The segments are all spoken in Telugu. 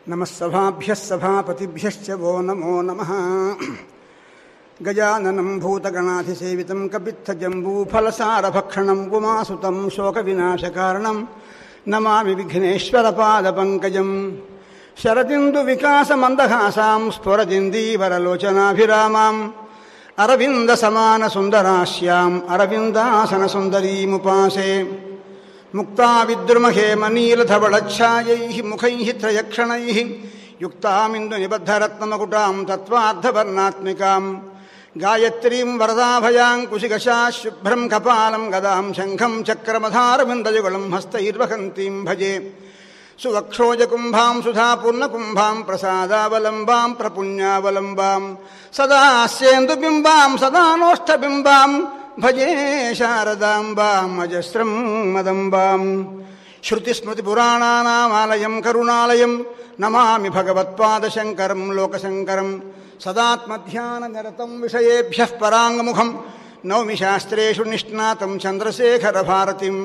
నమः సభాభ్యः సభాపతిభ్యశ్చ वो నమో నమः గజాననం భూతగణాధిసేవితం కపిత్తజంబూఫలసారభక్షణం ఉమాసుతం శోకవినాశకారణం నమామి విఘ్నేశ్వరపాదపङ्कजం శరదిందువికాసమందహాసాం స్ఫురదిందీవరలోచనాభిరామాం అరవిందసమానసుందరాస్యాం అరవిందాసనసుందరీముపాసే ముక్తావిద్రుమహేమనీలధవళఛాయైः ముఖైः త్రయక్షణైः యుక్తామిందునిబద్ధరత్నమకుటాం తత్వార్థవర్ణాత్మికాం గాయత్రీం వరదాభయాంకుశిగశా శుభ్రం కపాలం గదాం శంఖం చక్రమధారవిందయుగళం హస్తైర్వహంతీం భజే సువక్షోజకుంభాం సుధాపూర్ణకుంభాం ప్రసాదావలంబాం ప్రపుణ్యావలంబాం సదా సేందుబింబాం సదా నోష్టబింబాం భజే శారదాంబాం అజస్రం మదంబాం శృతిస్మృతిపురాణానామాలయం కరుణాలయం నమామి భగవత్పాదశంకరం లోకశంకరం సదాత్మధ్యాననిరతం విషయేభ్యः పరాంగముఖం నౌమి శాస్త్రేషు నిష్ణాతం చంద్రశేఖరభారతిం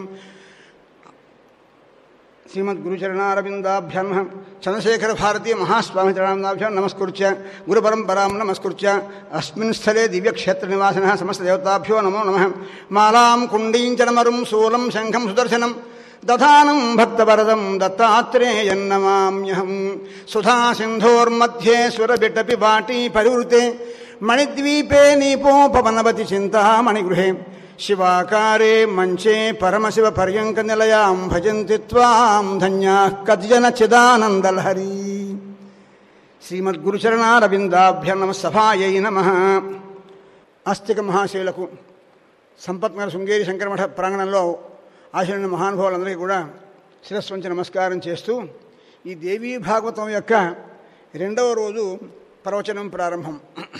శ్రీమద్గురుచరణారవిందాభ్యాం చంద్రశేఖర భారతీయ మహాస్వామి చరణాభ్యాం నమస్కృత్య గురుపరంపరాం నమస్కృత్య అస్మిన్ స్థలే దివ్యక్షేత్ర నివాసిన సమస్త దేవతాభ్యో నమో నమ మాలాం కుండీంచనమరుం శూలం శంఖం సుదర్శనం దధానం భక్తవరదం దత్తాత్రేయన్నమామ్యహం సుధా సింధోర్मध्ये సురబిటపి వాటీ పరివృతే మణిద్వీపే నీపోపవనవతి చింతామణిగృహే శివాకారే మంచే పరమశివ పర్యంక నిలయాం భజంతి త్వాం ధన్యా కద్జన చిదానందలహరి శ్రీమద్గురుచరణారవిందాభ్య నమ సభాయై నమ ఆస్తిక మహాశైలకు సంపత్నగర శృంగేరి శంకరమఠ ప్రాంగణంలో ఆశీర్ణ మహానుభావులందరికీ కూడా శిరస్సు వంచి నమస్కారం చేస్తూ ఈ దేవీ భాగవతం యొక్క రెండవ రోజు ప్రవచనం ప్రారంభం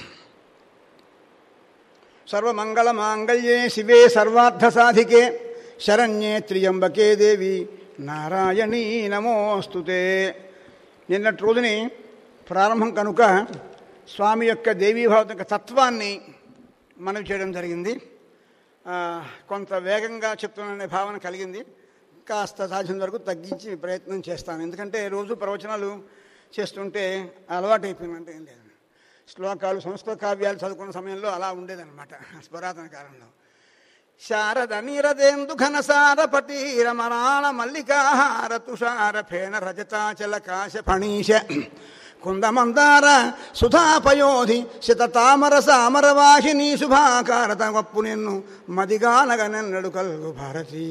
సర్వమంగళమాంగళ్యే శివే సర్వార్థసాధికే శరణ్యే త్రియంబకే దేవి నారాయణీ నమోస్తుతే నిన్నటి రోజుని ప్రారంభం కనుక స్వామి యొక్క దేవీభావతం యొక్క తత్వాన్ని మనవి చేయడం జరిగింది కొంత వేగంగా చెప్తున్నాననే భావన కలిగింది కాస్త సాధ్యం వరకు తగ్గించి ప్రయత్నం చేస్తాను ఎందుకంటే రోజు ప్రవచనాలు చేస్తుంటే అలవాటు అయిపోయిందంటే ఏం లేదు శ్లోకాలు సంస్కృత కావ్యాలు చదువుకున్న సమయంలో అలా ఉండేదన్నమాట పురాతన కాలంలో శారద నీరదేందు ఘనసార పటీర మరాళ మల్లికాహార తుషార ఫేన రజతాచల కాశ ఫణీశ కుందమందార సుధాపయోధి శత తామర సామర వాహిని శుభాకార తప్పు నిన్ను మదిగానగనెన్నడు కలుగు భారతీ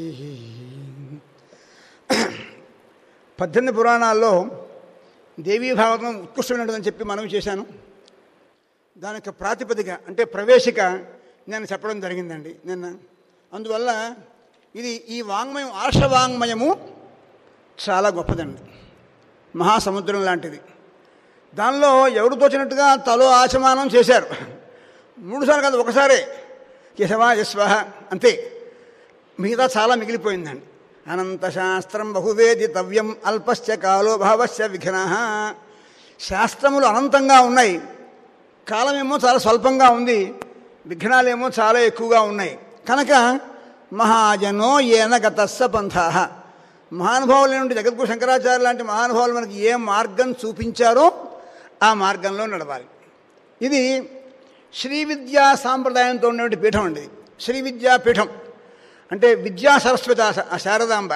పద్దెనిమిది పురాణాల్లో దేవీ భాగవతం ఉత్కృష్టమైనదని చెప్పి మనవి చేశాను దాని యొక్క ప్రాతిపదిక అంటే ప్రవేశిక నేను చెప్పడం జరిగిందండి నిన్న అందువల్ల ఇది ఈ వాంగ్మయం ఆర్షవాంగ్మయము చాలా గొప్పదండి మహాసముద్రం లాంటిది దానిలో ఎవరు తోచినట్టుగా తలో ఆచమానం చేశారు మూడుసార్లు కాదు ఒకసారే యశవా యశ్వ అంతే మిగతా చాలా మిగిలిపోయిందండి అనంత శాస్త్రం బహువేదితవ్యం అల్పశ్చ కాలో భావశ్చ విఘ్న శాస్త్రములు అనంతంగా ఉన్నాయి కాలమేమో చాలా స్వల్పంగా ఉంది విఘ్నాలేమో చాలా ఎక్కువగా ఉన్నాయి కనుక మహాజనో ఏన గతస్స పంథా మహానుభావుల నుండి జగద్గురు శంకరాచార్య లాంటి మహానుభావులు మనకి ఏ మార్గం చూపించారో ఆ మార్గంలో నడవాలి ఇది శ్రీ విద్యా సాంప్రదాయంతో ఉన్నటువంటి పీఠం అండి శ్రీ విద్యా పీఠం అంటే విద్యా సరస్వతి ఆ శారదాంబ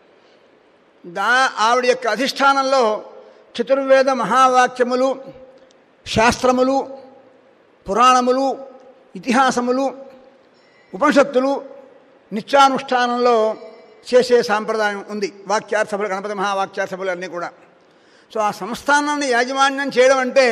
దా ఆవిడ యొక్క అధిష్టానంలో చతుర్వేద మహావాక్యములు శాస్త్రములు పురాణములు ఇతిహాసములు ఉపనిషత్తులు నిత్యానుష్ఠానంలో చేసే సాంప్రదాయం ఉంది వాక్యార్థములు గణపతి మహావాక్యార్థములు అన్నీ కూడా సో ఆ సంస్థానాన్ని యాజమాన్యం చేయడం అంటే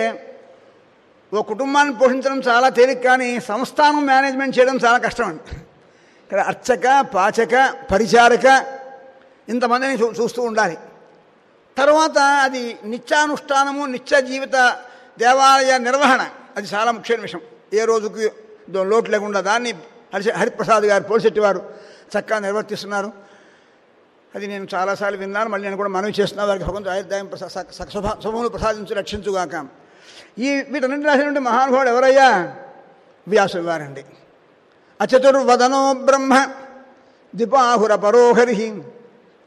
ఓ కుటుంబాన్ని పోషించడం చాలా తేలిక కానీ సంస్థానం మేనేజ్మెంట్ చేయడం చాలా కష్టం అండి ఇక్కడ అర్చక పాచక పరిచారక ఇంతమందిని చూ చూస్తూ ఉండాలి తర్వాత అది నిత్యానుష్ఠానము నిత్య జీవిత దేవాలయ నిర్వహణ అది చాలా ముఖ్యమైన విషయం ఏ రోజుకి లోటు లేకుండా దాన్ని హరి హరిప్రసాద్ గారు పోలిశెట్టి వారు చక్కగా నిర్వర్తిస్తున్నారు అది నేను చాలాసార్లు విన్నాను మళ్ళీ నేను కూడా మనవి చేస్తున్నాను వారికి భగవంతు ఆయుర్దాయం శుభములు ప్రసాదించు రక్షించుగాక ఈ వీటన్నింటి రాసినటువంటి మహానుభావుడు ఎవరయ్యా వ్యాసులు వారండి అచతుర్వదనో బ్రహ్మ దిపాహుర పరోహరి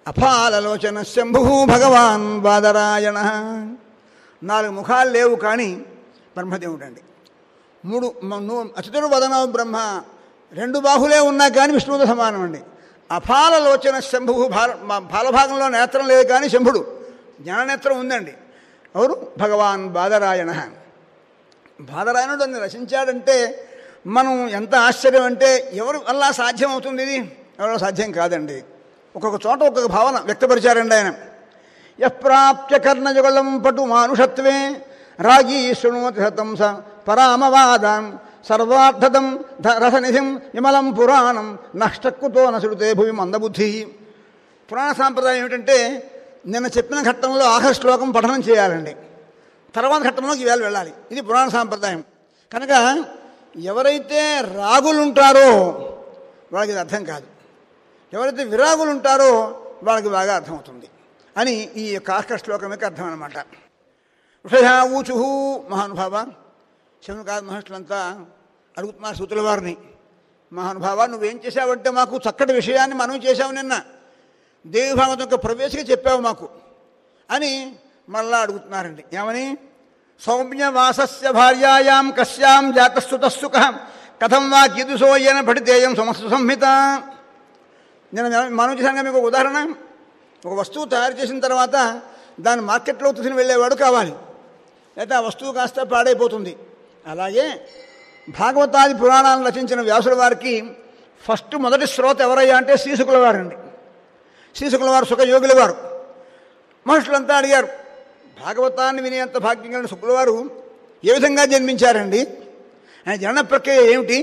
అఫాలలోచన శంభు భగవాన్ బాదరాయణ నాలుగు ముఖాలు లేవు కానీ బ్రహ్మదేవుడు అండి మూడు మ- ను- అచుతుడు వదనవు బ్రహ్మ రెండు బాహులే ఉన్నా కానీ విష్ణువుతో సమానం అండి అఫాలలోచన శంభు భాల మా- బాలభాగంలో నేత్రం లేదు కానీ శంభుడు జ్ఞాననేత్రం ఉందండి ఎవరు భగవాన్ బాదరాయణ బాదరాయణుడు అని రచించాడంటే మనం ఎంత ఆశ్చర్యం అంటే ఎవరు వల్ల సాధ్యం అవుతుంది ఇది ఎవరో సాధ్యం కాదండి ఒక్కొక్క చోట ఒక్కొక్క భావన వ్యక్తపరిచారండి ఆయన యప్రాప్య కర్ణయుగళం పటు మానుషత్వే రాగీ శృణోతి హతం స పరామవాదాన్ సర్వార్థదం ధ- రసనిధిం విమలం పురాణం నష్టక్కుతో నసుడితే భూమి మందబుద్ధి పురాణ సాంప్రదాయం ఏమిటంటే నిన్న చెప్పిన ఘట్టంలో ఆఖరి శ్లోకం పఠనం చేయాలండి తర్వాత ఘట్టంలోకి ఈవేళ వెళ్ళాలి ఇది పురాణ సాంప్రదాయం కనుక ఎవరైతే రాగులు ఉంటారో వాళ్ళకి ఇది అర్థం కాదు ఎవరైతే విరాగులు ఉంటారో వాళ్ళకి బాగా అర్థమవుతుంది అని ఈ యొక్క ఆఖరి శ్లోకం యొక్క అర్థం అనమాట విషయా ఊచు మహానుభావ శముకాద మహర్షులంతా అడుగుతున్నారు సూతుల వారిని మహానుభావ నువ్వేం చేశావంటే మాకు చక్కటి విషయాన్ని మనం చేశావు నిన్న దేవి భాగవతం యొక్క ప్రవేశిక చెప్పావు మాకు అని మళ్ళా అడుగుతున్నారండి ఏమని సౌమ్యవాసస్య భార్యాయాం కశ్యాం జాతస్తుతస్సుక కథం వా కీదుసోయన పఠితేయం సమస్త సంహిత నేను మనం చేశాను మీకు ఒక ఉదాహరణ ఒక వస్తువు తయారు చేసిన తర్వాత దాన్ని మార్కెట్లో తీసుకుని వెళ్ళేవాడు కావాలి అయితే ఆ వస్తువు కాస్త పాడైపోతుంది అలాగే భాగవతాది పురాణాలను రచించిన వ్యాసుల వారికి ఫస్ట్ మొదటి శ్రోత ఎవరయ్యా అంటే శ్రీశుకుల వారండి శ్రీశుకుల వారు సుఖయోగుల వారు మనుషులంతా అడిగారు భాగవతాన్ని వినేంత భాగ్యం కలిగిన శుక్ల వారు ఏ విధంగా జన్మించారండి ఆయన జనన ప్రక్రియ ఏమిటి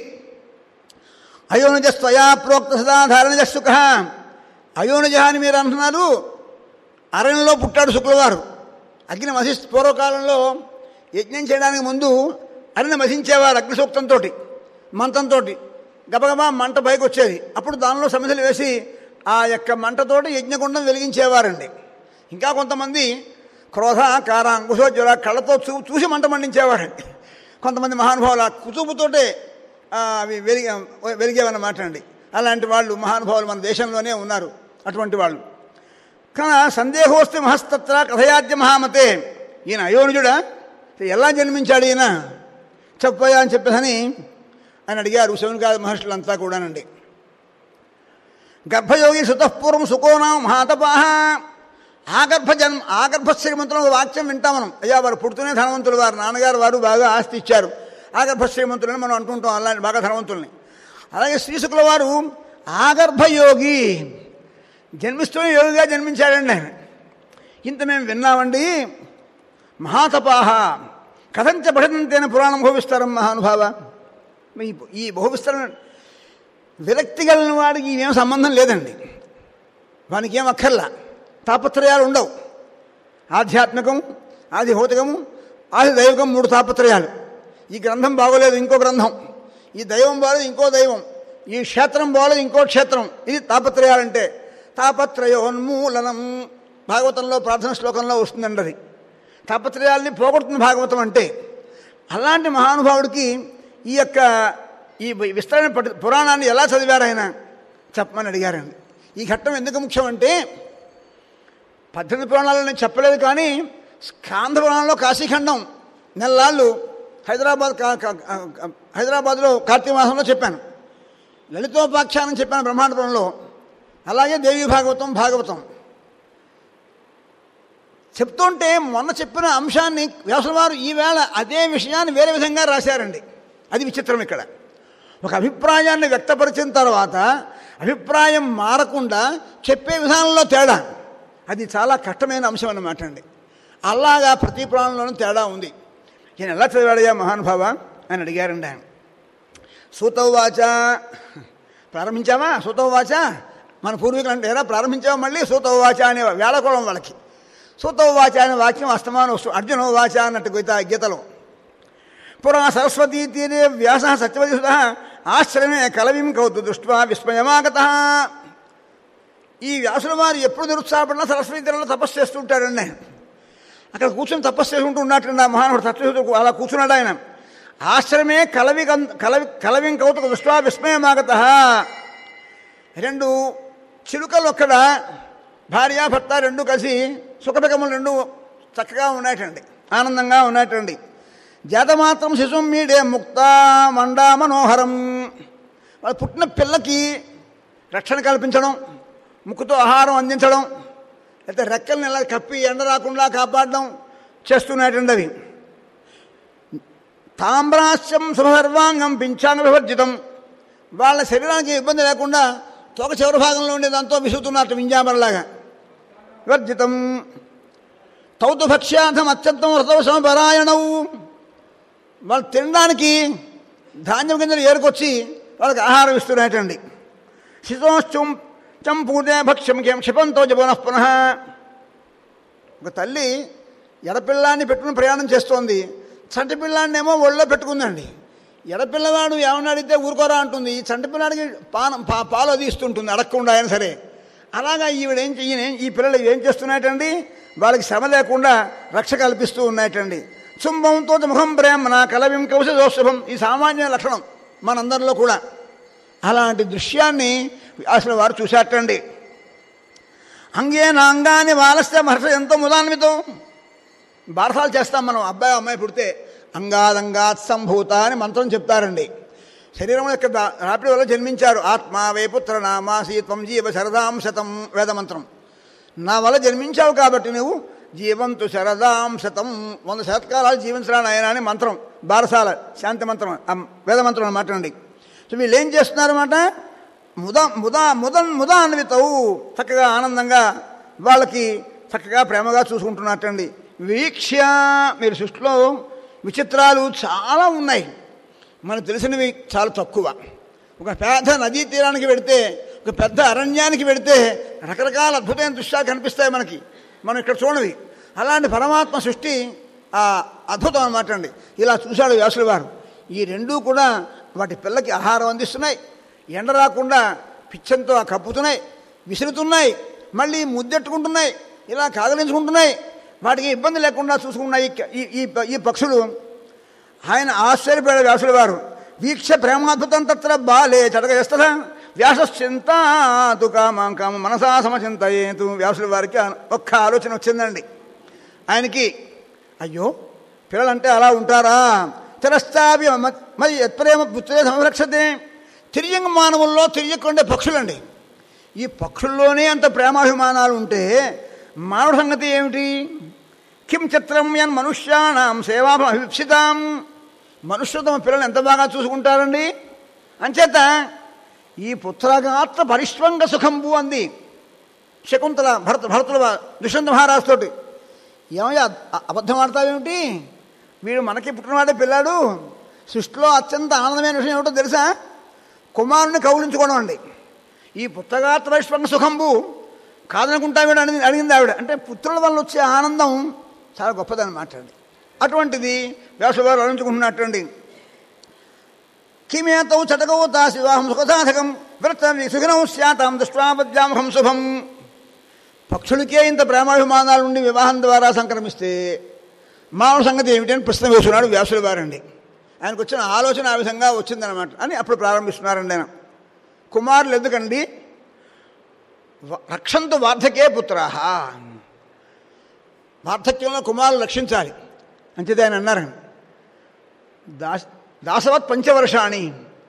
అయోనిజ స్వయా ప్రోక్త సదాధారణజ సుఖ అయోనిజ అని మీరు అంటున్నారు అరణ్యంలో పుట్టాడు శుక్లవారు అగ్ని మసి పూర్వకాలంలో యజ్ఞం చేయడానికి ముందు అరణ్య మసించేవారు అగ్ని సూక్తంతో మంతంతో గబగబా మంట పైకి వచ్చేది అప్పుడు దానిలో సమిధలు వేసి ఆ యొక్క మంటతోటి యజ్ఞకుండం వెలిగించేవారండి ఇంకా కొంతమంది క్రోధ కార అంకుశోజ్వల కళ్ళతో చూ చూసి మంట మండించేవారండి కొంతమంది మహానుభావులు ఆ కుతుబుతోటే ఆ, అవి వెలిగే వెలిగేవన్నమాట అండి అలాంటి వాళ్ళు మహానుభావులు మన దేశంలోనే ఉన్నారు అటువంటి వాళ్ళు కానీ సందేహోస్తి మహస్తత్ర కథయాద్య మహామతే ఈయన అయోనిజుడా ఎలా జన్మించాడు ఈయన చెప్పయా అని చెప్పేసని ఆయన అడిగారు శౌనికాద మహర్షులంతా కూడానండి గర్భయోగి సుతఃపూర్వం సుకోనాం మహాతపాహ ఆగర్భ జన్మ ఆగర్భ శ్రీమంతులు ఒక వాక్యం వింటాం మనం అయ్యా వారు పుడుతూనే ధనవంతులు వారు నాన్నగారు వారు బాగా ఆస్తి ఇచ్చారు ఆగర్భ శ్రీమంతులని మనం అంటుంటాం అలాంటి బాగా ధనవంతుల్ని అలాగే శ్రీశుకుల వారు ఆగర్భయోగి జన్మిస్తూనే యోగిగా జన్మించాడండి ఆయన ఇంత మేము విన్నామండి మహాతపాహ కథంచ పఠనంతేన పురాణం భవిస్తారం మహానుభావ ఈ ఈ బహువిస్తరణ విరక్తి కలిగిన వాడికి ఇవేం సంబంధం లేదండి వానికి ఏం అక్కర్లా తాపత్రయాలు ఉండవు ఆధ్యాత్మికం ఆది భౌతికము ఆది దైవికం మూడు తాపత్రయాలు ఈ గ్రంథం బాగోలేదు ఇంకో గ్రంథం ఈ దైవం బాగోలేదు ఇంకో దైవం ఈ క్షేత్రం బాగోలేదు ఇంకో క్షేత్రం ఇది తాపత్రయాలంటే తాపత్రయోన్మూలనం భాగవతంలో ప్రార్థన శ్లోకంలో వస్తుందండి అది తాపత్రయాల్ని పోగొడుతుంది భాగవతం అంటే అలాంటి మహానుభావుడికి ఈ యొక్క ఈ విస్తరణ పఠి పురాణాన్ని ఎలా చదివారు ఆయన చెప్పమని అడిగారండి ఈ ఘట్టం ఎందుకు ముఖ్యం అంటే పద్దెనిమిది పురాణాలు నేను చెప్పలేదు కానీ స్కాంధ పురాణంలో కాశీఖండం నెలలాళ్ళు హైదరాబాద్ కా- కా- కా- హైదరాబాద్లో కార్తీక మాసంలో చెప్పాను లలితోపాఖ్యానం చెప్పాను బ్రహ్మాండపురంలో అలాగే దేవి భాగవతం భాగవతం చెప్తుంటే మొన్న చెప్పిన అంశాన్ని వ్యాసుల వారు ఈవేళ అదే విషయాన్ని వేరే విధంగా రాశారండి అది విచిత్రం ఇక్కడ ఒక అభిప్రాయాన్ని వ్యక్తపరిచిన తర్వాత అభిప్రాయం మారకుండా చెప్పే విధానంలో తేడా అది చాలా కష్టమైన అంశం అన్నమాట అండి అలాగా ప్రతి ప్రాణంలోనూ తేడా ఉంది నేను ఎలా చదివాడయ్యా మహానుభావ అని అడిగారండి ఆయన సూతవాచ ప్రారంభించావా సూతవాచ మన పూర్వీకులు అంటే ఎలా ప్రారంభించావా మళ్ళీ సూతవాచ అనే వేళకోళం వాళ్ళకి సూతవాచ అనే వాక్యం అస్తమానం వస్తుంది అర్జున వాచ అన్నట్టు గీత గీతలో పురా సరస్వతీ తీరే వ్యాస సత్యవతి సుధ ఆశ్రమే కలవిం కౌతు దృష్ట్వా విస్మయమాగత ఈ వ్యాసుల వారు ఎప్పుడు నిరుత్సాహపడినా సరస్వతి తీరంలో తపస్సు చేస్తుంటాడండి ఆయన అక్కడ కూర్చొని తపస్సు చేసుకుంటూ ఉన్నట్టు ఆ మహానుడు తత్వయుడు అలా కూర్చున్నాడు ఆయన ఆశ్రమే కలవి కలవి కలవిం కౌతుక దృష్ట్వా విస్మయమాగత రెండు చిలుకలు అక్కడ భార్య భర్త రెండు కలిసి సుఖపికములు రెండు చక్కగా ఉన్నాయటండి ఆనందంగా ఉన్నాయటండి జాతమాత్రం శిశుం మీడే ముక్త మండా మనోహరం వాళ్ళు పుట్టిన పిల్లకి రక్షణ కల్పించడం ముక్కుతో ఆహారం అందించడం లేకపోతే రెక్కల్ని ఇలా కప్పి ఎండ రాకుండా కాపాడడం చేస్తున్నాయటండి అవి తామ్రాస్యం శుభసర్వాంగం పింఛాంగ వివర్జితం వాళ్ళ శరీరానికి ఇబ్బంది లేకుండా తోక చివరి భాగంలో ఉండే దాంతో విసుగుతున్నట్టు వింజామరలాగా వివర్జితం తౌతు భక్ష్యార్థం అత్యంతం వ్రతవశమ పరాయణవు వాళ్ళు తినడానికి ధాన్యం కింద ఏరుకొచ్చి వాళ్ళకి ఆహారం ఇస్తున్నాయటండి శిశోశ్చం చంపూతే భక్ష్యం కేం క్షిపంతో జపునః పునః ఒక తల్లి ఎడపిల్లాన్ని పెట్టుకుని ప్రయాణం చేస్తోంది చంటి పిల్లాన్నేమో ఒళ్ళో పెట్టుకుందండి ఎడపిల్లవాడు ఏమన్నా అడిగితే ఊరుకోరా అంటుంది ఈ చంటి పిల్లాడికి పానం పా పాలు అది ఇస్తుంటుంది అడగకుండా అయినా సరే అలాగా ఈవిడ ఏం ఈయన ఏం- ఈ పిల్లలు ఏం చేస్తున్నాయటండి వాళ్ళకి శ్రమ లేకుండా రక్ష కల్పిస్తూ ఉన్నాయటండి చుంబంతో ముఖం ప్రేమన కలవిం కౌశదోశుభం ఈ సామాన్య లక్షణం మనందరిలో కూడా అలాంటి దృశ్యాన్ని అసలు వారు చూశాటండి అంగే నాంగాని వాలస్య మహర్ష ఎంతో ముదాన్వితం బారసాలు చేస్తాం మనం అబ్బాయి అమ్మాయి పుడితే అంగాదంగాత్ సంభూత అని మంత్రం చెప్తారండి శరీరం యొక్క దా- రాపిడి వల్ల జన్మించారు ఆత్మ వేపుత్ర నామాసి త్వం జీవ శరదాం శతం వేదమంత్రం నా వల్ల జన్మించావు కాబట్టి నువ్వు జీవంతు శరదాం శతం వంద శతకాలాలు జీవించరాని ఆయన అని మంత్రం బారసాల శాంతి మంత్రం ఆ వేదమంత్రం అనమాట అండి సో వీళ్ళు ఏం చేస్తున్నారన్నమాట ముద ముద ముదన్ ముద అన్వితవు చక్కగా ఆనందంగా వాళ్ళకి చక్కగా ప్రేమగా చూసుకుంటున్నట్టండి వీక్ష్య మీరు సృష్టిలో విచిత్రాలు చాలా ఉన్నాయి మనకు తెలిసినవి చాలా తక్కువ ఒక పెద్ద నదీ తీరానికి వెడితే ఒక పెద్ద అరణ్యానికి వెడితే రకరకాల అద్భుతమైన దృశ్యాలు కనిపిస్తాయి మనకి మనం ఇక్కడ చూడవి అలాంటి పరమాత్మ సృష్టి ఆ అద్భుతం అనమాట అండి ఇలా చూశాడు వ్యాసుల వారు ఈ రెండూ కూడా వాటి పిల్లకి ఆహారం అందిస్తున్నాయి ఎండ రాకుండా పిచ్చంతో కప్పుతున్నాయి విసురుతున్నాయి మళ్ళీ ముద్దెట్టుకుంటున్నాయి ఇలా కాగలించుకుంటున్నాయి వాటికి ఇబ్బంది లేకుండా చూసుకున్నాయి ఈ- ఈ ఈ పక్షులు ఆయన ఆశ్చర్యపోయాడు వ్యాసుల వారు వీక్ష ప్రేమాద్భుతం తత్ర బాలే చటకస్తథ వ్యాసశ్చింతాతు కామాం కామ మనసా సమచింతయేతు వ్యాసుల వారికి ఒక్క ఆలోచన వచ్చిందండి ఆయనకి అయ్యో పిల్లలంటే అలా ఉంటారా తిరస్తావి మ- మరి ఎత్ప్రేమ పుత్రే సంరక్షతే తిరియక మానవుల్లో తిరియకుండే పక్షులండి ఈ పక్షుల్లోనే అంత ప్రేమాభిమానాలు ఉంటే మానవ సంగతి ఏమిటి కిం చిత్రం యన్ మనుష్యానాం సేవాభిప్సితాం మనుష్యులు తమ పిల్లలు ఎంత బాగా చూసుకుంటారండి అంచేత ఈ పుత్రగాత్ర పరిష్వంగ సుఖంబు అంది శకుంతల భరత భరతుల దుష్యంత మహారాజుతోటి ఏమయ్యా అ- అబద్ధం ఆడతావేమిటి వీడు మనకి పుట్టినవాడే పిల్లాడు సృష్టిలో అత్యంత ఆనందమైన విషయం ఏమిటో తెలుసా కుమారుని కౌలించుకోవడం అండి ఈ పుత్రగాత్ర వైష్వంగ సుఖంబు కాదనుకుంటా వీడు అని అడిగింది ఆవిడ అంటే పుత్రుల వల్ల వచ్చే ఆనందం చాలా గొప్పదని అండి అటువంటిది వ్యాసుల వారు వర్ణించుకుంటున్నట్టండి కిమేతౌ చటకౌ తాశివాహం సుఖసాధకం వ్రత సుఖినౌ స్యాతాం దృష్టాపద్యామహం శుభం పక్షులకే ఇంత ప్రేమాభిమానాలు ఉండి వివాహం ద్వారా సంక్రమిస్తే మానవ సంగతి ఏమిటి అని ప్రశ్న వేస్తున్నాడు వ్యాసుల వారండి ఆయనకు వచ్చిన ఆలోచన ఆ విధంగా వచ్చిందనమాట అని అప్పుడు ప్రారంభిస్తున్నారండి ఆయన కుమారులు ఎందుకండి వ- రక్షంతు వార్ధకే పుత్రాహ వార్ధక్యంలో కుమారులు రక్షించాలి అంచేది ఆయన అన్నారు దాస్ దాసవత్ పంచవర్షాణి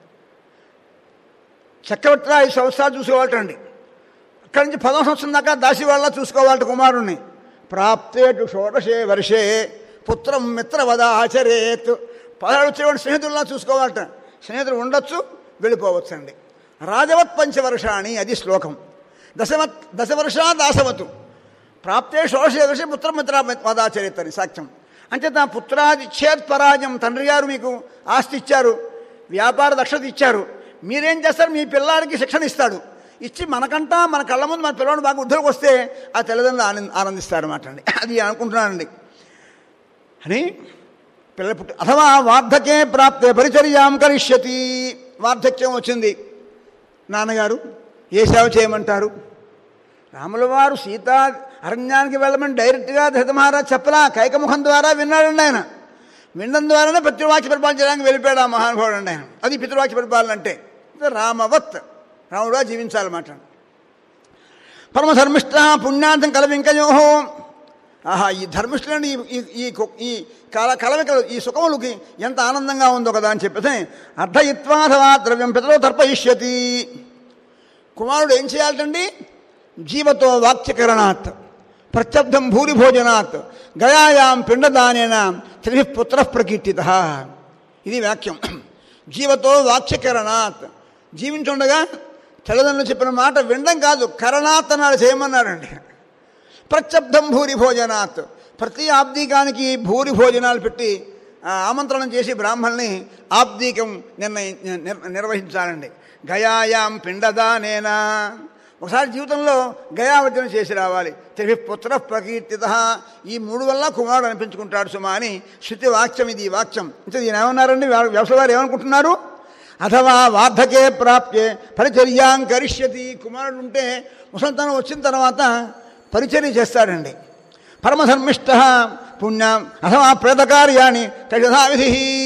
చక్రవర్తిలో ఐదు సంవత్సరాలు చూసుకోవాలటండి అక్కడి నుంచి పదో సంవత్సరం దాకా దాసి వాళ్ళ చూసుకోవాలట కుమారుణ్ణి ప్రాప్తేటు షోడశే వర్షే పుత్రం మిత్రవద ఆచరేత్ పదహారు వచ్చేవాడు స్నేహితుల్లా చూసుకోవాలట స్నేహితులు ఉండొచ్చు వెళ్ళిపోవచ్చు అండి రాజవత్ పంచవర్షాణి అది శ్లోకం దశవత్ దశవర్ష దాసవతు ప్రాప్తే షోడశే వర్షే పుత్రం మిత్ర వదాచరేత్ అని సాక్ష్యం అంచేత పుత్రాది చేత్ పరాజం తండ్రి గారు మీకు ఆస్తి ఇచ్చారు వ్యాపార దక్షత ఇచ్చారు మీరేం చేస్తారు మీ పిల్లాడికి శిక్షణ ఇస్తాడు ఇచ్చి మనకంటా మన కళ్ళ ముందు మన పిల్లవాడు బాగా ఉద్యోగం వస్తే ఆ తల్లిదండ్రులు ఆనంద ఆనందిస్తారు అన్నమాట అండి అది అనుకుంటున్నానండి అని పిల్లలు పుట్టి అథవా వార్ధకే ప్రాప్తే పరిచర్యాం కరిష్యతి వార్ధక్యం వచ్చింది నాన్నగారు ఏ సేవ చేయమంటారు రాముల వారు సీత అరణ్యానికి వెళ్ళమని డైరెక్ట్గా దశరథ మహారాజ్ చెప్పలా కైకముఖం ద్వారా విన్నాడండి ఆయన వినడం ద్వారానే పితృవాక్య పరిపాలన చేయడానికి వెళ్ళిపోయాడు ఆ మహానుభావుడు అండి ఆయన అది పితృవాక్య పరిపాలన అంటే రామవత్ రాముడుగా జీవించాలన్నమాట పరమధర్మిష్ట పుణ్యార్థం కలవింకయో ఆహా ఈ ధర్మిష్ఠులని ఈ ఈ ఈ కు- ఈ కల కలవికలు ఈ సుఖములకి ఎంత ఆనందంగా ఉందో కదా అని చెప్పేసి అర్ధయిత్వాథవా ద్రవ్యం పితలో తర్పయిష్యతి కుమారుడు ఏం చేయాలండి జీవతో వాక్యకరణాత్ ప్రత్యబ్ధం భూరిభోజనాత్ గయాయాం పిండదానేన త్రిభి పుత్ర ప్రకీర్తిత ఇది వాక్యం జీవతో వాక్యకరణాత్ జీవించుండగా తల్లిదండ్రులు చెప్పిన మాట వినడం కాదు కరణాత్ అన్నాడు చేయమన్నాడండి ప్రత్యబ్ధం భూరి భోజనాత్ ప్రతి ఆబ్దీకానికి భూరి భోజనాలు పెట్టి ఆ, ఆమంత్రణం చేసి బ్రాహ్మణుల్ని ఆబ్దీకం నిర్ణయి నిర్- నిర్వహించాలండి గయాయాం పిండదానేనా ఒకసారి జీవితంలో గయావర్జన చేసి రావాలి త్రిభి పుత్ర ప్రకీర్తిత ఈ మూడు వల్ల కుమారుడు అనిపించుకుంటాడు సుమా అని శృతి వాక్యం ఇది ఈ వాక్యం అంటే దీని ఏమన్నారండి వ్యవసాయ వారు ఏమనుకుంటున్నారు అథవా వార్ధకే ప్రాప్యే పరిచర్యాం కరిష్యతి కుమారుడు ఉంటే ముసలితనం వచ్చిన తర్వాత పరిచర్య చేస్తాడండి పరమధర్మిష్ట పుణ్యం అథవా ప్రేతకార్యాన్ని తథా విధి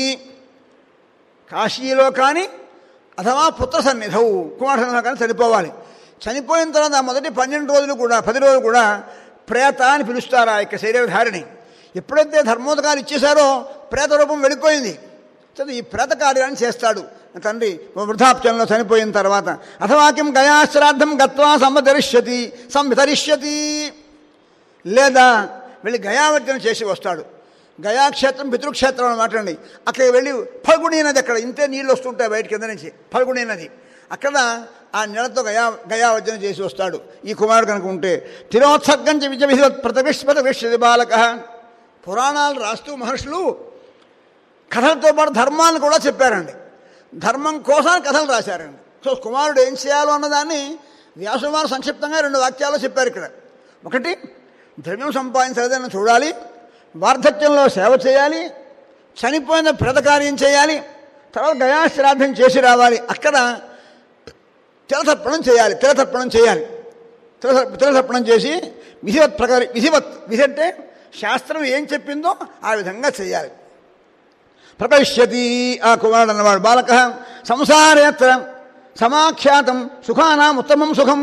కాశీలో కానీ అథవా పుత్ర సన్నిధవు కుమార సన్నిధిలో కానీ చనిపోవాలి చనిపోయిన తర్వాత ఆ మొదటి పన్నెండు రోజులు కూడా పది రోజులు కూడా ప్రేత అని పిలుస్తారు ఆ యొక్క శరీరధారిణి ఎప్పుడైతే ధర్మోదకాలు ఇచ్చేశారో ప్రేత రూపం వెళ్ళిపోయింది సరే ఈ ప్రేత కార్యాన్ని చేస్తాడు తండ్రి వృద్ధాప్యంలో చనిపోయిన తర్వాత అథవా కిం గయాశ్రాద్ధం గత్వా సంవతరిష్యతి సంవితరిష్యతి లేదా వెళ్ళి గయావర్జన చేసి వస్తాడు గయాక్షేత్రం పితృక్షేత్రం అని మాట్లాడండి అక్కడికి వెళ్ళి ఫల్గుణి నది అక్కడ ఇంతే నీళ్ళు వస్తుంటాయి బయట కింద నుంచి ఫల్గుణి నది అక్కడ ఆ నీళ్ళతో గయా గయావర్జన చేసి వస్తాడు ఈ కుమారుడు కనుక ఉంటే తిరోత్సర్గం చ విజయ విధి ప్రతివిష్పత విష్యతి బాలక పురాణాలు రాస్తూ మహర్షులు కథలతో పాటు ధర్మాన్ని కూడా చెప్పారండి ధర్మం కోసం కథలు రాశారండి సో కుమారుడు ఏం చేయాలో అన్నదాన్ని వ్యాసవారు సంక్షిప్తంగా రెండు వాక్యాలు చెప్పారు ఇక్కడ ఒకటి ద్రవ్యం సంపాదించలేదని చూడాలి వార్ధక్యంలో సేవ చేయాలి చనిపోయిన ప్రేతకార్యం చేయాలి తర్వాత గయాశ్రాద్ధం చేసి రావాలి అక్కడ తిలతర్పణం చేయాలి తిలతర్పణం చేయాలి తిల తిలతర్పణం చేసి విధివత్ ప్రకారం విధివత్ విధి అంటే శాస్త్రం ఏం చెప్పిందో ఆ విధంగా చేయాలి ప్రపశ్యతి ఆ కుమారుడు అన్నవాడు బాలక సంసారేత్ర సమాఖ్యాతం సుఖానాం ఉత్తమం సుఖం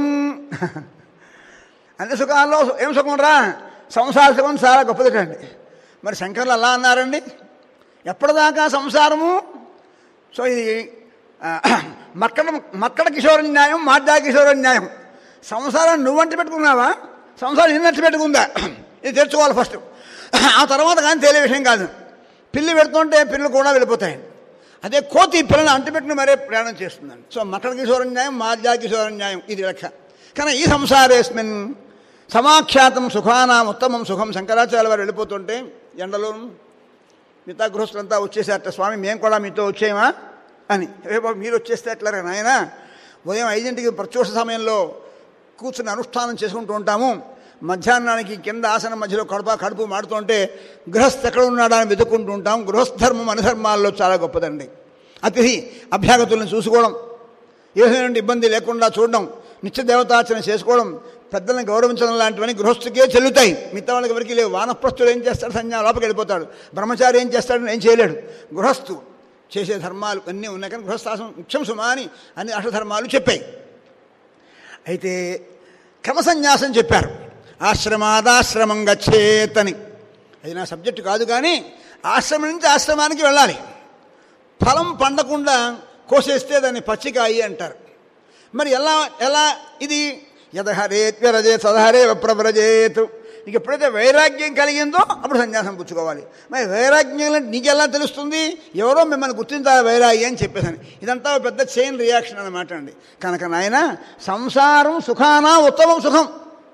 అన్ని సుఖాల్లో ఏం సుఖం రా సంసార సుఖం చాలా గొప్పదిటండి మరి శంకర్లు అలా అన్నారండి ఎప్పటిదాకా సంసారము సో ఇది ఆ, మక్కడ మక్కడ కిషోర న్యాయం మాడ్డా కిషోర న్యాయం సంసారం నువ్వంటి పెట్టుకున్నావా సంసారం నిన్నట్టు పెట్టుకుందా ఇది తెచ్చుకోవాలి ఫస్ట్ ఆ తర్వాత కానీ తేలే విషయం కాదు పిల్లి పెడుతుంటే పిల్లలు కూడా వెళ్ళిపోతాయి అదే కోతి పిల్లలు అంటిపెట్టుకుని మరే ప్రయాణం చేస్తుందండి సో మక్కడ కిషోర న్యాయం మాధ్యా కిషోర న్యాయం ఇది లెక్క కానీ ఈ సంసారేస్మిన్ సమాఖ్యాతం సుఖానాం ఉత్తమం సుఖం శంకరాచార్య వారు వెళ్ళిపోతుంటే ఎండలోను మిగతా గృహస్థులంతా వచ్చేసారట స్వామి మేము కూడా మీతో వచ్చేయమా అని రేపు మీరు వచ్చేస్తే ఎట్లా నాయన ఉదయం ఐదింటికి ప్రత్యూష సమయంలో కూర్చుని అనుష్ఠానం చేసుకుంటూ ఉంటాము మధ్యాహ్నానికి కింద ఆసనం మధ్యలో కడుప కడుపు మాడుతుంటే గృహస్థ ఎక్కడ ఉన్నాడా అని వెతుక్కుంటూ ఉంటాం గృహస్థర్మం అనుధర్మాల్లో చాలా గొప్పదండి అతిథి అభ్యాగతులను చూసుకోవడం ఏ విధమైన ఇబ్బంది లేకుండా చూడడం నిత్య దేవతార్చన చేసుకోవడం పెద్దలను గౌరవించడం లాంటివన్నీ గృహస్థుకే చెల్లుతాయి మిగతా వాళ్ళకి ఎవరికి లేవు వానప్రస్థుడు ఏం చేస్తాడు సంజ్ఞా లోపలికి వెళ్ళిపోతాడు బ్రహ్మచారి ఏం చేస్తాడని ఏం చేయలేడు గృహస్థు చేసే ధర్మాలు అన్నీ ఉన్నాయి కానీ గృహస్థాసం ముఖ్యం సుమా అని అన్ని అష్టధర్మాలు చెప్పాయి అయితే క్రమసన్యాసం చెప్పారు ఆశ్రమాదాశ్రమం గచ్చేతని అది నా సబ్జెక్టు కాదు కానీ ఆశ్రమం నుంచి ఆశ్రమానికి వెళ్ళాలి ఫలం పండకుండా కోసేస్తే దాన్ని పచ్చికాయి అంటారు మరి ఎలా ఎలా ఇది యదహరేత్ వ్యరజేత్ సదహరే ప్రవ్రజేత్ నీకు ఎప్పుడైతే వైరాగ్యం కలిగిందో అప్పుడు సన్యాసం పుచ్చుకోవాలి మరి వైరాగ్యం అంటే నీకు ఎలా తెలుస్తుంది ఎవరో మిమ్మల్ని గుర్తించాలి వైరాగ్యం అని చెప్పేసాను ఇదంతా ఒక పెద్ద చైన్ రియాక్షన్ అన్నమాట అండి కనుక నాయన సంసారం సుఖానా ఉత్తమం సుఖం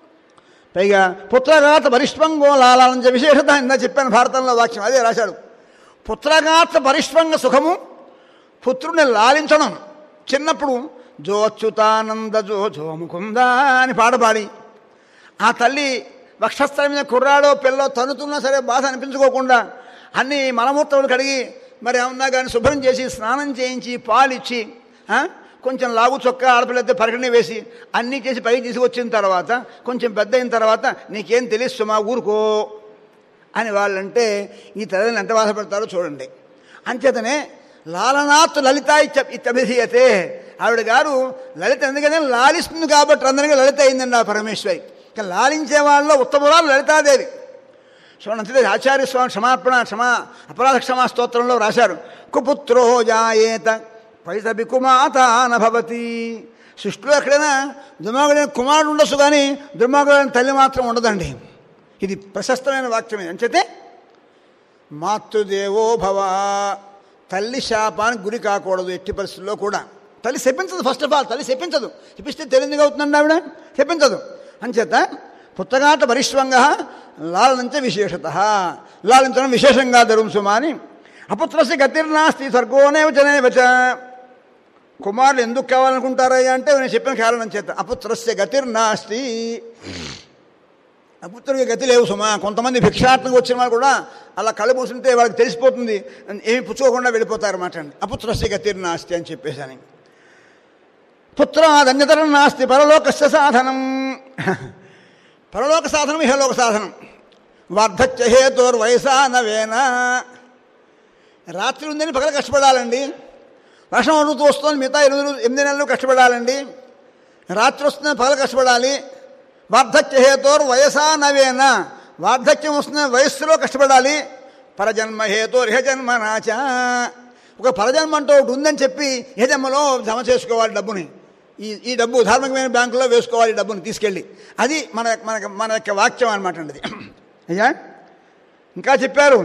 పైగా పుత్రగాత పరిష్పంగో లాలాలంచ విశేషత ఇందా చెప్పాను భారతంలో వాక్యం అదే రాశాడు పుత్రగాత పరిష్పంగ సుఖము పుత్రుని లాలించడం చిన్నప్పుడు జో అచ్యుతానంద జో జో ముకుందా అని పాడపాడి ఆ తల్లి వక్షస్థలం మీద కుర్రాడో పిల్లో తనుతున్నా సరే బాధ అనిపించుకోకుండా అన్ని మలమూత్రములు కడిగి మరి ఏమన్నా కానీ శుభ్రం చేసి స్నానం చేయించి పాలిచ్చి ఆ, కొంచెం లాగు చొక్క ఆడపిల్లయితే పరిగణి వేసి అన్నీ చేసి పైకి తీసుకొచ్చిన తర్వాత కొంచెం పెద్ద అయిన తర్వాత నీకేం తెలుసు మా ఊరుకో అని వాళ్ళంటే ఈ తల్లిని ఎంత బాధపడతారో చూడండి అంచేతనే లాలనాత్ లలిత ఇత్యభిధీయతే ఆవిడ గారు లలిత ఎందుకంటే లాలిస్తుంది కాబట్టి అందరికీ లలిత అయిందండి ఆ పరమేశ్వరి ఇక లాలించే వాళ్ళలో ఉత్తమురాలు లలితాదేవి చూడండి అంతే ఆచార్య స్వామి క్షమాపణ క్షమా అపరాధ క్షమా స్తోత్రంలో రాశారు కుపుత్రో జాయేత పైతబి కుమాత నభవతి సృష్టిలో ఎక్కడైనా దుర్మార్గుడైన కుమారుడు ఉండొచ్చు కానీ దుర్మార్గుడైన తల్లి మాత్రం ఉండదండి ఇది ప్రశస్తమైన వాక్యం ఇది అంచేతే మాతృదేవో భవ తల్లి శాపానికి గురి కాకూడదు ఎట్టి పరిస్థితుల్లో కూడా తల్లి శపించదు ఫస్ట్ ఆఫ్ ఆల్ తల్లి శపించదు శపిస్తే తెలియదుగా అవుతుందండి ఆవిడ శపించదు అంచేత పుత్తగాట పరిశ్వంగ లాలనంచ విశేషత లాలించడం విశేషంగా ధరుం సుమాని అపుత్రస్య గతిర్నాస్తి స్వర్గోనేవ చనేవచ కుమారులు ఎందుకు కావాలనుకుంటారయ్యా అంటే నేను చెప్పిన కారణం చేత అపుత్రస్య గతిర్నాస్తి అపుత్రుడికి గతి లేవు సుమా కొంతమంది భిక్షాటనకు వచ్చిన వాళ్ళు కూడా అలా కళ్ళు మూసుంటే వాళ్ళకి తెలిసిపోతుంది ఏమి పుచ్చుకోకుండా వెళ్ళిపోతారు అన్నమాట అండి అపుత్రస్య గతిర్ నాస్తి అని చెప్పేసాని పుత్రాదన్యతరం నాస్తి పరలోకస్య సాధనం పరలోక సాధనం ఇహలోక సాధనం వార్ధక్య హేతుర్ వయసా నవేనా రాత్రి ఉందని పగల కష్టపడాలండి వర్షం అడుగుతూ వస్తుంది మిగతా ఎనిమిది రోజులు- ఎనిమిది నెలలు కష్టపడాలండి రాత్రి వస్తుందని పగల కష్టపడాలి వార్ధక్య హేతోర్ వయసా నవేన వార్ధక్యం వస్తున్న వయస్సులో కష్టపడాలి పరజన్మ హేతోర్ ఇహజన్మ నాచ ఒక పరజన్మ అంటూ ఒకటి ఉందని చెప్పి ఇహజన్మలో జమ చేసుకోవాలి డబ్బుని ఈ ఈ డబ్బు ధార్మికమైన బ్యాంకులో వేసుకోవాలి ఈ డబ్బుని తీసుకెళ్ళి అది మన మన మన యొక్క వాక్యం అనమాట అండి అది అయ్యా ఇంకా చెప్పారు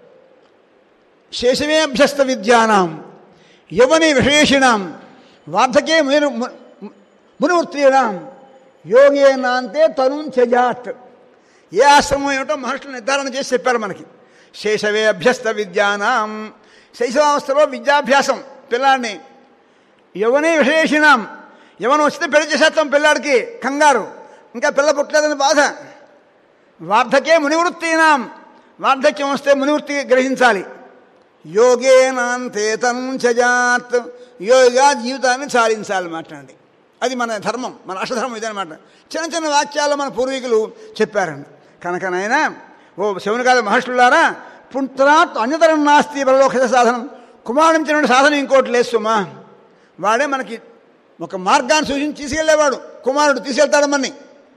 శేషమే అభ్యస్త విద్యానాం యవని విశేషిణాం వార్ధకే ముని మునివృత్తీనాం యోగేనాంతే తనుం త్యజాత్ ఏ ఆశ్రమం ఏమిటో మహర్షులు నిర్ధారణ చేసి చెప్పారు మనకి శేషవే అభ్యస్త విద్యానాం శైశవావస్థలో విద్యాభ్యాసం పిల్లాడిని యవనే విశేషినాం యవనం వస్తే పెళ్లి చేసేస్తాం పిల్లాడికి కంగారు ఇంకా పిల్ల పుట్టలేదని బాధ వార్ధకే మునివృత్తీనాం వార్ధక్యం వస్తే మునివృత్తి గ్రహించాలి యోగేనాంతే తనుంచజాత్ యోగా జీవితాన్ని సాధించాలన్నమాట అండి అది మన ధర్మం మన అష్టధర్మం ఇదనమాట చిన్న చిన్న వాక్యాలు మన పూర్వీకులు చెప్పారండి కనుక నాయన ఓ శివునికాల మహర్షులారా పుంత్రాత్ అన్యతరం నాస్తి పరలోక సాధనం కుమారుడు తినటువంటి సాధనం ఇంకోటి లేదు సుమా వాడే మనకి ఒక మార్గాన్ని సూచించి తీసుకెళ్ళేవాడు కుమారుడు తీసుకెళ్తాడు మనని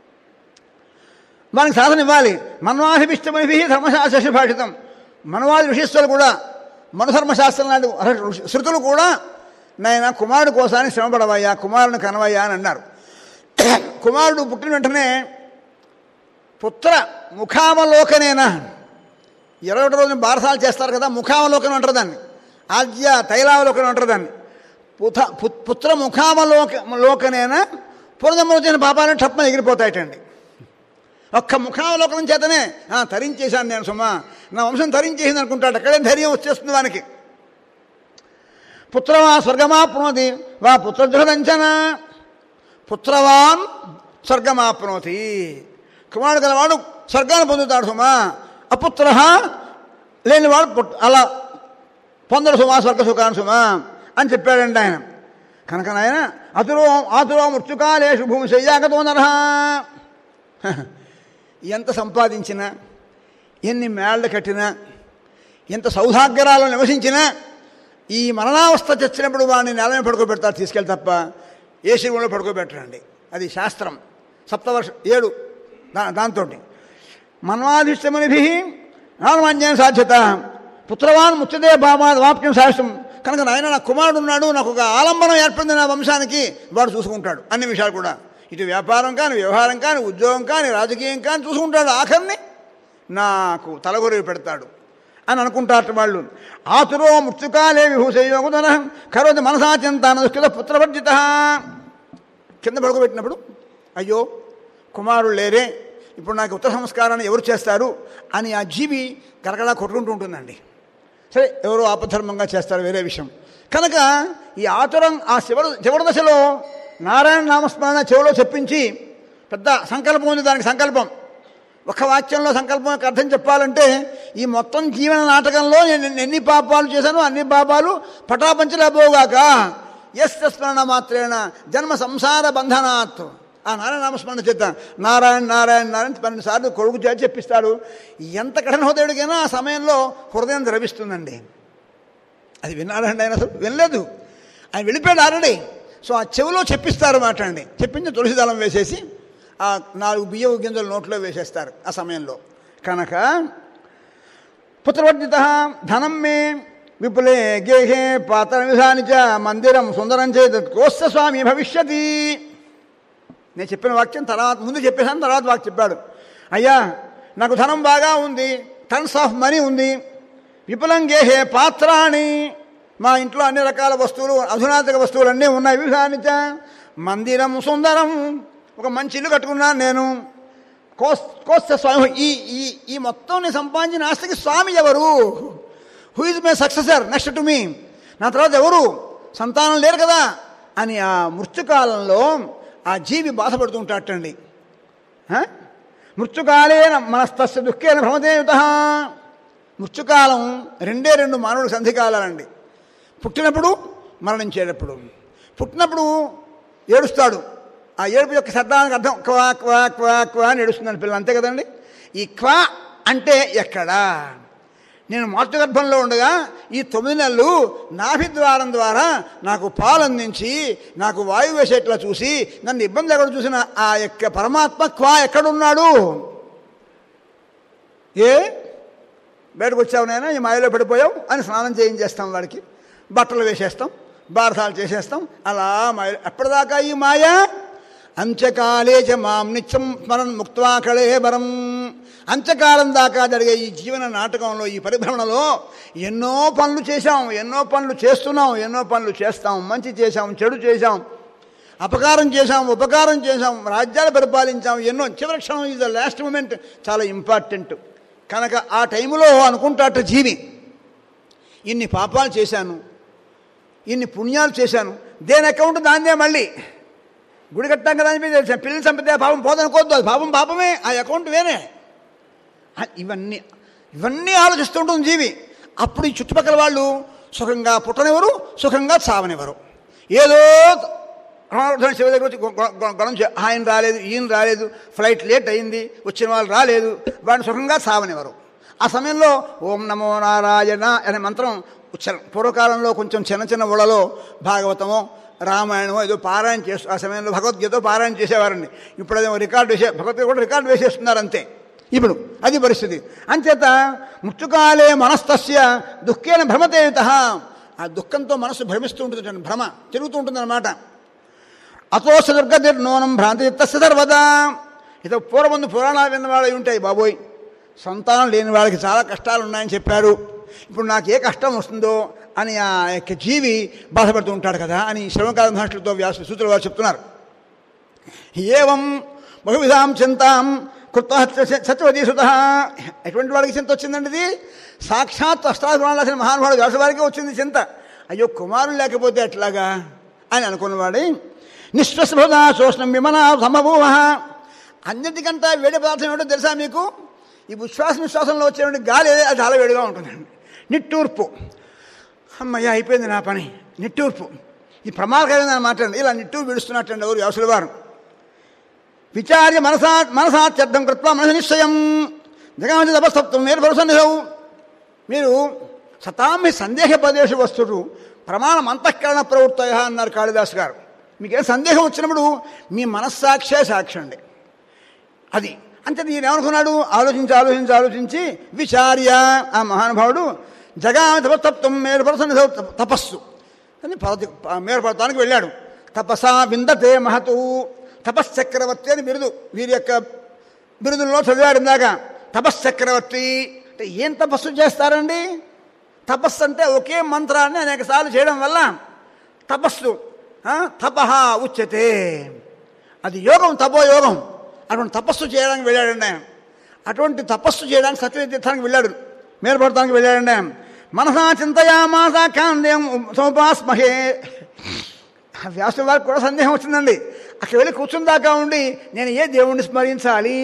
మనకి సాధన ఇవ్వాలి మన్వాభిష్టమనిభి ధర్మశాస్త్ర భాషితం మనవాది ఋషిస్తులు కూడా మనుధర్మశాస్త్రం లాంటి ఋషి- శృతులు కూడా నాయన కుమారుడు కోసానికి శ్రమపడవయ్యా కుమారుని కనవయ్యా అని అన్నారు కుమారుడు పుట్టిన వెంటనే పుత్ర ముఖావలోకనేనా ఇరవై ఒకటి రోజున బారసాలు చేస్తారు కదా ముఖావలోకనం అంటారు దాన్ని ఆద్య తైలావలోకనం అంటారు దాన్ని పుత పు- పుత్ర ముఖావలోక లోకనేనా పూర్వజన్మలో చేసిన పాపాలను టప్పని ఎగిరిపోతాయటండి ఒక్క ముఖావలోకనం చేతనే "ఆ, తరించేశాను నేను సుమా నా వంశం తరించేసింది అనుకుంటాడు అక్కడే ధైర్యం వచ్చేస్తుంది వానికి పుత్రవా స్వర్గమాప్నోతి వా పుత్రదృఢంచన పుత్రవాన్ స్వర్గమాప్నోతి కుమారుడు గలవాడు స్వర్గాన్ని పొందుతాడు సుమా అపుత్ర లేనివాడు పుట్- అలా పొందడు సుమా స్వర్గ సుఖాన్ని సుమా అని చెప్పాడండి ఆయన కనుక నాయన అతురో ఆతురో మృత్యుకాలేషు భూమి శయ్యాగతో నరహ ఎంత సంపాదించినా ఎన్ని మేళ్ళు కట్టినా ఎంత సౌభాగ్యరాలు నివసించినా ఈ మరణావస్థ తెచ్చినప్పుడు వాడిని నేల మీద పడుకోబెడతారు తీసుకెళ్ళి తప్ప ఏ శివంలో పడుకోబెట్టరండి అది శాస్త్రం సప్తవర్ష ఏడు దా దాంతో మన్వాధిష్టమునిభి నానమాన్యాన్ని సాధ్యత పుత్రవాన్ ముచ్చదే బామా వాప్యం శాస్త్రం కనుక నాయన నా కుమారుడు ఉన్నాడు నాకు ఒక ఆలంబనం ఏర్పడింది నా వంశానికి వాడు చూసుకుంటాడు అన్ని విషయాలు కూడా ఇటు వ్యాపారం కానీ వ్యవహారం కానీ ఉద్యోగం కానీ రాజకీయం కానీ చూసుకుంటాడు ఆఖరిని నాకు తలగొరి పెడతాడు అని అనుకుంటారు వాళ్ళు ఆతురో మృత్యుకాలే విభూషయోగుదన కరోతి మనసా చింతాన దుష్కృత పుత్రవర్జిత కింద పడుకోబెట్టినప్పుడు అయ్యో కుమారుడు లేరే ఇప్పుడు నాకు ఉత్తర సంస్కారాన్ని ఎవరు చేస్తారు అని ఆ జీవి గరగడా కొట్టుకుంటూ ఉంటుందండి సరే ఎవరో ఆపధర్మంగా చేస్తారు వేరే విషయం కనుక ఈ ఆతురం ఆ చివరి చివరి దశలో నారాయణ నామస్మరణ చెవిలో చెప్పించి పెద్ద సంకల్పం ఉంది దానికి సంకల్పం ఒక వాక్యంలో సంకల్పం యొక్క అర్థం చెప్పాలంటే ఈ మొత్తం జీవన నాటకంలో నేను ఎన్ని పాపాలు చేశానో అన్ని పాపాలు పటాపంచలబోగాక ఎస్ స్మరణ మాత్రేణ జన్మ సంసార బంధనాత్ ఆ నారాయణ నామస్మరణ చేత నారాయణ నారాయణ నారాయణ పన్నెండు సార్లు కొడుకు చేతి చెప్పిస్తాడు ఎంత కఠిన హృదయుడికైనా ఆ సమయంలో హృదయం ద్రవిస్తుందండి అది విన్నాడండి ఆయన అసలు వినలేదు ఆయన వెళ్ళిపోయాడు ఆల్రెడీ సో ఆ చెవిలో చెప్పిస్తారు మాట అండి చెప్పించి తులసి దళం వేసేసి ఆ నాలుగు బియ్యపు గింజలు నోట్లో వేసేస్తారు ఆ సమయంలో కనుక పుత్రవర్జిత ధనం మే విపులే గేహే పాత్ర విధాని చ మందిరం సుందరం చేత కోస్త స్వామి భవిష్యతి నేను చెప్పిన వాక్యం తర్వాత ముందు చెప్పేసాను తర్వాత వాక్యం చెప్పాడు అయ్యా నాకు ధనం బాగా ఉంది టన్స్ ఆఫ్ మనీ ఉంది విపులం గేహే పాత్రాణి మా ఇంట్లో అన్ని రకాల వస్తువులు అధునాతక వస్తువులు అన్నీ ఉన్నాయి విధానిచ మందిరం సుందరం ఒక మంచి ఇల్లు కట్టుకున్నాను నేను కోస్ కోస్త స్వామి ఈ ఈ ఈ మొత్తం నేను సంపాదించిన ఆస్తికి స్వామి ఎవరు who is my successor next to me నా తర్వాత ఎవరు సంతానం లేరు కదా అని ఆ మృత్యుకాలంలో ఆ జీవి బాధపడుతూ ఉంటాటండి మృత్యుకాలేన మనస్తస్య దుఃఖేన భ్రమదేయుత మృత్యుకాలం రెండే రెండు మానవుడికి సంధికాలాలండి పుట్టినప్పుడు మరణించేటప్పుడు పుట్టినప్పుడు ఏడుస్తాడు ఆ ఏడుపు యొక్క శబ్దానికి అర్థం క్వా క్వా క్వా క్వా అని ఏడుస్తుందని పిల్లలు అంతే కదండి ఈ క్వా అంటే ఎక్కడా నేను మాతృగర్భంలో ఉండగా ఈ తొమ్మిది నెలలు నాభిద్వారం ద్వారా నాకు పాలు అందించి నాకు వాయువు వేసేట్లా చూసి నన్ను ఇబ్బంది ఎక్కడ చూసిన ఆ యొక్క పరమాత్మ క్వా ఎక్కడున్నాడు ఏ బయటకు వచ్చావు నాయనా ఈ మాయలో పడిపోయావు అని స్నానం చేయించేస్తాం వాడికి బట్టలు వేసేస్తాం బారసాలు చేసేస్తాం అలా మాయ ఎప్పటిదాకా ఈ మాయ అంత్యకాలే చ మాం నిత్యం స్మరన్ ముక్త్వా కళేబరం అంత్యకాలం దాకా జరిగే ఈ జీవన నాటకంలో ఈ పరిభ్రమణలో ఎన్నో పనులు చేశాం ఎన్నో పనులు చేస్తున్నాం ఎన్నో పనులు చేస్తాం మంచి చేశాం చెడు చేశాం అపకారం చేశాం ఉపకారం చేశాం రాజ్యాలు పరిపాలించాం ఎన్నో చివరి క్షణం ఈజ్ ద లాస్ట్ మూమెంట్ చాలా ఇంపార్టెంట్ కనుక ఆ టైంలో అనుకుంటాట జీవి ఇన్ని పాపాలు చేశాను ఇన్ని పుణ్యాలు చేశాను దేని అకౌంట్ దాందే మళ్ళీ గుడి కట్టాం కదా అని చెప్పి పిల్లలు చంపితే పాపం పోదనుకోవద్దు అది పాపం పాపమే ఆ అకౌంట్ వేరే ఆ, ఇవన్నీ ఇవన్నీ ఆలోచిస్తుంటుంది జీవి అప్పుడు ఈ చుట్టుపక్కల వాళ్ళు సుఖంగా పుట్టనివ్వరు సుఖంగా చావనివ్వరు ఏదో రామకృష్ణ శివ దగ్గర వచ్చి గొ- గొ- గొ- గొడవ చే- ఆయన రాలేదు ఈయన రాలేదు ఫ్లైట్ లేట్ అయింది వచ్చిన వాళ్ళు రాలేదు వాడిని సుఖంగా చావనివ్వరు ఆ సమయంలో ఓం నమో నారాయణ అనే మంత్రం ఉచ్చరణ పూర్వకాలంలో కొంచెం చిన్న చిన్న ఊళ్ళలో భాగవతమో రామాయణమో ఏదో పారాయణ చేస్తూ ఆ సమయంలో భగవద్గీత పారాయణ చేసేవారండి ఇప్పుడు అదేమో రికార్డు వేసే భగవద్గీత కూడా రికార్డు వేసేస్తున్నారు అంతే ఇప్పుడు అది పరిస్థితి అంచేత మృత్యుకాలే మనస్తస్య దుఃఖేన భ్రమతేయుత ఆ దుఃఖంతో మనసు భ్రమిస్తూ ఉంటుంది భ్రమ తిరుగుతూ ఉంటుందన్నమాట అతోస దుర్గతిర్నూనం భ్రాంతి చిత్తస్య సర్వదా ఇదో పూర్వమందు పురాణాలు విన్న వాళ్ళు ఉంటాయి బాబోయ్ సంతానం లేని వాళ్ళకి చాలా కష్టాలు ఉన్నాయని చెప్పారు ఇప్పుడు నాకు ఏ కష్టం వస్తుందో అని ఆ యొక్క జీవి బాధపడుతూ ఉంటాడు కదా అని శ్రమకాల మహర్షులతో వ్యాస సూత్రులు వారు చెప్తున్నారు ఏవం బహువిధాం చింతాం కృత్వ సత్యవతీసుత ఎటువంటి వాడికి చింత వచ్చిందండి ఇది సాక్షాత్ అష్టాపురాణాలు రాసిన మహానుభావుడు వ్యాస వారికి వచ్చింది చింత అయ్యో కుమారులు లేకపోతే ఎట్లాగా అని అనుకున్నవాడి నిశ్వసభుదా శోషణం విమన సమభూవ అన్నిటికంటే వేడి పదార్థం ఏమిటో తెలుసా మీకు ఈ ఉచ్ఛ్వాస నిశ్వాసంలో వచ్చేటువంటి గాలి ఏదో అది చాలా వేడిగా ఉంటుందండి నిట్టూర్పు అమ్మయ్య అయిపోయింది నా పని నిట్టూర్పు ఈ ప్రమాదకరమైన మాట అండి ఇలా నిట్టూరు విడుస్తున్నట్టండి ఎవరు వ్యవసుల వారు విచార్య మనసా మనసాత్యర్థం కృత్వ మనసు నిశ్చయం జగమంచి తపస్తత్వం మీరు భరోసనిహవు మీరు సతామి సందేహ ప్రదేశ వస్తుడు ప్రమాణం అంతఃకరణ ప్రవృత్తయ అన్నారు కాళిదాస్ గారు మీకేం సందేహం వచ్చినప్పుడు మీ మనస్సాక్షే సాక్షి అండి అది అంతే ఈయన ఏమనుకున్నాడు ఆలోచించి ఆలోచించి ఆలోచించి విచార్య ఆ మహానుభావుడు జగామి తపస్తత్వం మేరుపరసని తపస్సు అని పర్వత మేరుపర్వతానికి వెళ్ళాడు తపసా విందతే మహతు తపశ్చక్రవర్తి అని బిరుదు వీరి యొక్క బిరుదుల్లో చదివారు ఇందాక తపశ్చక్రవర్తి అంటే ఏం తపస్సు చేస్తారండి తపస్సు అంటే ఒకే మంత్రాన్ని అనేక సార్లు చేయడం వల్ల తపస్సు తపహ ఉచ్యతే అది యోగం తపోయోగం అటువంటి తపస్సు చేయడానికి వెళ్ళాడండి ఆయన అటువంటి తపస్సు చేయడానికి సత్యతీర్థానికి వెళ్ళాడు మేలుపడతానికి వెళ్ళాడండి ఆయన మనసా చింతయామాస కాందేయం సముపాస్మహే ఆ వ్యాసుల వారికి కూడా సందేహం వచ్చిందండి అక్కడ వెళ్ళి కూర్చుని దాకా ఉండి నేను ఏ దేవుణ్ణి స్మరించాలి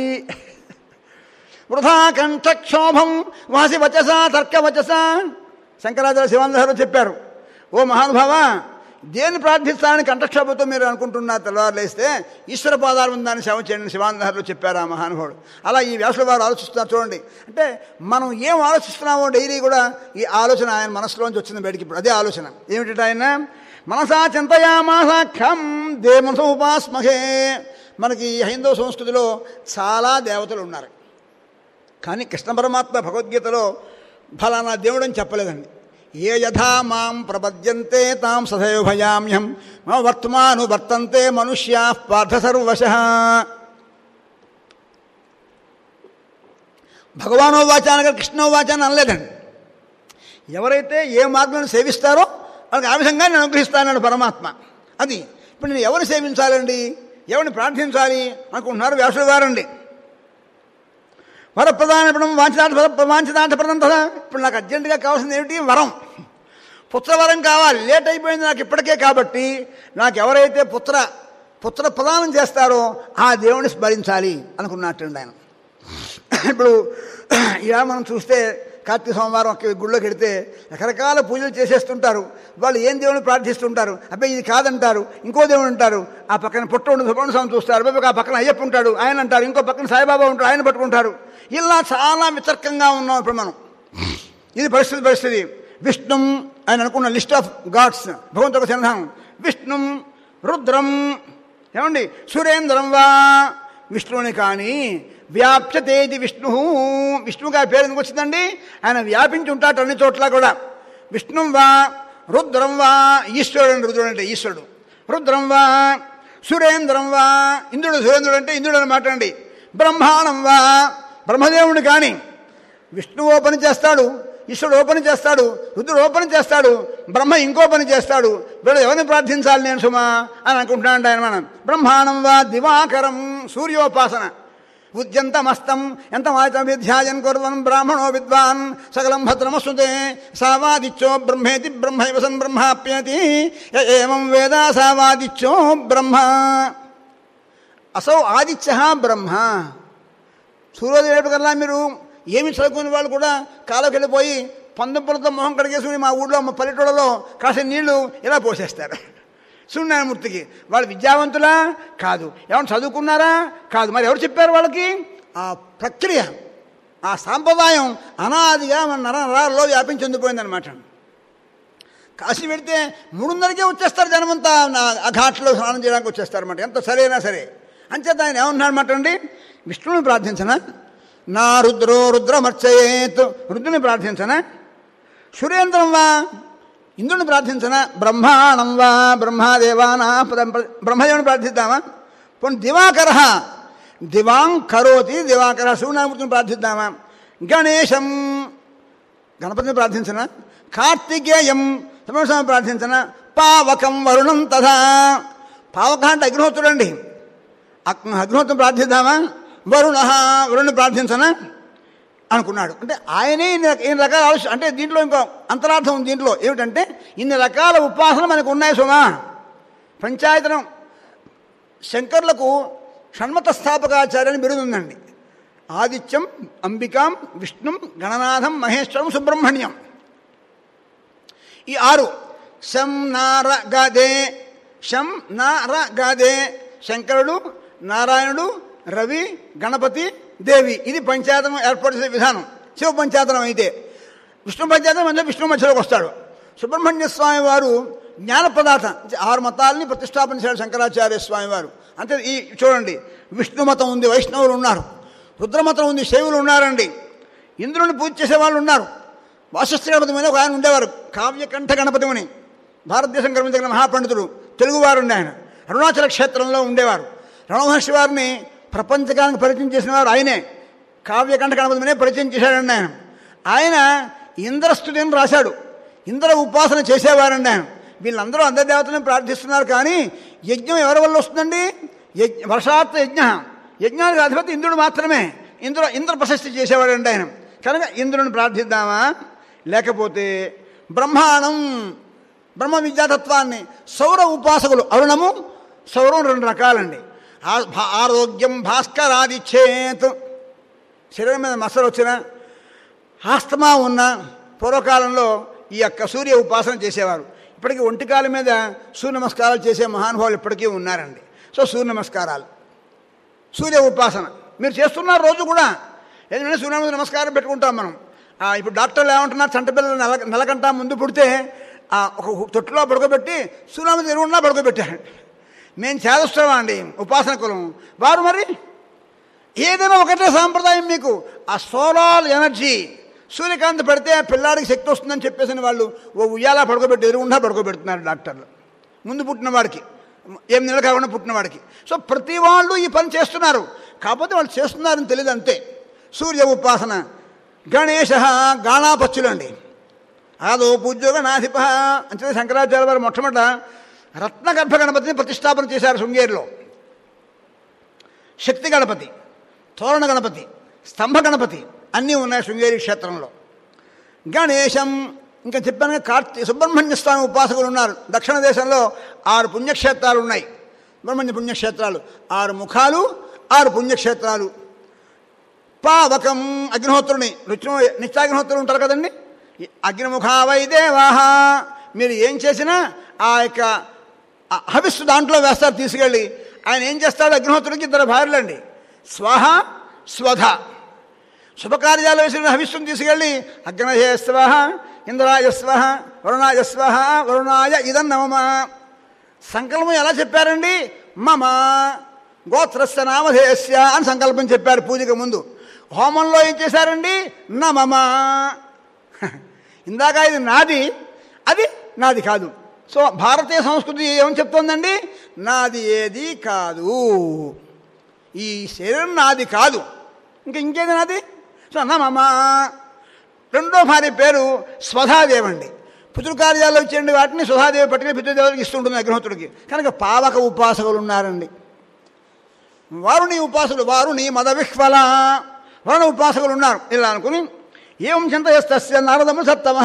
వృధా కంఠక్షోభం వాసి వచస తర్క వచస శంకరాచార్య శివానందరు చెప్పారు ఓ మహానుభావ దేన్ని ప్రార్థిస్తానని కంఠక్షోభతో మీరు అనుకుంటున్నారు తెల్లవారులేస్తే ఈశ్వర పాదాలు ఉందని సేవ చేయండి శివానందరు చెప్పారు ఆ మహానుభావుడు అలా ఈ వ్యాసుల వారు ఆలోచిస్తున్నారు చూడండి అంటే మనం ఏం ఆలోచిస్తున్నామో డైలీ కూడా ఈ ఆలోచన ఆయన మనసులోంచి వచ్చింది బయటికి ఇప్పుడు అదే ఆలోచన ఏమిటి ఆయన మనసా చింతయామాస ఖం దేమస ఉపాస్మహే మనకి ఈ హైందవ సంస్కృతిలో చాలా దేవతలు ఉన్నారు కానీ కృష్ణ పరమాత్మ భగవద్గీతలో ఫలానా దేవుడు అని చెప్పలేదండి ఏ యథా మాం ప్రపద్యంతే తాం సదైవ భయామ్యం మమ వర్తమాను వర్తంతే మనుష్యా పార్థ సర్వశ భగవానో వాచానగా కృష్ణో వాచాన్ని అనలేదండి ఎవరైతే ఏ మార్గాన్ని సేవిస్తారో వాళ్ళకి ఆ విధంగా నేను అనుగ్రహిస్తానన్నాడు పరమాత్మ అది ఇప్పుడు నేను ఎవరిని సేవించాలండి ఎవరిని ప్రార్థించాలి అనుకుంటున్నారు వ్యాసుడు గారండి వరప్రధానపడం వాంఛనాథ వాంఛనాథపదం కదా ఇప్పుడు నాకు అర్జెంటుగా కావాల్సింది ఏమిటి వరం పుత్రవరం కావాలి లేట్ అయిపోయింది నాకు ఇప్పటికే కాబట్టి నాకు ఎవరైతే పుత్ర పుత్ర ప్రదానం చేస్తారో ఆ దేవుని స్మరించాలి అనుకున్నట్టండి ఆయన ఇప్పుడు ఇలా మనం చూస్తే కార్తీక సోమవారం ఒక గుళ్ళోకి వెడితే రకరకాల పూజలు చేసేస్తుంటారు వాళ్ళు ఏం దేవుని ప్రార్థిస్తుంటారు అబ్బాయి ఇది కాదంటారు ఇంకో దేవుడు అంటారు ఆ పక్కన పుట్ట ఉండి సుబ్రహ్మణ్య స్వామి చూస్తారు అబ్బాయి ఆ పక్కన అయ్యప్ప ఉంటాడు ఆయన అంటారు ఇంకో పక్కన సాయిబాబా ఉంటాడు ఆయన పట్టుకుంటారు ఇలా చాలా వితర్కంగా ఉన్నాం ఇప్పుడు మనం ఇది పరిస్థితి పరిస్థితి విష్ణుం ఆయన అనుకున్న లిస్ట్ ఆఫ్ గాడ్స్ భగవంతుడు చిహ్నం విష్ణుం రుద్రం ఏమండి సురేంద్రం వా విష్ణువుని కానీ వ్యాప్యతేది విష్ణు విష్ణువు గారి పేరు ఎందుకు వచ్చిందండి ఆయన వ్యాపించి ఉంటాడు అన్ని చోట్ల కూడా విష్ణుం వా రుద్రం వా ఈశ్వరుడు అంటే రుద్రుడు అంటే ఈశ్వరుడు రుద్రం వా సురేంద్రం వా ఇంద్రుడు సురేంద్రుడు అంటే ఇంద్రుడు అని మాట్లాడండి బ్రహ్మాండం వా బ్రహ్మదేవుడు కానీ విష్ణువు ఓ పని చేస్తాడు ఈశ్వరుడు ఓ పని చేస్తాడు రుద్రుడు ఓ పని చేస్తాడు బ్రహ్మ ఇంకో పని చేస్తాడు వీళ్ళు ఎవరిని ప్రార్థించాలి నేను సుమా అని అనుకుంటున్నాడు ఆయన మనం బ్రహ్మాండం వా దివాకరం సూర్యోపాసన ఉద్యంతమస్తం ఎంత విధ్యాయన్ కుర్వన్ బ్రాహ్మణో విద్వాన్ సకలం భద్రమస్సుతే సావాదిత్యో బ్రహ్మేతి బ్రహ్మైవ సన్ బ్రహ్మాప్యతి య ఏవం వేద సావాదిత్యో బ్రహ్మ అసౌ ఆదిత్య బ్రహ్మ సూర్యోదయం కల్లా మీరు ఏమి చదువుకునే వాళ్ళు కూడా కాలోకి వెళ్ళిపోయి పందుపులతో మొహం కడిగేసుకుని మా ఊళ్ళో మా పల్లెటూళ్ళలో కాసిన నీళ్లు ఇలా పోసేస్తారు సూర్యనారాయణమూర్తికి వాళ్ళు విద్యావంతులా కాదు ఏమన్నా చదువుకున్నారా కాదు మరి ఎవరు చెప్పారు వాళ్ళకి ఆ ప్రక్రియ ఆ సాంప్రదాయం అనాదిగా మన నర నరాల్లో వ్యాపించి చెందిపోయిందనమాట కాశీ పెడితే మూడున్నరకే వచ్చేస్తారు జనమంతా నా- ఆ ఘాట్లో స్నానం చేయడానికి వచ్చేస్తారన్నమాట ఎంత సరైనా సరే అంచేత ఆయన ఏమన్నారన్నమాట అండి విష్ణువుని ప్రార్థించనా నా రుద్రో రుద్రమర్చయేత్ రుద్రుని ప్రార్థించనా సురేంద్రం వా ఇంద్రుని ప్రార్థించనా బ్రహ్మాణం వా బ్రహ్మాదేవానా బ్రహ్మదేవుని ప్రార్థిద్దామా పోనీ దివాకర దివాం కరోతి దివాకర సూర్యనామూర్తిని ప్రార్థిద్దామా గణేశం గణపతిని ప్రార్థించనా కార్తికేయం తమిళస్వామి ప్రార్థించన పావకం వరుణం తథా పావక అంటే అగ్నిహోత్రుడు అండి అగ్నిహోత్రం ప్రార్థిద్దామా వరుణ వరుణ్ణి ప్రార్థించనా అనుకున్నాడు అంటే ఆయనే ఇన్ని రక- ఇన్ని రకాల ఆలోచన అంటే దీంట్లో ఇంకో అంతరార్థం ఉంది దీంట్లో ఏమిటంటే ఇన్ని రకాల ఉపాసనలు మనకు ఉన్నాయి సుమా పంచాయతనం శంకర్లకు షణ్మత స్థాపకాచార్యని బిరుదుందండి ఆదిత్యం అంబికాం విష్ణుం గణనాథం మహేశ్వరం సుబ్రహ్మణ్యం ఈ ఆరు శం నార గదే శం నార గదే శంకరుడు నారాయణుడు రవి గణపతి దేవి ఇది పంచాయతనం ఏర్పాటు చేసే విధానం శివ పంచాయతనం అయితే విష్ణు పంచాయతనం మధ్య విష్ణు మధ్యలోకి వస్తాడు సుబ్రహ్మణ్య స్వామి వారు జ్ఞానప్రదాత ఆరు మతాలని ప్రతిష్టాపన చేశాడు శంకరాచార్య స్వామి వారు అంటే ఈ చూడండి విష్ణు మతం ఉంది వైష్ణవులు ఉన్నారు రుద్రమతం ఉంది శైవులు ఉన్నారండి ఇంద్రుని పూజ చేసే వాళ్ళు ఉన్నారు వాసిష్ఠ గణపతి మీద ఒక ఆయన ఉండేవారు కావ్యకంఠ గణపతి అని భారతదేశం గర్వించగల మహాపండితుడు తెలుగువారు ఉండే ఆయన అరుణాచల క్షేత్రంలో ఉండేవారు రమహర్షి వారిని ప్రపంచకానికి పరిచయం చేసిన వారు ఆయనే కావ్యకంఠ గణపతినే పరిచయం చేశాడండి ఆయన ఆయన ఇంద్రస్తుతి అని రాశాడు ఇంద్ర ఉపాసన చేసేవారండి ఆయన వీళ్ళందరూ అందరి దేవతలను ప్రార్థిస్తున్నారు కానీ యజ్ఞం ఎవరి వల్ల వస్తుందండి యజ్ఞ వర్షార్థ యజ్ఞ యజ్ఞానికి అధిపతి ఇంద్రుడు మాత్రమే ఇంద్ర ఇంద్ర ప్రశస్తి చేసేవాడండి ఆయన కనుక ఇంద్రుని ప్రార్థిద్దామా లేకపోతే బ్రహ్మాండం బ్రహ్మ విద్యాతత్వాన్ని సౌర ఉపాసకులు అరుణము సౌరం రెండు రకాలండి ఆ- భా- ఆరోగ్యం భాస్కరాదిచ్చేత్ శరీరం మీద మసలు వచ్చిన ఆస్తమా ఉన్న పూర్వకాలంలో ఈ యొక్క సూర్య ఉపాసన చేసేవారు ఇప్పటికీ ఒంటికాల మీద సూర్య నమస్కారాలు చేసే మహానుభావులు ఇప్పటికీ ఉన్నారండి సో సూర్య నమస్కారాలు సూర్య ఉపాసన మీరు చేస్తున్నారు రోజు కూడా ఎందుకంటే సూర్యనమస్కారం నమస్కారం పెట్టుకుంటాం మనం ఆ, ఇప్పుడు డాక్టర్లు ఏమంటున్నారు చంట పిల్లలు నెల నెలకంట ముందు పుడితే ఆ ఒక తొట్టులో పడుకోబెట్టి సూర్యనారాయణ ఎరువున్నా పడుకోబెట్టారు మేము చేదస్తామా అండి ఉపాసన కులం వారు మరి ఏదైనా ఒకటే సాంప్రదాయం మీకు ఆ సోలార్ ఎనర్జీ సూర్యకాంతి పడితే ఆ పిల్లాడికి శక్తి వస్తుందని చెప్పేసిన వాళ్ళు ఓ ఉయ్యాల పడుకోబెట్టి ఎదురుగుండా పడుకోబెడుతున్నారు డాక్టర్లు ముందు పుట్టిన వాడికి ఏం నెలలు కాకుండా పుట్టిన వాడికి సో ప్రతి వాళ్ళు ఈ పని చేస్తున్నారు కాకపోతే వాళ్ళు చేస్తున్నారని తెలియదు అంతే సూర్య ఉపాసన గణేశ గాణాపచ్చులండి ఆదో పూజ్యోగ నాధిప అంటే శంకరాచార్య వారు మొట్టమొదట రత్నగర్భ గణపతిని ప్రతిష్టాపన చేశారు శృంగేరిలో శక్తి గణపతి తోరణ గణపతి స్తంభ గణపతి అన్నీ ఉన్నాయి శృంగేరి క్షేత్రంలో గణేశం ఇంకా చెప్పాను కదా, కార్తీ సుబ్రహ్మణ్య స్వామి ఉపాసకులు ఉన్నారు దక్షిణ దేశంలో ఆరు పుణ్యక్షేత్రాలు ఉన్నాయి సుబ్రహ్మణ్య పుణ్యక్షేత్రాలు ఆరు ముఖాలు ఆరు పుణ్యక్షేత్రాలు పావకం అగ్నిహోత్రుని రుచి నిత్యాగ్నిహోత్రులు ఉంటారు కదండి ఈ అగ్నిముఖావై దేవాహ మీరు ఏం చేసినా ఆ యొక్క ఆ హవిస్సు దాంట్లో వేస్తారు తీసుకెళ్ళి ఆయన ఏం చేస్తాడు అగ్నిహోత్రుడికి ఇద్దరు భార్యలండి స్వహ స్వధ శుభకార్యాలు వేసిన హవిస్సును తీసుకెళ్ళి అగ్నయే స్వహ ఇంద్రాయ స్వహ వరుణాయ స్వహ వరుణాయ ఇదం నమమ సంకల్పం ఎలా చెప్పారండి మమ గోత్రస్య నామధేయస్య అని సంకల్పం చెప్పారు పూజకు ముందు హోమంలో ఏం చేశారండి నమమ ఇందాక ఇది నాది అది నాది కాదు సో భారతీయ సంస్కృతి ఏమని చెప్తోందండి నాది ఏది కాదు ఈ శరీరం నాది కాదు ఇంకా ఇంకేది నాది సో నమమ రెండో భార్య పేరు స్వధాదేవండి పితృకార్యాల్లో ఇచ్చేయండి వాటిని స్వధాదేవి పట్టుకుని పితృదేవుడికి ఇస్తుంటుంది అగ్నిహోత్రుడికి కనుక పావక ఉపాసకులు ఉన్నారండి వారుని ఉపాసులు వారుని మద విహ్వల వరుణ ఉపాసకులు ఉన్నారు ఇలా అనుకుని ఏం చింతయస్తస్య నారదము సత్తమ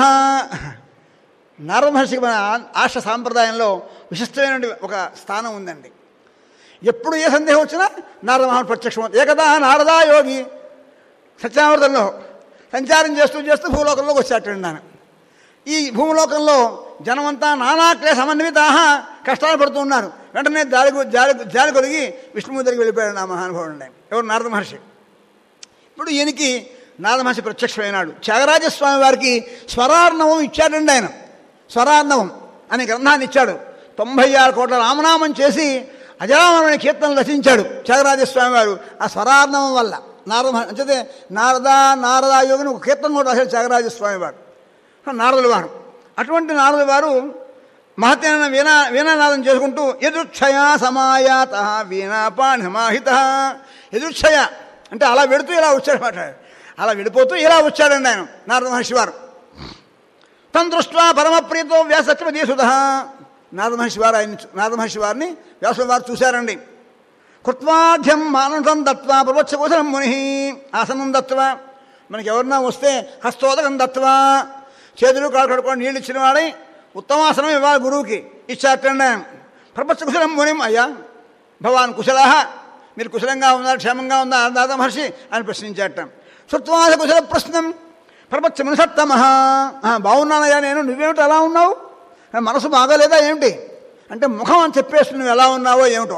నారద మహర్షికి మన ఆశ సాంప్రదాయంలో విశిష్టమైన ఒక స్థానం ఉందండి ఎప్పుడు ఏ సందేహం వచ్చినా నారద మహర్షి ప్రత్యక్షం ఏకదా నారదా యోగి సత్యామృతంలో సంచారం చేస్తూ చేస్తూ భూలోకంలోకి వచ్చాటండి ఆయన ఈ భూలోకంలో జనమంతా నానా క్లేశ సమన్విత కష్టాలు పడుతూ ఉన్నారు వెంటనే జాలి జాలి జాలి కొలిగి విష్ణుమూర్తి దగ్గరికి వెళ్ళిపోయాడు నా మహానుభావుడు ఎవరు నారద మహర్షి ఇప్పుడు ఈయనకి నారద మహర్షి ప్రత్యక్షమైనాడు త్యాగరాజస్వామి వారికి స్వరార్ణవం ఇచ్చాడండి ఆయన స్వరార్ణవం అనే గ్రంథాన్ని ఇచ్చాడు తొంభై ఆరు కోట్ల రామనామం చేసి అజరామరమైన కీర్తనలు రచించాడు త్యాగరాజస్వామి వారు ఆ స్వరార్ణవం వల్ల నారద మహర్షి అంటే నారద నారద యోగిని ఒక కీర్తన కూడా రాశాడు త్యాగరాజస్వామి వారు నారదుల వారు అటువంటి నారదుల వారు మహత్యమైన వీణా వీణానాదం చేసుకుంటూ ఎదుర్ఛయ సమాయాత వీణాపాణి సమాహిత ఎదుర్ఛయ అంటే అలా వెడుతూ ఇలా వచ్చాడనమాట అలా వెళ్ళిపోతూ ఇలా వచ్చాడండి ఆయన నారద మహర్షి వారు తను దృష్ట్యా పరమప్రీతో వ్యాసత్వదీసుత నారద మహర్షి వారు ఆయన నారద మహర్షి వారిని వ్యాసుల వారు చూశారండి కృత్వాధ్యం మానసం దత్వా ప్రవచ్చ కుశలం ముని ఆసనం దత్వా మనకి ఎవరన్నా వస్తే హస్తోదకం దత్వా చేతులు కాలు కడుకొని నీళ్ళు ఇచ్చిన వాడై ఉత్తమాసనం ఇవ్వాలి గురువుకి ఇచ్చాటండి ప్రపంచ కుశలం మునిం అయ్యా భవాన్ కుశలా మీరు కుశలంగా ఉన్నారు క్షేమంగా ఉందా నారద మహర్షి అని ప్రశ్నించాట శృత్వాస కుశల ప్రశ్నం ప్రపంచ మునిసత్తమ బాగున్నానయ్యా నేను నువ్వేమిటి అలా ఉన్నావు మనసు బాగోలేదా ఏమిటి అంటే ముఖం అని చెప్పేసి నువ్వు ఎలా ఉన్నావో ఏమిటో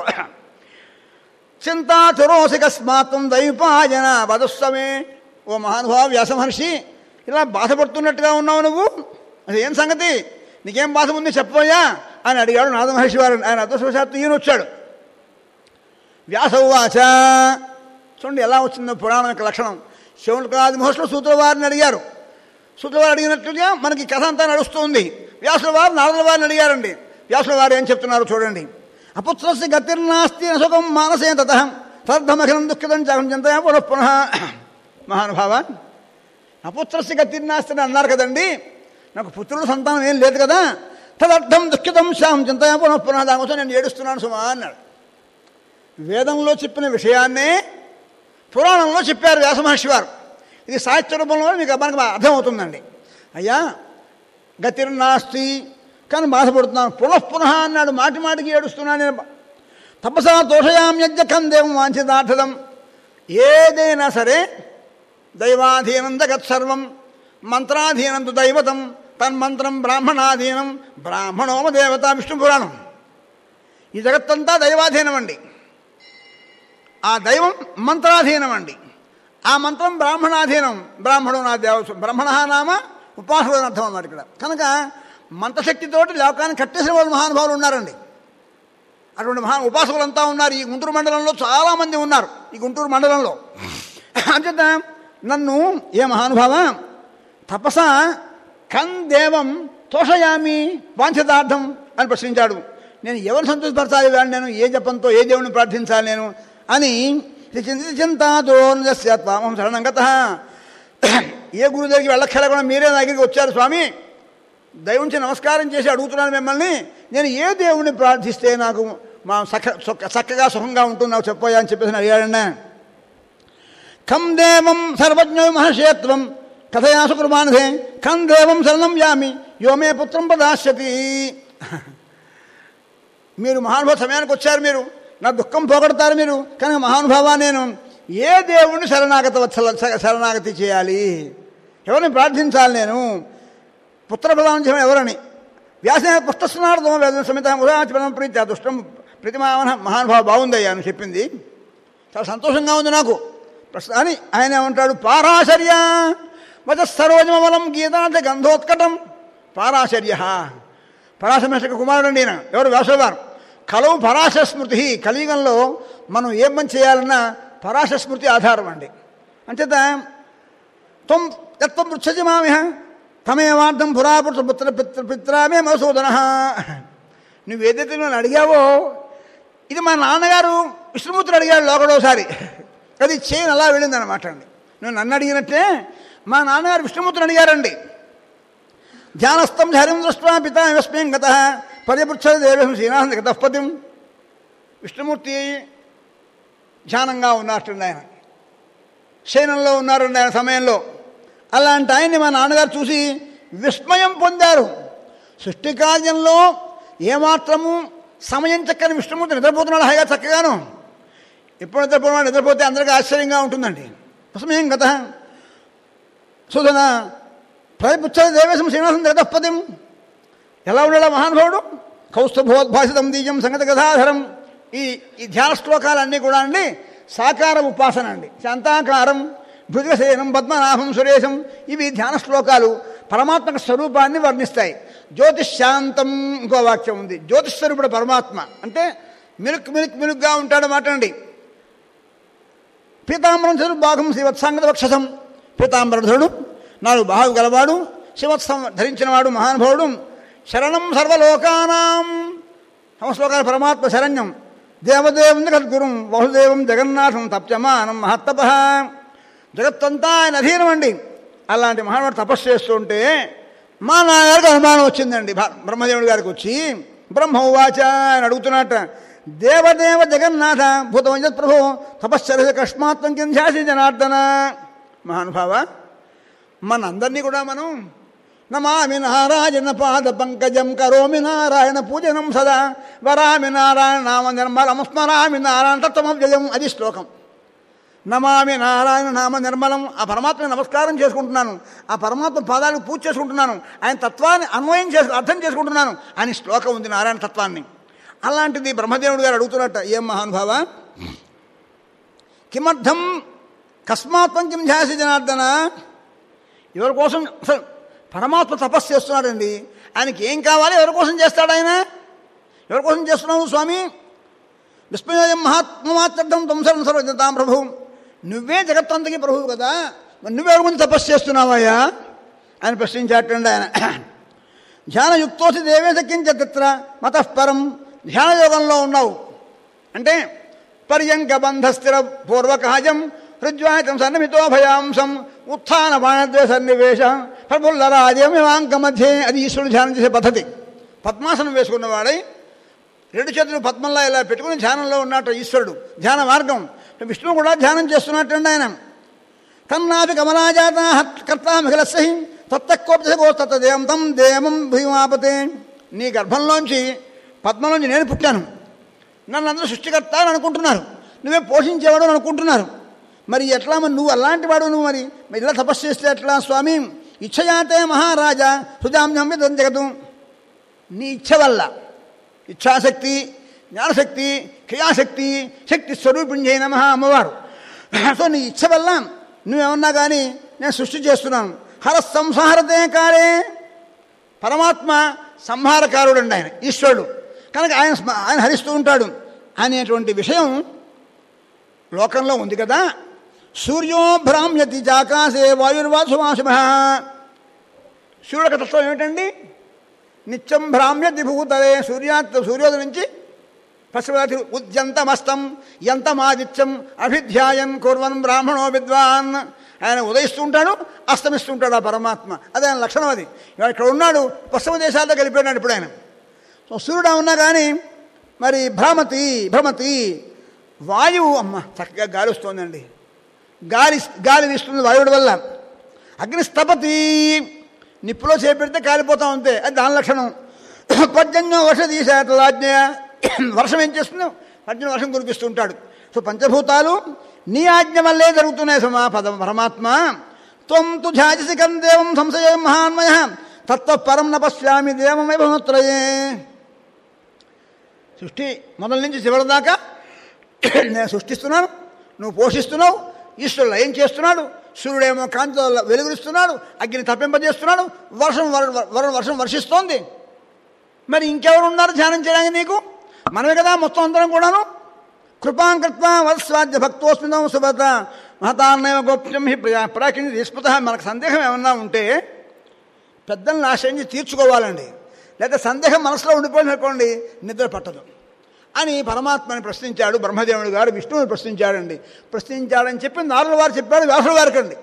చింతా చురోసికస్మాత్వం దైపాయన వధుస్వమే ఓ మహానుభావ వ్యాస మహర్షి ఇలా బాధపడుతున్నట్టుగా ఉన్నావు నువ్వు అది ఏం సంగతి నీకేం బాధ ఉంది చెప్పబోయా అని అడిగాడు నాద మహర్షి వారు ఆయన అదృష్టవశాత్తు ఈయన వచ్చాడు వ్యాసవాచ చూడండి ఎలా వచ్చిందో పురాణం యొక్క లక్షణం శివునికాది మహర్షులు సూత్ర వారిని అడిగారు సూత్ర వారు అడిగినట్లుగా మనకి కథ అంతా నడుస్తుంది వ్యాసుల వారు నారదుల వారిని అడిగారండి వ్యాసుల వారు ఏం చెప్తున్నారు చూడండి అపుత్రస్య గతిర్నాస్తి నసుఖం మానసే తత తద్దమఖిలం దుఃఖితం జగం చింతయా పునః పునః మహానుభావ అపుత్రస్య గతిర్నాస్తి అని అన్నారు కదండి నాకు పుత్రుడు సంతానం ఏం లేదు కదా తదర్థం దుఃఖితం శ్యాం చింతయా పునః పునః దానికోసం నేను ఏడుస్తున్నాను సుమా అన్నాడు వేదంలో చెప్పిన విషయాన్నే పురాణంలో చెప్పారు వ్యాసమహర్షి వారు ఇది సాహిత్య రూపంలో మీకు మనకు అర్థమవుతుందండి అయ్యా గతిర్నాస్తి కానీ బాధపడుతున్నాను పునః పునః అన్నాడు మాటి మాటికి ఏడుస్తున్నాను నేను తపసా దోషయామ్యజ్ఞకం దేవం వాంఛితార్థదం ఏదైనా సరే దైవాధీనం జగత్సర్వం మంత్రాధీనం తు దైవతం తన్మంత్రం బ్రాహ్మణాధీనం బ్రాహ్మణోమ దేవత విష్ణు పురాణం ఈ జగత్తంతా దైవాధీనం అండి ఆ దైవం మంత్రాధీనం అండి ఆ మంత్రం బ్రాహ్మణాధీనం బ్రాహ్మణుడు నా దేవ బ్రహ్మణ నామ ఉపాసకుడు అని అర్థం అన్నమాట ఇక్కడ కనుక మంత్రశక్తితోటి లోకాన్ని కట్టేసిన వాళ్ళు మహానుభావులు ఉన్నారండి అటువంటి మహా ఉపాసకులంతా ఉన్నారు ఈ గుంటూరు మండలంలో చాలామంది ఉన్నారు ఈ గుంటూరు మండలంలో అంచేత నన్ను ఏ మహానుభావ తపస కం దేవం తోషయామి వాంఛితార్థం అని ప్రశ్నించాడు నేను ఎవరిని సంతోషపరచాలి వాడిని నేను ఏ జపంతో ఏ దేవుని ప్రార్థించాలి నేను అని చింతాతో త్వామం శరణం గత ఏ గురువు దగ్గరికి వెళ్ళక్కర్లేకుండా మీరే నా దగ్గరికి వచ్చారు స్వామి దైవంచి నమస్కారం చేసి అడుగుతున్నాను మిమ్మల్ని నేను ఏ దేవుణ్ణి ప్రార్థిస్తే నాకు మా సఖ సుఖ- చక్కగా సుఖంగా ఉంటుంది నాకు చెప్పోయా అని చెప్పేసి అడిగాడన్న కం దేవం సర్వజ్ఞ మహర్షేత్వం కథయా సుకుర్మానసే కం దేవం శరణం యామి యోమే పుత్రం ప్రదాస్యతి మీరు మహానుభావ సమయానికి వచ్చారు మీరు నా దుఃఖం పోగొడతారు మీరు కనుక మహానుభావ నేను ఏ దేవుణ్ణి శరణాగత వత్సల శరణాగతి చేయాలి ఎవరిని ప్రార్థించాలి నేను పుత్ర ప్రధానం ఎవరని వ్యాస పుస్తస్నార్థం వేద సమిత ఉదాచరణం ప్రీతి ఆ దుష్టం ప్రతిమాన మహానుభావ బాగుందయ్యా అని చెప్పింది చాలా సంతోషంగా ఉంది నాకు ప్రస్తుతం అని ఆయన ఏమంటాడు పారాశర్య వచ సరోజమలం గీతాంత గంధోత్కటం పారాశర్య పరాశమేషక కుమారుడు ఈయన ఎవరు వ్యాసవారు కలవు పరాశ స్మృతి కలియుగంలో మనం ఏం పని చేయాలన్నా పరాశ స్మృతి ఆధారం అండి అంచేత త్వం యత్వం పృచ్చతి మామిహ తమేవార్థం పురాపురుష పుత్ర పిత్ర పిత్రామే మధుసూదన నువ్వు ఏదైతే నన్ను అడిగావో ఇది మా నాన్నగారు విష్ణుమూర్తుడు అడిగాడు లోకడోసారి అది చేయని అలా వెళ్ళింది అనమాట అండి నువ్వు నన్ను అడిగినట్టే మా నాన్నగారు విష్ణుమూర్తుడు అడిగారండి ధ్యానస్థం హరిం దృష్ట్వా పితా విస్మయం గత పర్యపృచ్ఛద దేవం శ్రీనాథం గతపతిం విష్ణుమూర్తి ధ్యానంగా ఉన్నట్టుండి ఆయన శయనంలో ఉన్నారండి ఆయన సమయంలో అలాంటి ఆయన్ని మా నాన్నగారు చూసి విస్మయం పొందారు సృష్టి కార్యంలో ఏమాత్రము సమయం చక్కని విష్ణుమూర్తి నిద్రపోతున్నాడు హాయిగా చక్కగాను ఎప్పుడు నిద్రపోతున్నాడు నిద్రపోతే అందరికీ ఆశ్చర్యంగా ఉంటుందండి విస్మయం గత సుధన ప్రయపుచ్చ దేవేశం శ్రీనివాసం జగతపతిం ఎలా ఉన్నాడా మహానుభావుడు కౌస్తుభోద్భాసితం దీయం సంగత గదాధరం ఈ ఈ ధ్యాన శ్లోకాలన్నీ కూడా అండి సాకార ఉపాసన అండి శాంతాకారం భృజసేనం పద్మనాభం సురేశం ఇవి ధ్యాన శ్లోకాలు పరమాత్మక స్వరూపాన్ని వర్ణిస్తాయి జ్యోతిశాంతం ఇంకో వాక్యం ఉంది జ్యోతిస్వరూపుడు పరమాత్మ అంటే మిలుక్ మిలుక్ మిలుగ్గా ఉంటాడన్నమాట అండి పీతాంబరం చదువు భాగం శ్రీవత్సాంగత వక్షసం పీతాంబరధరుడు నాలుగు బాహు గలవాడు శివత్సం ధరించినవాడు మహానుభావుడు శరణం సర్వలోకానాం సమశ్లోకాల పరమాత్మ శరణ్యం దేవదేవం జగద్గురుం బహుదేవం జగన్నాథం తప్యమానం మహత్తప జగత్తంతా ఆయన అధీనం అండి అలాంటి మహానుభావుడు తపస్సు చేస్తుంటే మా నాన్నగారికి అనుమానం వచ్చిందండి భ- బ్రహ్మదేవుడి గారికి వచ్చి బ్రహ్మ ఉవాచ అని అడుగుతున్నట్ట దేవదేవ జగన్నాథ భూతవంజత్ ప్రభు తపశ్చర్య కస్మాత్వం కింద ధ్యాసి జనార్దన మహానుభావ మనందరినీ కూడా మనం నమామి నారాయణ పాద పంకజం కరోమి నారాయణ పూజనం సదా వరామి నారాయణ నామ నిర్మలం స్మరామి నారాయణ తత్వమవ్యయం అది శ్లోకం నమామి నారాయణ నామ నిర్మలం ఆ పరమాత్మని నమస్కారం చేసుకుంటున్నాను ఆ పరమాత్మ పాదాలకు పూజ చేసుకుంటున్నాను ఆయన తత్వాన్ని అన్వయం చేసు అర్థం చేసుకుంటున్నాను అని శ్లోకం ఉంది నారాయణ తత్వాన్ని అలాంటిది బ్రహ్మదేవుడు గారు అడుగుతున్నట్ట ఏం మహానుభావ కిమర్థం కస్మాత్వం కిం ధ్యాసి జనార్దన ఎవరి కోసం అసలు పరమాత్మ తపస్సు చేస్తున్నాడండి ఆయనకి ఏం కావాలి ఎవరి కోసం చేస్తాడు ఆయన ఎవరి కోసం చేస్తున్నావు స్వామి విస్మయం మహాత్మమాత్రం తంసరం సర్వజతాం ప్రభు నువ్వే జగత్తంతకి ప్రభువు కదా మరి నువ్వెవరి గురించి తపస్సు చేస్తున్నావయ్యా ఆయన ప్రశ్నించాటండి ఆయన ధ్యానయుక్తోసి దేవేశ కించ తత్ర మతఃపరం ధ్యానయోగంలో ఉన్నావు అంటే పర్యంక బంధ స్థిర పూర్వకాజం హృజ్వాయతం సన్నిమితో భయాంసం ఉత్థాన బాణద్వే సన్నివేశ ప్రఫుల్లరాజమివాంక మధ్యే అది ఈశ్వరుడు ధ్యానం చేసే పద్ధతి పద్మాసనం వేసుకున్నవాడై రెండు చేతులు పద్మంలా ఇలా పెట్టుకుని ధ్యానంలో ఉన్నట్టు ఈశ్వరుడు ధ్యాన మార్గం విష్ణువు కూడా ధ్యానం చేస్తున్నట్టండి ఆయన తన్నాపి కమలాజాత కర్తామిఖలస్సహి తత్తక్కోపో తత్తదేవం తం దేవం భీమాపతే నీ గర్భంలోంచి పద్మంలోంచి నేను పుట్టాను నన్ను అందరూ సృష్టికర్త అని అనుకుంటున్నారు నువ్వే పోషించేవాడు అని అనుకుంటున్నారు మరి ఎట్లా మరి నువ్వు అలాంటి వాడు నువ్వు మరి మరి ఇలా తపస్సు చేస్తే ఎట్లా స్వామి ఇచ్చయాతే మహారాజా సుజామ్యం జగదు నీ ఇచ్ఛ వల్ల ఇచ్ఛాశక్తి జ్ఞానశక్తి క్రియాశక్తి శక్తి స్వరూపిణి అయిన మహా అమ్మవారు సో నీ ఇచ్ఛ వల్ల నువ్వేమన్నా కానీ నేను సృష్టి చేస్తున్నాను హర సంసారతే కాలే పరమాత్మ సంహారకారుడు అండి ఆయన ఈశ్వరుడు కనుక ఆయన స్మ- ఆయన హరిస్తూ ఉంటాడు అనేటువంటి విషయం లోకంలో ఉంది కదా సూర్యో భ్రామ్యతి చాకాశే వాయుర్వాసువాసుమ సూర్యుడు తత్వం ఏమిటండి నిత్యం భ్రామ్యతి భూతలే సూర్యాత్ సూర్యోదయం నుంచి పశుపతి ఉద్యంతమస్తం ఎంతమాదిత్యం అభిధ్యాయన్ కుర్వన్ బ్రాహ్మణో విద్వాన్ ఆయన ఉదయిస్తూ ఉంటాడు అస్తమిస్తూ ఉంటాడు ఆ పరమాత్మ అదే ఆయన లక్షణం అది ఇవాళ ఇక్కడ ఉన్నాడు పశ్చిమ దేశాల్లో కలిపాడు ఇప్పుడు ఆయన సో సూర్యుడు ఉన్నా కానీ మరి భ్రమతి భ్రమతి వాయువు అమ్మ చక్కగా గాలి వస్తుందండి గాలి గాలి వీస్తుంది వాయువుడి వల్ల అగ్నిస్తపతి నిప్పులో చేపెడితే కాలిపోతాం అంతే అది దాని లక్షణం పర్జన్యం వర్షదీ శాతలాజ్ఞ వర్షం ఏం చేస్తుంది పర్జన్యం వర్షం కురిపిస్తూ ఉంటాడు సో పంచభూతాలు నీ ఆజ్ఞ వల్లే జరుగుతున్నాయి సమా పద పరమాత్మ త్వం తు ఝాజసి కం దేవం సంశయం మహాన్మయ తత్వ పరం న పశ్యామి దేవమే భవత్రయే సృష్టి మొదల నుంచి చివరి దాకా నేను సృష్టిస్తున్నాను నువ్వు పోషిస్తున్నావు ఈశ్వరుడు లయం చేస్తున్నాడు సూర్యుడేమో కాంతితో వెలుగురిస్తున్నాడు అగ్ని తప్పింపజేస్తున్నాడు వర్షం వర- వర- వర్షం వర్షిస్తోంది మరి ఇంకెవరు ఉన్నారు ధ్యానం చేయడానికి నీకు మనమే కదా మొత్తం అందరం కూడాను కృపాం కృత్వా వత్స్వాద్య భక్తోస్మితం సుభత మహతాన్నైవ గోప్యం హి ప్రజా ప్రాకిని నిస్పృత మనకు సందేహం ఏమన్నా ఉంటే పెద్దలను ఆశ్రయించి తీర్చుకోవాలండి లేదా సందేహం మనసులో ఉండిపోయింది అనుకోండి నిద్ర పట్టదు అని పరమాత్మని ప్రశ్నించాడు బ్రహ్మదేవుడు గారు విష్ణువుని ప్రశ్నించాడండి ప్రశ్నించాడని చెప్పి నారదుల వారు చెప్పాడు వ్యాసుల వారికి అండి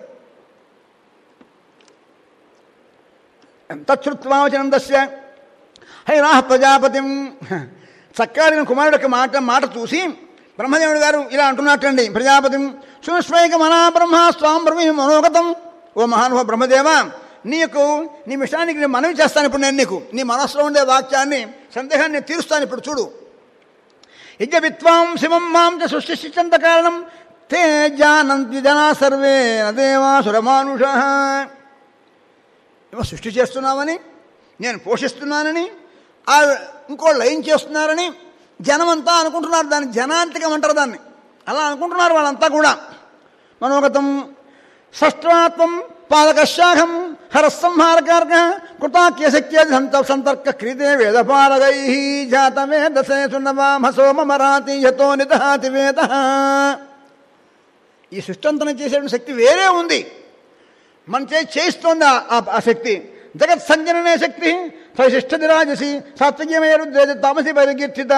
తచ్చుత్వావచనం దస్య హైరాహ ప్రజాపతిం చక్కాడిన కుమారుడికి మాట మాట చూసి బ్రహ్మదేవుడు గారు ఇలా అంటున్నట్టండి ప్రజాపతిం సుస్వైక మనా బ్రహ్మ స్వాం బ్రహ్మ మనోగతం ఓ మహానుభవ బ్రహ్మదేవ నీకు నీ విషయానికి నేను మనవి చేస్తాను ఇప్పుడు నేను నీకు నీ మనసులో ఉండే వాక్యాన్ని సందేహాన్ని నేను తీరుస్తాను ఇప్పుడు చూడు యజ్ఞ విత్వాం శివం మాం చ సృష్టించంత కారణం తే జానంతి జనా సర్వే నదేవాసురమానుష ఏమో సృష్టి చేస్తున్నామని నేను పోషిస్తున్నానని ఆ ఇంకో లయం చేస్తున్నారని జనమంతా అనుకుంటున్నారు దాన్ని జనాంతికం అంటారు దాన్ని అలా అనుకుంటున్నారు వాళ్ళంతా కూడా మనోగతం షష్ట్వాత్వం పాలకశాఖం హరసంహారకార్క కృతాక్యశక్య సంత సంతర్క క్రీతే వేదపాలగై జాత వేదసే సున్నవామసోమరాతి యతో నిదహాతి వేద ఈ సృష్టంతనం చేసే శక్తి వేరే ఉంది మన చే చేయిస్తోంది ఆ- ఆ- ఆ శక్తి జగత్ సంజననే శక్తి సవిశిష్టది రాజసి సాత్వికమయ రుద్రేజ తామసి పరికీర్తిత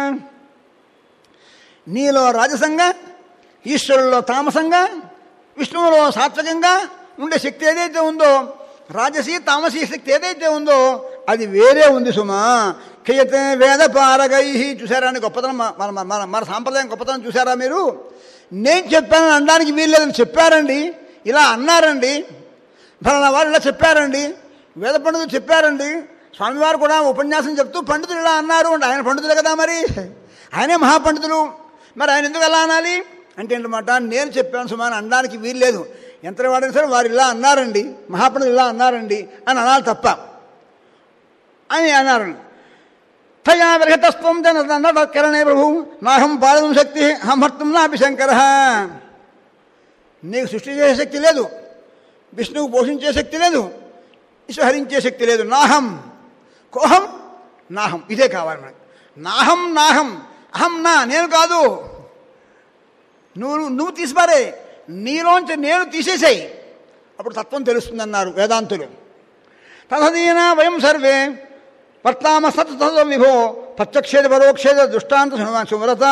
నీలో రాజసంగా ఈశ్వరుల్లో తామసంగా విష్ణువులో సాత్వికంగా ఉండే శక్తి ఏదైతే ఉందో రాజసీ తామసీ శక్తి ఏదైతే ఉందో అది వేరే ఉంది సుమా కియతే వేద పారగై చూసారా అని గొప్పతనం మన- మన మన మన సాంప్రదాయం గొప్పతనం చూసారా మీరు నేను చెప్పానని అనడానికి వీల్లేదని చెప్పారండి ఇలా అన్నారండి ఫలానా వారు ఇలా చెప్పారండి వేద పండితులు చెప్పారండి స్వామివారు కూడా ఉపన్యాసం చెప్తూ పండితులు ఇలా అన్నారు అంటే ఆయన పండితులే కదా మరి ఆయనే మహాపండితులు మరి ఆయన ఎందుకు అలా అనాలి అంటే ఏంటన్నమాట నేను చెప్పాను సుమా అని అనడానికి వీల్లేదు ఎంత వాడైనా సరే వారు ఇలా అన్నారండి మహాపండితులు ఇలా అన్నారండి అని అనాలి తప్ప అని అన్నారు తయా విరహతస్వం జనకరణే ప్రభు నాహం పాలన శక్తి హమర్తం నాపి శంకర నీకు సృష్టి చేసే శక్తి లేదు విష్ణువు పోషించే శక్తి లేదు విశ్వ హరించే శక్తి లేదు నాహం కోహం నాహం ఇదే కావాలి మనకు నాహం నాహం అహం నా నేను కాదు నువ్వు నువ్వు తీసిపారే నీలోంచి నేను తీసేసాయి అప్పుడు తత్వం తెలుస్తుందన్నారు వేదాంతులు తదధీన వయం సర్వే వర్తామ సతత విభో ప్రత్యక్షేద పరోక్షేద దృష్టాంత సుమ- సుమరత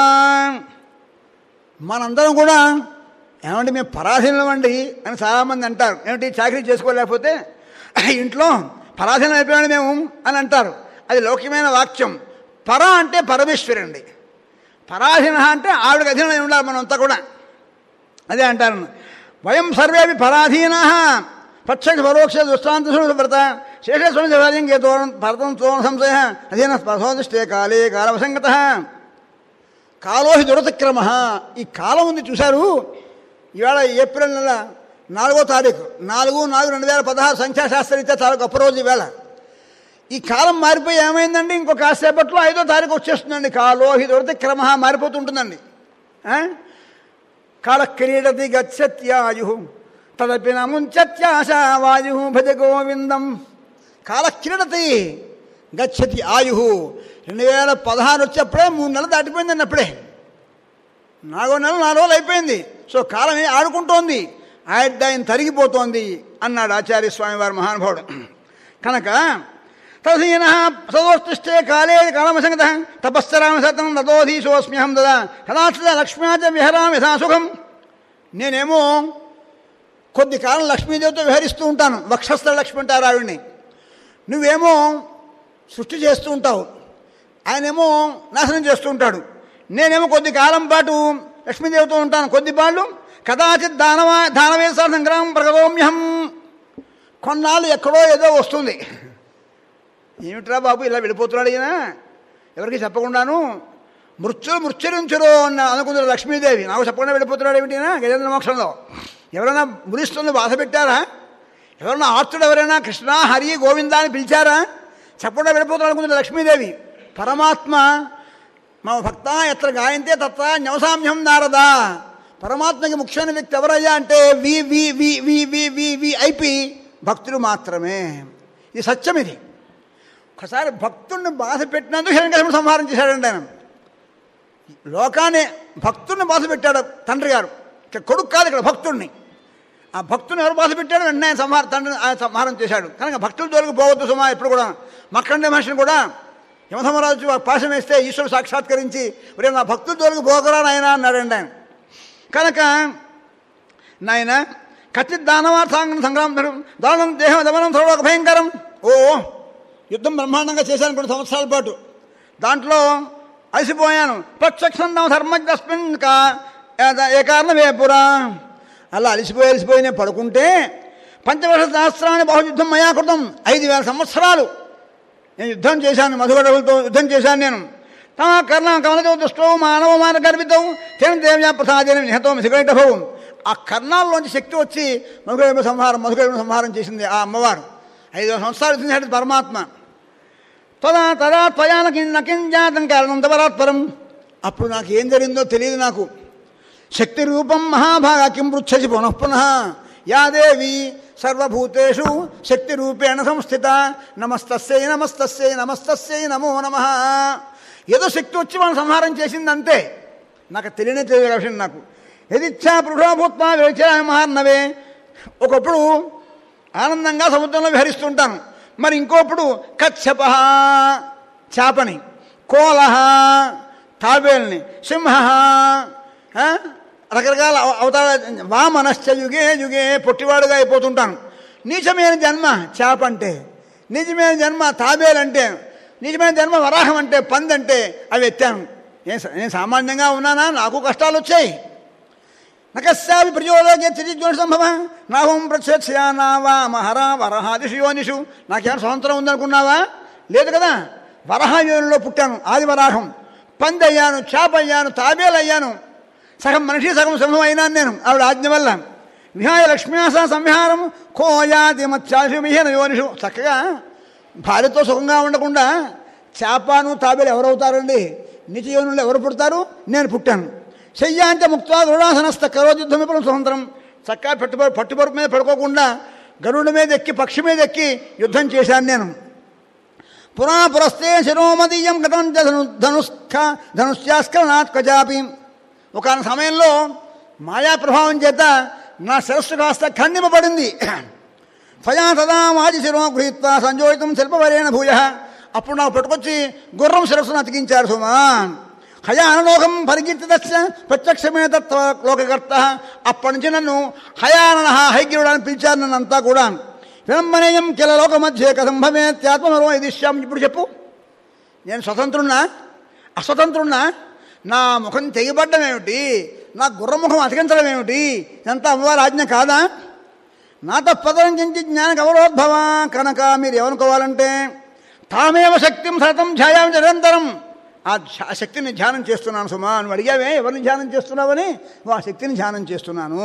మనందరం కూడా ఏమండి మేము పరాధీనం అండి అని చాలామంది అంటారు ఏమిటి చాకరీ చేసుకోలేకపోతే ఇంట్లో పరాధీనం అయిపోయాడు మేము అని అంటారు అది లౌకికమైన వాక్యం పర అంటే పరమేశ్వరండి పరాధీన అంటే ఆవిడకి అధీనం అయి ఉండాలి మనంతా కూడా అదే అంటారు వయం సర్వేపి పరాధీన ప్రత్యక్ష పరోక్ష దృష్టాంత వ్రత శేషస్వామి దేవాలయం కేతోరం భరతం తోరణ సంశయ అధీన స్పర్శోదిష్టే కాలే కాలవసంగత కాలోహి దురతిక్రమ ఈ కాలం ఉంది చూశారు ఇవాళ ఏప్రిల్ నెల నాలుగో తారీఖు నాలుగు నాలుగు రెండు వేల పదహారు సంఖ్యాశాస్త్రరీత్యా చాలా గొప్ప రోజు ఈవేళ ఈ కాలం మారిపోయి ఏమైందండి ఇంకో కాసేపట్లో ఐదో తారీఖు వచ్చేస్తుందండి కాలోహి దురతిక్రమ మారిపోతుంటుందండి ఆ? కాల క్రీడతి గచ్చత్యాయు తదపి నముంచత్యాశా వాయు భజ గోవిందం కాలక్రీడతి గచ్చతి ఆయు రెండు వేల పదహారు వచ్చేప్పుడే మూడు నెలలు దాటిపోయిందండి అప్పుడే నాలుగో నెల నాలుగు రోజులు అయిపోయింది సో కాలం ఏ ఆడుకుంటోంది ఆయన తరిగిపోతోంది అన్నాడు ఆచార్య స్వామి వారి మహానుభావుడు కనుక తదీన సదోష్టిష్టే కాలే కాలమసంగత తపశ్చరామ సతం తదోధీశోస్మ్యహం దదా కదాచిత లక్ష్మ్యాచ విహరామి యథా సుఖం నేనేమో కొద్ది కాలం లక్ష్మీదేవితో విహరిస్తూ ఉంటాను వక్షస్థల లక్ష్మి అంటారు ఆవిడ్ని నువ్వేమో సృష్టి చేస్తూ ఉంటావు ఆయనేమో నాశనం చేస్తూ ఉంటాడు నేనేమో కొద్ది కాలం పాటు లక్ష్మీదేవితో ఉంటాను కొద్ది పాళ్ళు కదాచిత్ దానవా దానవేశ సంగ్రామం ప్రగతోమ్యహం కొన్నాళ్ళు ఎక్కడో ఏదో వస్తుంది ఏమిట్రా బాబు ఇలా వెళ్ళిపోతున్నాడు ఈయన ఎవరికి చెప్పకుండాను మృత్యులు మృత్యురించురు అన్న అనుకుంది లక్ష్మీదేవి నాకు చెప్పకుండా వెళ్ళిపోతున్నాడు ఏమిటి ఈయన గజేంద్ర మోక్షంలో ఎవరైనా మురిస్తుంది బాధ పెట్టారా ఎవరైనా ఆర్తుడు ఎవరైనా కృష్ణ హరి గోవింద అని పిలిచారా చెప్పకుండా వెళ్ళిపోతున్నాడు అనుకుంది లక్ష్మీదేవి పరమాత్మ మా భక్త ఎత్ర గాయంతే తత్ర న్యవసామ్యం నారదా పరమాత్మకి ముఖ్యమైన వ్యక్తి ఎవరయ్యా అంటే వి వి వి వి వి వి వి ఐపి భక్తులు మాత్రమే ఇది సత్యం ఇది ఒకసారి భక్తుడిని బాధ పెట్టినందుకు హిరణ్యకశిపుడు సంహారం చేశాడండి ఆయన లోకాన్ని భక్తుడిని బాధ పెట్టాడు తండ్రి గారు ఇక్కడ కొడుకు కాదు ఇక్కడ భక్తుడిని ఆ భక్తుని ఎవరు బాధ పెట్టాడు వెంటనే ఆయన సంహారం తండ్రిని ఆయన సంహారం చేశాడు కనుక భక్తుల జోలికి పోవద్దు సుమా ఎప్పుడు కూడా మక్కండే మనిషిని కూడా యమధర్మరాజు పాశం వేస్తే ఈశ్వరుడు సాక్షాత్కరించి ఒరే నా భక్తుల జోలికి పోకరా నాయన అన్నాడండి ఆయన కనుక నాయన కచ్చిత్ దానవార్థాంగం సంగ్రామం దానం దేహం దమనం త్వరలో భయంకరం ఓ యుద్ధం బ్రహ్మాండంగా చేశాను కొన్ని సంవత్సరాల పాటు దాంట్లో అలసిపోయాను ప్రత్యక్షం ధర్మజ్ఞస్మిన్ కా ఏ కారణమే పురా అలా అలసిపోయి అలసిపోయి నేను పడుకుంటే పంచవర్ష సహస్రాన్ని బహుయుద్ధం మయా కృతం ఐదు వేల సంవత్సరాలు నేను యుద్ధం చేశాను మధుగడవులతో యుద్ధం చేశాను నేను తమ కర్ణ కమలతో దుష్టో మానవ మాన గర్భితం తేన దేవ్యా ప్రసాదేన నిహతో మిసిగైటభవం ఆ కర్ణాల్లోంచి శక్తి వచ్చి మధుగడ సంహారం మధుగడ సంహారం చేసింది ఆ అమ్మవారు ఐదు వేల సంవత్సరాలు ఇచ్చింది పరమాత్మ తదా తదా త్వయా నకింజాతం కారణం తపరాత్పరం అప్పుడు నాకు ఏం జరిగిందో తెలియదు నాకు శక్తి రూపం మహాభాగ కిం పృచ్చసి పునః పునః యా దేవి సర్వభూతేషు శక్తి రూపేణ సంస్థిత నమస్తస్యై నమస్తస్యై నమస్తస్యై నమో నమ ఏదో శక్తి వచ్చి మనం సంహారం చేసింది అంతే నాకు తెలియనే తెలియదు విషయం నాకు యదిచ్ఛా పురుషోభూత్వ విరచాయ మహార్నవే ఒకప్పుడు ఆనందంగా సముద్రంలో విహరిస్తుంటాను మరి ఇంకోప్పుడు కచ్చప చేపని కోలహ తాబేల్ని సింహ ఆ, రకరకాల అవ- అవతార వామనశ్చ యుగే యుగే పొట్టివాడుగా అయిపోతుంటాను నీచమైన జన్మ చేప అంటే నిజమైన జన్మ తాబేలంటే నిజమైన జన్మ వరాహం అంటే పందంటే అవి ఎత్తాను నేను సా- నేను సామాన్యంగా ఉన్నానా నాకు కష్టాలు వచ్చాయి నకస్యాపి ప్రచోదకే త్రిజ్యోని సంభవ నాహం ప్రత్యక్షయా నావా మహరా వరహాదిషు యోనిషు నాకేమైనా స్వతంత్రం ఉందనుకున్నావా లేదు కదా వరహ యోనిలో పుట్టాను ఆది వరాహం పంది అయ్యాను చేప అయ్యాను తాబేలు అయ్యాను సగం మనిషి సగం సింహం అయినాను నేను ఆవిడ ఆజ్ఞ వల్ల విహాయ లక్ష్మీస సంహారం కోయాది మత్స్యాశు మిహన యోనిషు చక్కగా భార్యతో సుఖంగా ఉండకుండా చేపను తాబేలు ఎవరవుతారండి నిజ యోనులు ఎవరు పుడతారు నేను పుట్టాను శయ్యాంచ ముక్త గరుడాసనస్థ కరోజుద్ధం ఇప్పుడు స్వతంత్రం చక్కగా పెట్టుబడి పట్టుబరుపు మీద పడుకోకుండా గరుడు మీద ఎక్కి పక్షి మీద ఎక్కి యుద్ధం చేశాను నేను పురా పురస్తే శిరోమదీయం గతం చ ధను ధనుష్క ధనుష్యాస్కరణాత్ కజాపి ఒక సమయంలో మాయా ప్రభావం చేత నా శిరస్సు కాస్త ఖండింపబడింది ఫయా తదా మాజి శిరో గృహీత్వా సంజోయితం శిల్పవరేణ భూయ అప్పుడు నాకు పట్టుకొచ్చి గుర్రం శిరస్సును అతికించారు సుమా హయా అనలోకం పరిగీర్తిత ప్రత్యక్షమే తత్వ లోకకర్త అప్పటి నుంచి నన్ను హయానన హైగ్రీవుడు అని పిలిచారు నన్ను అంతా కూడా విలంబనేయం కిల లోక మధ్య కథం భవేత్యాత్మరో ఇదిశ్యాం ఇప్పుడు చెప్పు నేను స్వతంత్రున్నా అస్వతంత్రున్నా నా ముఖం తెగిపడ్డం ఏమిటి నా గుర్రముఖం అతికించడం ఏమిటి ఇదంతా అమ్మవారి ఆజ్ఞ కాదా నా తప్పదరం చించి జ్ఞాన గౌరవోద్భవ కనుక మీరు ఏమనుకోవాలంటే తామేవ శక్తిం సతం ఛాయాం నిరంతరం ఆ ధ్యా- ఆ శక్తిని ధ్యానం చేస్తున్నాను సుమా నువ్వు అడిగావే ఎవరిని ధ్యానం చేస్తున్నావని నువ్వు ఆ శక్తిని ధ్యానం చేస్తున్నాను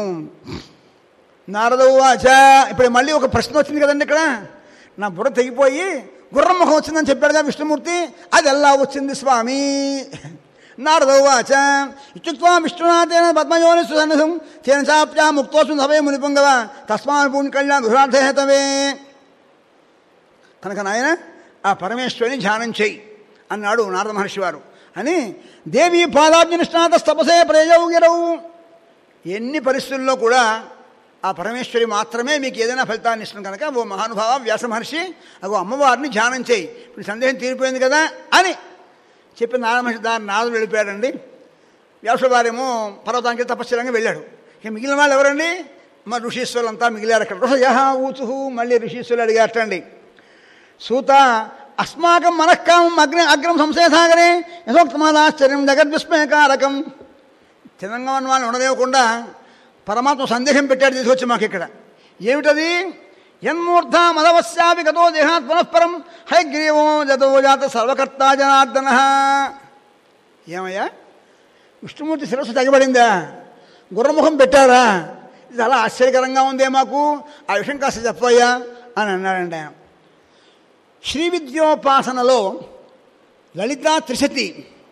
నారదవు వాచ ఇప్పుడు మళ్ళీ ఒక ప్రశ్న వచ్చింది కదండి ఇక్కడ నా బుర్ర తెగిపోయి గుర్రం ముఖం వచ్చిందని చెప్పాడుగా విష్ణుమూర్తి అది ఎలా వచ్చింది స్వామి నారదవు వాచ ఇత్యుక్వా విష్ణునాథేన పద్మయోని సుసన్నిధం తేన చాప్యా ముక్తోస్మి సభే మునిపొంగవ తస్మా పుణ్య కళ్యాణ గృహార్థేతవే కనుక నాయన ఆ పరమేశ్వరిని ధ్యానం చేయి అన్నాడు నారద మహర్షి వారు అని దేవి పాదాబ్జనిష్ణాత తపసే ప్రయోగిరవు ఎన్ని పరిస్థితుల్లో కూడా ఆ పరమేశ్వరి మాత్రమే మీకు ఏదైనా ఫలితాన్ని ఇస్తుంది కనుక ఓ మహానుభావ వ్యాస మహర్షి అగో అమ్మవారిని ధ్యానం చేయి ఇప్పుడు సందేహం తీరిపోయింది కదా అని చెప్పి నారద మహర్షి దాని నాదుడు వెళ్ళిపోయాడండి వ్యాసుల వారేమో పర్వతానికి తపశ్చరంగా వెళ్ళాడు ఇక మిగిలిన వాళ్ళు ఎవరండి మా ఋషీశ్వరులు అంతా మిగిలారు అక్కడ ఋషయహ ఊచు మళ్ళీ ఋషీశ్వరులు అడిగారటండి సూత అస్మాకం మనఃకామం అగ్ని అగ్రం సంశయసాగరే యథోక్తమాదాశ్చర్యం జగద్విస్మయకారకం తెలంగాణ వాళ్ళని ఉండదేవకుండా పరమాత్మ సందేహం పెట్టాడు తీసుకొచ్చి మాకు ఇక్కడ ఏమిటది యన్మూర్ధ మదవశ్యాపి గతో దేహాత్ పునఃపరం హైగ్రీవో జతో జాత సర్వకర్త జనార్దన ఏమయ్యా విష్ణుమూర్తి శిరస్సు తెగబడిందా గుర్రముఖం పెట్టారా ఇది చాలా ఆశ్చర్యకరంగా ఉందే మాకు ఆ విషయం కాస్త చెప్పయ్యా అని అన్నాడండి ఆయన శ్రీ విద్యోపాసనలో లలితా త్రిశతి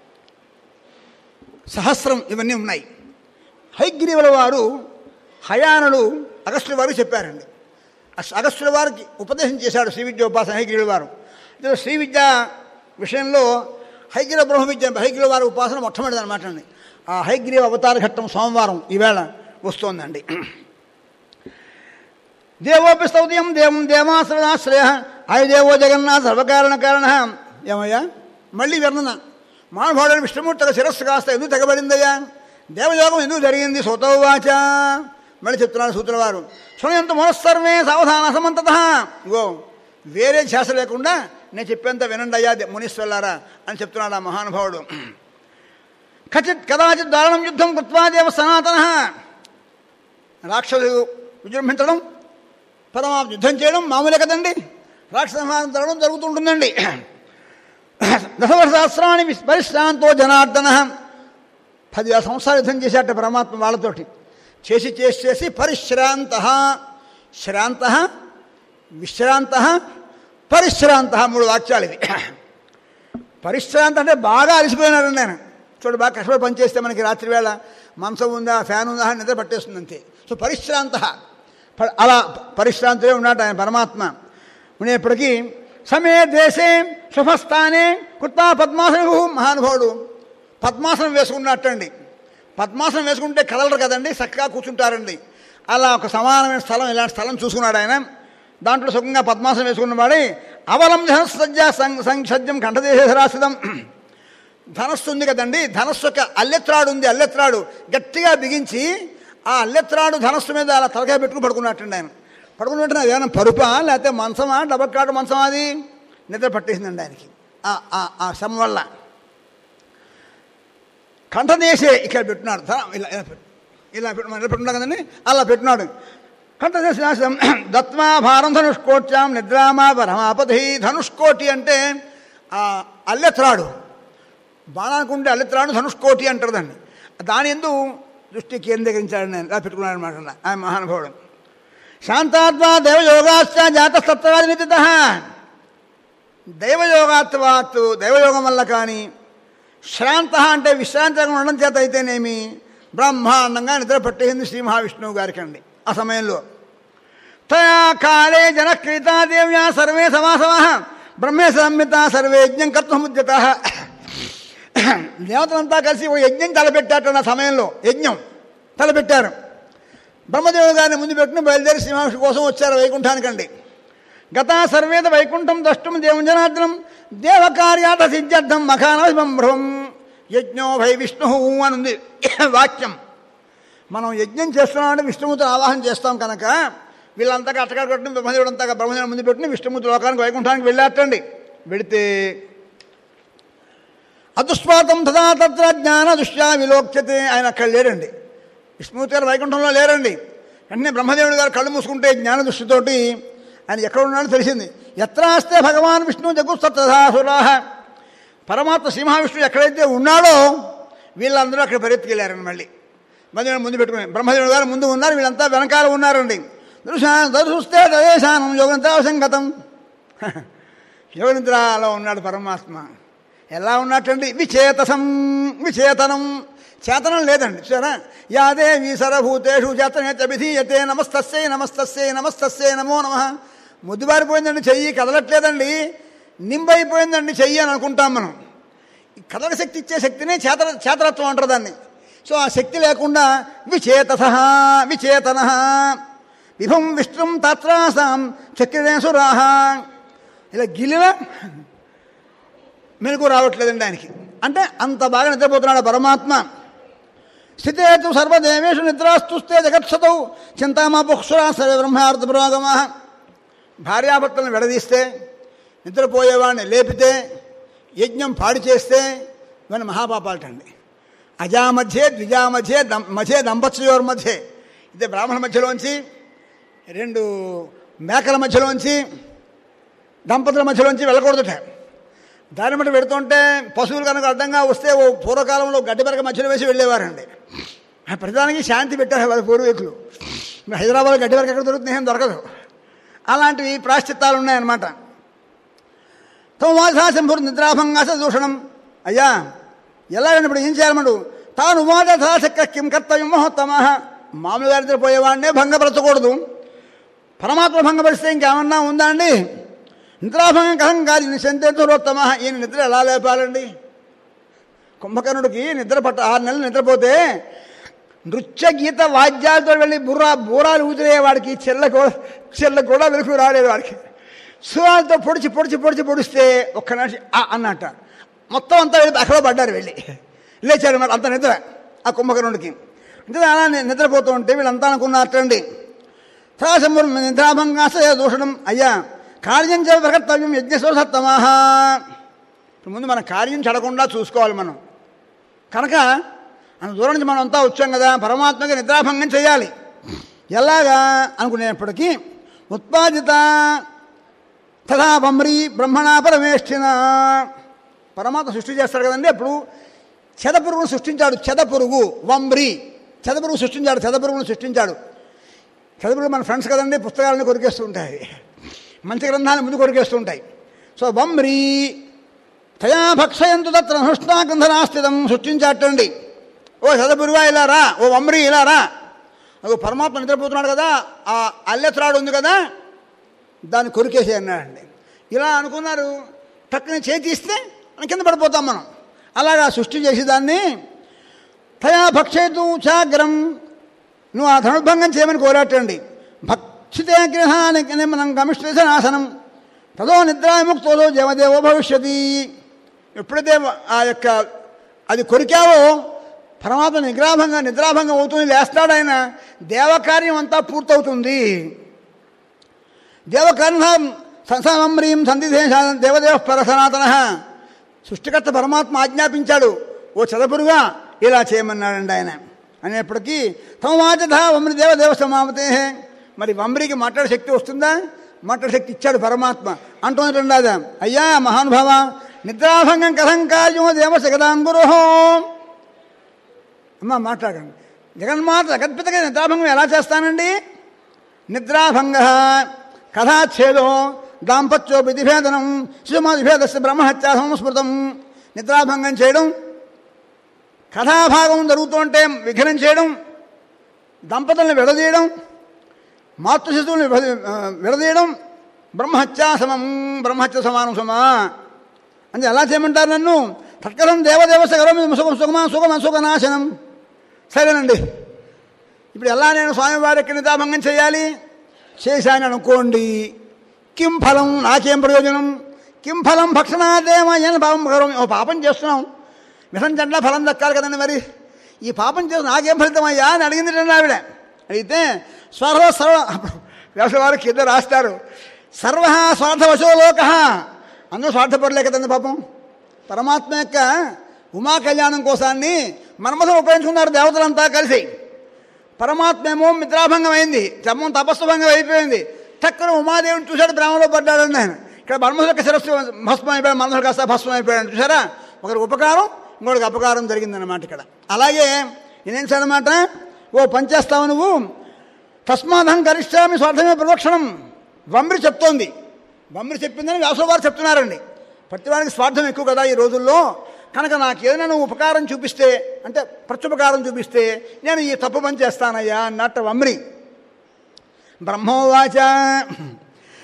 సహస్రం ఇవన్నీ ఉన్నాయి హైగ్రీవుల వారు హయానులు అగస్టుల వారు చెప్పారండి అస్- అగస్టుల వారికి ఉపదేశం చేశాడు శ్రీ విద్యోపాసన హైగ్రీవుల వారు ఇందులో శ్రీ విద్య విషయంలో హైగ్రీవ బ్రహ్మ విద్య హైగ్రీవ వారి ఉపాసన మొట్టమొదటి అనమాట అండి ఆ హైగ్రీవ అవతార ఘట్టం సోమవారం ఈవేళ వస్తోందండి దేవోపి స్తౌత్యం దేవం దేవాశ్రయాశ్రయ ఆయదేవో జగన్నాథ సర్వకారణ కారణ ఏమయ్యా మళ్ళీ వర్ణన మానవాడు విష్ణుమూర్తి శిరస్సు కాస్త ఎందుకు తెగబడిందయ్యా దేవయోగం ఎందుకు జరిగింది సోతోవాచ మళ్ళీ చెప్తున్నాడు సూత్రుల వారు శృణయంత మనస్సర్వే సావధాన సమంతత ఇగో వేరే ధ్యాస లేకుండా నేను చెప్పేంత వినండి అయ్యా మునీశ్వరులారా అని చెప్తున్నాడు ఆ మహానుభావుడు కచిత్ కదాచిత్ దారుణం యుద్ధం కృత్వా దేవ సనాతన రాక్షసు విజృంభించడం పరమాత్మ యుద్ధం చేయడం మామూలే కదండి రాక్షస సంహారం జరగడం జరుగుతుంటుందండి దశవర్షాస్త్రాన్ని పరిశ్రాంతో జనార్దన పదివేల సంవత్సరాలు యుద్ధం చేశాట పరమాత్మ వాళ్ళతోటి చేసి చేసి చేసి పరిశ్రాంత శ్రాంత విశ్రాంత పరిశ్రాంత మూడు వాక్యాలు ఇది పరిశ్రాంత అంటే బాగా అలసిపోయినాడు నేను చూడు బాగా కష్టపడి పనిచేస్తే మనకి రాత్రి వేళ మంచం ఉందా ఫ్యాన్ ఉందా అని నిద్ర పట్టేస్తుంది అంతే సో పరిశ్రాంత ప- అలా పరిశ్రాంతిలో ఉన్నాడు ఆయన పరమాత్మ ఉండేప్పటికీ సమయ దేశే శుభస్థానే కృత్వా పద్మాసన మహానుభావుడు పద్మాసనం వేసుకున్నట్టండి పద్మాసనం వేసుకుంటే కదలరు కదండి చక్కగా కూర్చుంటారండి అలా ఒక సమానమైన స్థలం ఇలాంటి స్థలం చూసుకున్నాడు ఆయన దాంట్లో సుఖంగా పద్మాసనం వేసుకున్నవాడి అవలం ధనస్సజ్జ సంసజ్జం కంఠదేశరాశితం ధనస్సు ఉంది కదండి ధనస్సు యొక్క అల్లెత్రాడు ఉంది అల్లెత్రాడు గట్టిగా బిగించి ఆ అల్లెత్రాడు ధనస్సు మీద అలా తలకాయ పెట్టుకుని పడుకున్నట్టండి ఆయన పడుకున్నట్టు ఏమైనా పరుపా లేకపోతే మంచమా డబల్ కాడు మంచమా అది నిద్ర పట్టేసిందండి ఆయనకి ఆ- ఆ- ఆ శ్రమ వల్ల కంఠదేశే ఇక్కడ పెట్టున్నాడు ధన ఇలా ఇలా పెట్టు ఇలా పెట్టు మనం ఇలా పెట్టున్నాం కదండి అలా పెట్టున్నాడు కంఠదేశం దత్వా భారం ధనుష్కోట్యాం నిద్రామా పరమాపధి ధనుష్కోటి అంటే ఆ అల్లెత్రాడు బాణానికి ఉండే అల్లెత్రాడు ధనుష్కోటి అంటారు దాన్ని దాని ఎందు దృష్టి కేంద్రీకరించాడు నేను ఇలా పెట్టుకున్నాడు అనమాట ఆయన మహానుభావుడు శాంతాత్మా దేవయోగాశ్చ జాతస్తత్వాది నితిత దైవయోగాత్వాత్ దైవయోగం వల్ల కానీ శ్రాంత అంటే విశ్రాంతిగా ఉండడం చేత అయితేనేమి బ్రహ్మాండంగా నిద్ర పట్టేసింది శ్రీ మహావిష్ణువు గారికి అండి ఆ సమయంలో తయా కాలే జనక్రీతాదేవ్యా సర్వే సమాసమా బ్రహ్మే సంహిత సర్వే యజ్ఞం కర్తముద్యత దేవతలంతా కలిసి ఒక యజ్ఞం తలపెట్టారు ఆ సమయంలో యజ్ఞం తలపెట్టారు బ్రహ్మదేవుడు గారిని ముందు పెట్టుకుని బయలుదేరి శ్రీమహర్షి కోసం వచ్చారు వైకుంఠానికండి గత సర్వేద వైకుంఠం ద్రష్టం దేవం జనార్దనం దేవకార్యాత సిద్ధ్యర్థం మఖానవం భ్రవం యజ్ఞో భై విష్ణు అని ఉంది వాక్యం మనం యజ్ఞం చేస్తున్నామంటే విష్ణుమూర్తిని ఆవాహన చేస్తాం కనుక వీళ్ళంతా అట్టగారు కొట్టిన బ్రహ్మదేవుడు అంతా బ్రహ్మదేవుడు ముందు పెట్టిన విష్ణుమూర్తి లోకానికి వైకుంఠానికి వెళ్ళారటండి వెళితే అదుస్వాతం తదా తత్ర జ్ఞాన దృష్ట్యా విలోక్యతే ఆయన అక్కడ లేరండి విష్ణుమూర్తి గారు వైకుంఠంలో లేరండి వెంటనే బ్రహ్మదేవుడు గారు కళ్ళు మూసుకుంటే జ్ఞాన దృష్టితోటి ఆయన ఎక్కడ ఉన్నాడో తెలిసింది ఎత్రాస్తే భగవాన్ విష్ణు జగుస్తథాసురా పరమాత్మ శ్రీ మహావిష్ణువు ఎక్కడైతే ఉన్నాడో వీళ్ళందరూ అక్కడ పరిగెత్తుకెళ్ళారండి మళ్ళీ బ్రహ్మదేవుడు ముందు పెట్టుకుని బ్రహ్మదేవుడు గారు ముందు ఉన్నారు వీళ్ళంతా వెనకాల ఉన్నారండి దృశా దృష్టే దయేశానం యోగంతావసంగతం యోగనిద్రలో ఉన్నాడు పరమాత్మ ఎలా ఉన్నట్టండి విచేతసం విచేతనం చేతనం లేదండి సరే యాదేవి సరభూతేషు చేతనేత విధీయతే నమస్తస్యై నమస్తస్యై నమస్తస్యై నమో నమ ముద్దుబారిపోయిందండి చెయ్యి కదలట్లేదండి నింబైపోయిందండి చెయ్యి అని అనుకుంటాం మనం ఈ కదల శక్తి ఇచ్చే శక్తిని చేత చేతరత్వం అంటారు దాన్ని సో ఆ శక్తి లేకుండా విచేతస విచేతన విభం విష్ణుం తత్రాసాం చక్రదేశురాహ ఇలా గిలిన మెలకు రావట్లేదండి ఆయనకి అంటే అంత బాగా నిద్రపోతున్నాడు ఆ పరమాత్మ స్థితేతు సర్వదేవేషు నిద్రాస్తుస్తే జగత్సతౌ చింతామాపుక్షురా సర్వ బ్రహ్మార్థ పురోగమ భార్యాభర్తలను విడదీస్తే నిద్రపోయేవాడిని లేపితే యజ్ఞం పాడు చేస్తే ఇవన్నీ మహాపాపాలటండి అజామధ్యే ద్విజామధ్యే దం మధ్యే దంపత్యోర్ మధ్యే ఇదే బ్రాహ్మణ మధ్యలోంచి రెండు మేకల మధ్యలోంచి దంపతుల మధ్యలోంచి వెళ్ళకూడదుట దాని బట్టి పెడుతుంటే పశువులు కనుక అడ్డంగా వస్తే ఓ పూర్వకాలంలో గడ్డి పెరక మధ్యలో వేసి వెళ్ళేవారండి ఆ ప్రతిదానికి శాంతి పెట్టారు వాళ్ళ పూర్వీకులు మరి హైదరాబాద్ గడ్డి వరకు ఎక్కడ దొరుకుతుంది ఏం దొరకదు అలాంటివి ప్రాశ్చిత్తాలు ఉన్నాయన్నమాట తోమాసాశంభురు నిద్రాభంగాస దూషణం అయ్యా ఎలాగని ఇప్పుడు ఏం చేయాలన్నాడు తాను ఉమాదశాశక్య కిం కర్తవ్యం మహోత్తమ మామూలుగా నిద్రపోయేవాడినే భంగపరచకూడదు పరమాత్మ భంగపరిస్తే ఇంకేమన్నా ఉందా అండి నిద్రాభంగం కథం కాదు నిశంతోత్తమ ఈయన నిద్ర ఎలా లేపాలండి కుంభకర్ణుడికి నిద్ర పట్ట ఆరు నెలలు నిద్రపోతే నృత్య గీత వాద్యాలతో వెళ్ళి బుర్రా బూరాలు ఊదిరే వాడికి చెల్ల కూడా చెల్ల కూడా వెలుగు రాలేదు వాడికి సురాలతో పొడిచి పొడిచి పొడిచి పొడిస్తే ఒక్క నిమిషం ఆ అన్నట్ట మొత్తం అంతా వెళ్ళి అక్కడ పడ్డారు వెళ్ళి లేచాడు మరి అంత నిద్ర ఆ కుంభకర్ణుడికి అంటే అలా ని- నిద్రపోతూ ఉంటే వీళ్ళంతా అనుకున్నారటండి సదాశంబరం నిద్రాభంగాస దూషణం అయ్యా కార్యం చేయకర్తవ్యం యజ్ఞశోసత్తమాహ ముందు మన కార్యం చెడకుండా చూసుకోవాలి మనం కనుక అంత దూరం నుంచి మనం అంతా వచ్చాం కదా పరమాత్మకి నిద్రాభంగం చేయాలి ఎలాగా అనుకునేప్పటికీ ఉత్పాదిత తథా వమ్రి బ్రహ్మణ పరమేష్ఠిన పరమాత్మ సృష్టి చేస్తాడు కదండి అప్పుడు చెదపురుగును సృష్టించాడు చెదపురుగు వమ్రి చెదపురుగు సృష్టించాడు చెదపురుగును సృష్టించాడు చదువులు మన ఫ్రెండ్స్ కదండి పుస్తకాలను కొరికేస్తూ ఉంటాయి మంచి గ్రంథాలను ముందు కొరికేస్తూ ఉంటాయి సో వమ్రీ తయా భక్షయంతు తత్ర హృష్ణాగంధనాస్థితం సృష్టించాటండి ఓ చదపురువా ఇలా రా ఓ వమ్రి ఇలా రా ఓ పరమాత్మ నిద్రపోతున్నాడు కదా ఆ అల్లెత్రాడు ఉంది కదా దాన్ని కొరికేసి అన్నాడండి ఇలా అనుకున్నారు టక్కుని చేతిస్తే మనం కింద పడిపోతాం మనం అలాగా సృష్టి చేసి దాన్ని తయా భక్షేతు చాగ్రం నువ్వు ఆ ధనుర్భంగం చేయమని కోరాటండి భక్షితే గృహానికి మనం గమిష్ఠనాశనం తదో నిద్రాముక్తో జమదేవో భవిష్యతి ఎప్పుడైతే ఆ యొక్క అది కొరికావో పరమాత్మ నిగ్రాభంగా నిద్రాభంగం అవుతుంది లేస్తాడు ఆయన దేవకార్యం అంతా పూర్తవుతుంది దేవకర్ణం సంసమమ్రీం సంధిదేశ దేవదేవ పర సనాతన సృష్టికర్త పరమాత్మ ఆజ్ఞాపించాడు ఓ చదపురుగా ఇలా చేయమన్నాడండి ఆయన అనేప్పటికీ తమవాచధ వమ్రి దేవదేవ సమామతే మరి వమ్రికి మాట్లాడే శక్తి వస్తుందా మాట్లాడే శక్తి ఇచ్చాడు పరమాత్మ అంటున్నట్టు అది అయ్యా మహానుభావ నిద్రాభంగం కథం కార్యమో దేవ జగదాంగురోహో అమ్మ మాట్లాడండి జగన్మాత జగత్పితగా నిద్రాభంగం ఎలా చేస్తానండి నిద్రాభంగ కథాచ్ఛేదో దాంపత్యో విధిభేదనం శిశుమాదిభేదస్య బ్రహ్మహత్యా సంస్మృతం నిద్రాభంగం చేయడం కథాభాగం జరుగుతుంటే విఘ్నం చేయడం దంపతుల్ని విడదీయడం మాతృ శిశువుల్ని విడ- ఆ, విడదీయడం బ్రహ్మహత్యా సమం బ్రహ్మహత్య సమానం సమా అంటే ఎలా చేయమంటారు నన్ను తత్కలం దేవదేవస గరం సుఖం సుఖమా సుఖం అసుఖనాశనం సరేనండి ఇప్పుడు ఎలా నేను స్వామివారికి నిదాభంగం చేయాలి చేశాను అనుకోండి కిం ఫలం నాకేం ప్రయోజనం కిం ఫలం భక్షణాదేమయ్యని పాపం గౌరవం ఓ పాపం చేస్తున్నాం విషం చెడ్డ ఫలం దక్కాలి కదండి మరి ఈ పాపం చేసి నాకేం ఫలితం అయ్యా అని అడిగింది రండి ఆవిడ అడిగితే స్వర్వ సర్వ వ్యవసాయ వారు కింద రాస్తారు సర్వ స్వార్థవశో లోక అందరూ స్వార్థపడలే కదండి పాపం పరమాత్మ యొక్క ఉమా కళ్యాణం కోసాన్ని మన్మథం ఉపయోగించుకున్నారు దేవతలంతా కలిసి పరమాత్మ ఏమో మిత్రాభంగం అయింది చమ్మం తపస్సు భంగం అయిపోయింది టక్కున ఉమాదేవిని చూశాడు బ్రాహ్మణలో పడ్డాడండి ఆయన ఇక్కడ మన్మథుల యొక్క శిరస్సు భస్మం అయిపోయాడు మన్మథుల కాస్త భస్మం అయిపోయాడు చూసారా ఒకరికి ఉపకారం ఇంకొకరికి అపకారం జరిగిందన్నమాట ఇక్కడ అలాగే నేనేం అనమాట ఓ పనిచేస్తావు నువ్వు తస్మాదం గరిష్టామి స్వార్థమే ప్రదక్షిణం వమ్రి చెప్తోంది వమ్రి చెప్పిందని వ్యాసుల వారు చెప్తున్నారండి ప్రతివాడికి స్వార్థం ఎక్కువ కదా ఈ రోజుల్లో కనుక నాకు ఏదైనా నువ్వు ఉపకారం చూపిస్తే అంటే ప్రత్యుపకారం చూపిస్తే నేను ఈ తప్పు పని చేస్తానయ్యా అన్నట్టు వమ్రి బ్రహ్మోవాచ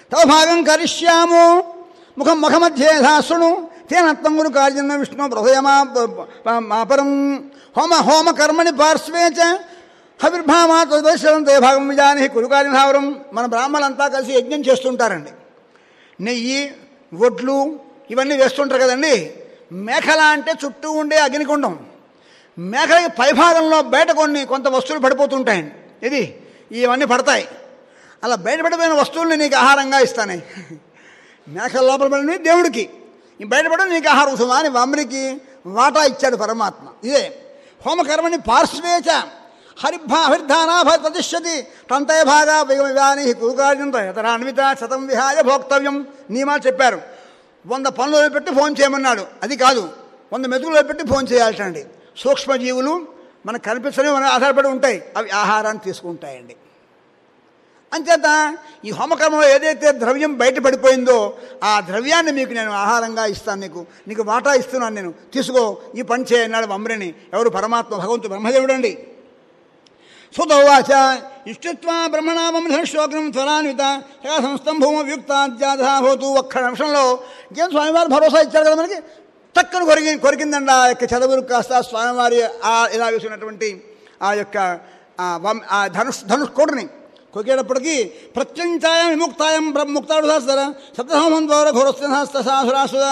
తవ భాగం కరిష్యాము ముఖం ముఖమధ్యే శృణు తేనత్వం గురు కార్యన్న విష్ణు హృదయమా మాపరం హోమ హోమ కర్మణి పార్శ్వే చ హవిర్భామాతో తే భాగం విజాని కురు కార్యభావరం మన బ్రాహ్మణులంతా కలిసి యజ్ఞం చేస్తుంటారండి నెయ్యి వడ్లు ఇవన్నీ వేస్తుంటారు కదండి మేకల అంటే చుట్టూ ఉండే అగ్నికుండం మేకలకి పైభాగంలో బయట కొన్ని కొంత వస్తువులు పడిపోతుంటాయండి ఇది ఇవన్నీ పడతాయి అలా బయటపడిపోయిన వస్తువుల్ని నీకు ఆహారంగా ఇస్తానే మేకల లోపల పడినవి దేవుడికి ఈ బయటపడి నీకు ఆహారం సుమా అని వమ్రికి వాటా ఇచ్చాడు పరమాత్మ ఇదే హోమకర్మని పార్శ్వేచ హరిభా హరిధానా ప్రతిష్యతి తంతయ భాగా వివాని కురుకార్యం యతరాన్విత శతం విహాయ భోక్తవ్యం నియమాలు చెప్పారు వంద పనులు పెట్టి ఫోన్ చేయమన్నాడు అది కాదు వంద మెతుకులు పెట్టి ఫోన్ చేయాలటండి సూక్ష్మజీవులు మనకు కనిపించని మన ఆధారపడి ఉంటాయి అవి ఆహారాన్ని తీసుకుంటాయండి అంచేత ఈ హోమకర్మలో ఏదైతే ద్రవ్యం బయటపడిపోయిందో ఆ ద్రవ్యాన్ని మీకు నేను ఆహారంగా ఇస్తాను నీకు నీకు వాటా ఇస్తున్నాను నేను తీసుకో ఈ పని చేయన్నాడు వమ్రిని ఎవరు పరమాత్మ భగవంతుడు బ్రహ్మదేవుడు అండి సుతోవాచ ఇష్టిత్వా బ్రహ్మణామం ధనుష్యోగ్రం త్వరాన్విత సంస్థం భూమ వ్యుక్తాద్యాధ హోతు ఒక్క నిమిషంలో ఇంకేం స్వామివారు భరోసా ఇచ్చారు కదా మనకి చక్కని కొరికి కొరికిందండి ఆ యొక్క చదువులు కాస్త స్వామివారి ఆ ఇలా వేసినటువంటి ఆ యొక్క ఆ వం- ఆ ధనుష్ ధనుష్ కోడుని కొరికేటప్పటికి ప్రత్యంచాయం విముక్తాయం బ్రహ్ముక్తాడు శాస్త్ర సప్తహోమం ద్వారా ఘోరస్థాసురాసుద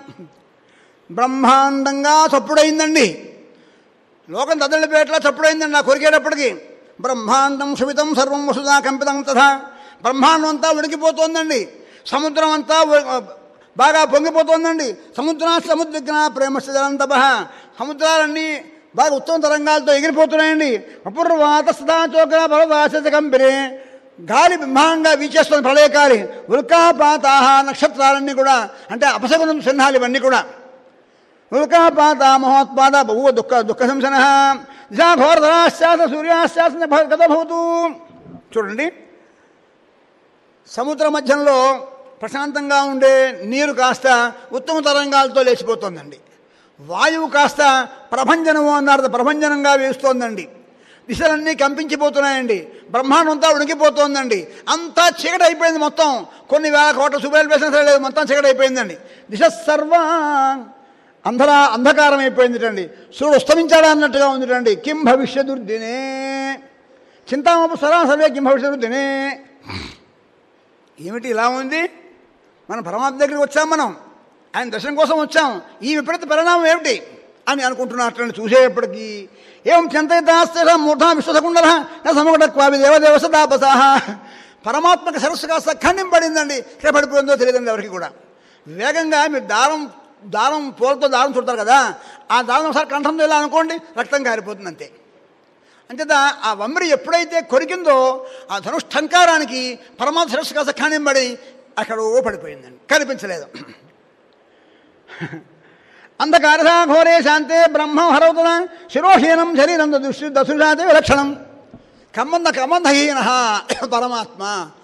బ్రహ్మాండంగా చప్పుడైందండి లోకం తదలిపేట్లా చప్పుడైందండి ఆ కొరికేటప్పటికి బ్రహ్మాండం సుమితం సర్వం వసుదా కంపితం తథా బ్రహ్మాండం అంతా ఉడికిపోతోందండి సముద్రం అంతా ఉ- బాగా పొంగిపోతోందండి సముద్ర సముద్రజ్ఞ ప్రేమస్య జలంతప సముద్రాలన్నీ బాగా ఉత్తమ తరంగాలతో ఎగిరిపోతున్నాయండి అపూర్వాత సదా చోకర పర్వతాశ కంపిరే గాలి బ్రహ్మాండంగా వీచేస్తుంది ప్రళయకాలి ఉల్కాపాతాహ నక్షత్రాలన్నీ కూడా అంటే అపశకునం చిహ్నాలు ఇవన్నీ కూడా ఉల్కాపాత మహోత్పాద బహువ దుఃఖ దుఃఖ శంసన దిశా ఘోరధరాశ్చాస సూర్యాశ్చాస కథ భవతు చూడండి సముద్ర మధ్యంలో ప్రశాంతంగా ఉండే నీరు కాస్త ఉత్తమ తరంగాలతో లేచిపోతుందండి వాయువు కాస్త ప్రభంజనము అన్నారు ప్రభంజనంగా వేస్తోందండి దిశలన్నీ కంపించిపోతున్నాయండి బ్రహ్మాండం అంతా ఉడికిపోతోందండి అంతా చీకటి అయిపోయింది మొత్తం కొన్ని వేల కోట్ల సుబేలు వేసిన సరే లేదు మొత్తం చీకటి అయిపోయిందండి దిశ సర్వ అంధరా అంధకారం అయిపోయిందిటండి సూర్యుడు ఉస్తమించాడా అన్నట్టుగా ఉందిటండి కిం భవిష్యదుర్దినే చింతామపు సరా సర్వే కిం భవిష్యదుర్దినే ఏమిటి ఇలా ఉంది మనం పరమాత్మ దగ్గరికి వచ్చాం మనం ఆయన దర్శనం కోసం వచ్చాం ఈ విపరీత పరిణామం ఏమిటి అని అనుకుంటున్నట్లని చూసేటప్పటికీ ఏం చింతయితాస్త మూఢా విశ్వసకుండల సమగుడ క్వామి దేవదేవ సదాపసాహ పరమాత్మక సరస్సు కాస్త ఖండింపడిందండి ఇక్కడ పడిపోయిందో తెలియదండి ఎవరికి కూడా వేగంగా మీరు దారం దారం పూలతో దారం చుడతారు కదా ఆ దారం ఒకసారి కంఠంతో ఇలా అనుకోండి రక్తం కారిపోతుంది అంతే అంచేత ఆ వమ్రి ఎప్పుడైతే కొరికిందో ఆ ధనుష్ఠంకారానికి పరమాత్మ శిరస్సు కాస్త ఖానింబడి అక్కడ ఓ పడిపోయిందండి కనిపించలేదు అంధకారథ ఘోరే శాంతే బ్రహ్మ హరవుతున శిరోహీనం శరీరం దృష్టి దశుషాతే విలక్షణం కమ్మంద కమందహీన పరమాత్మ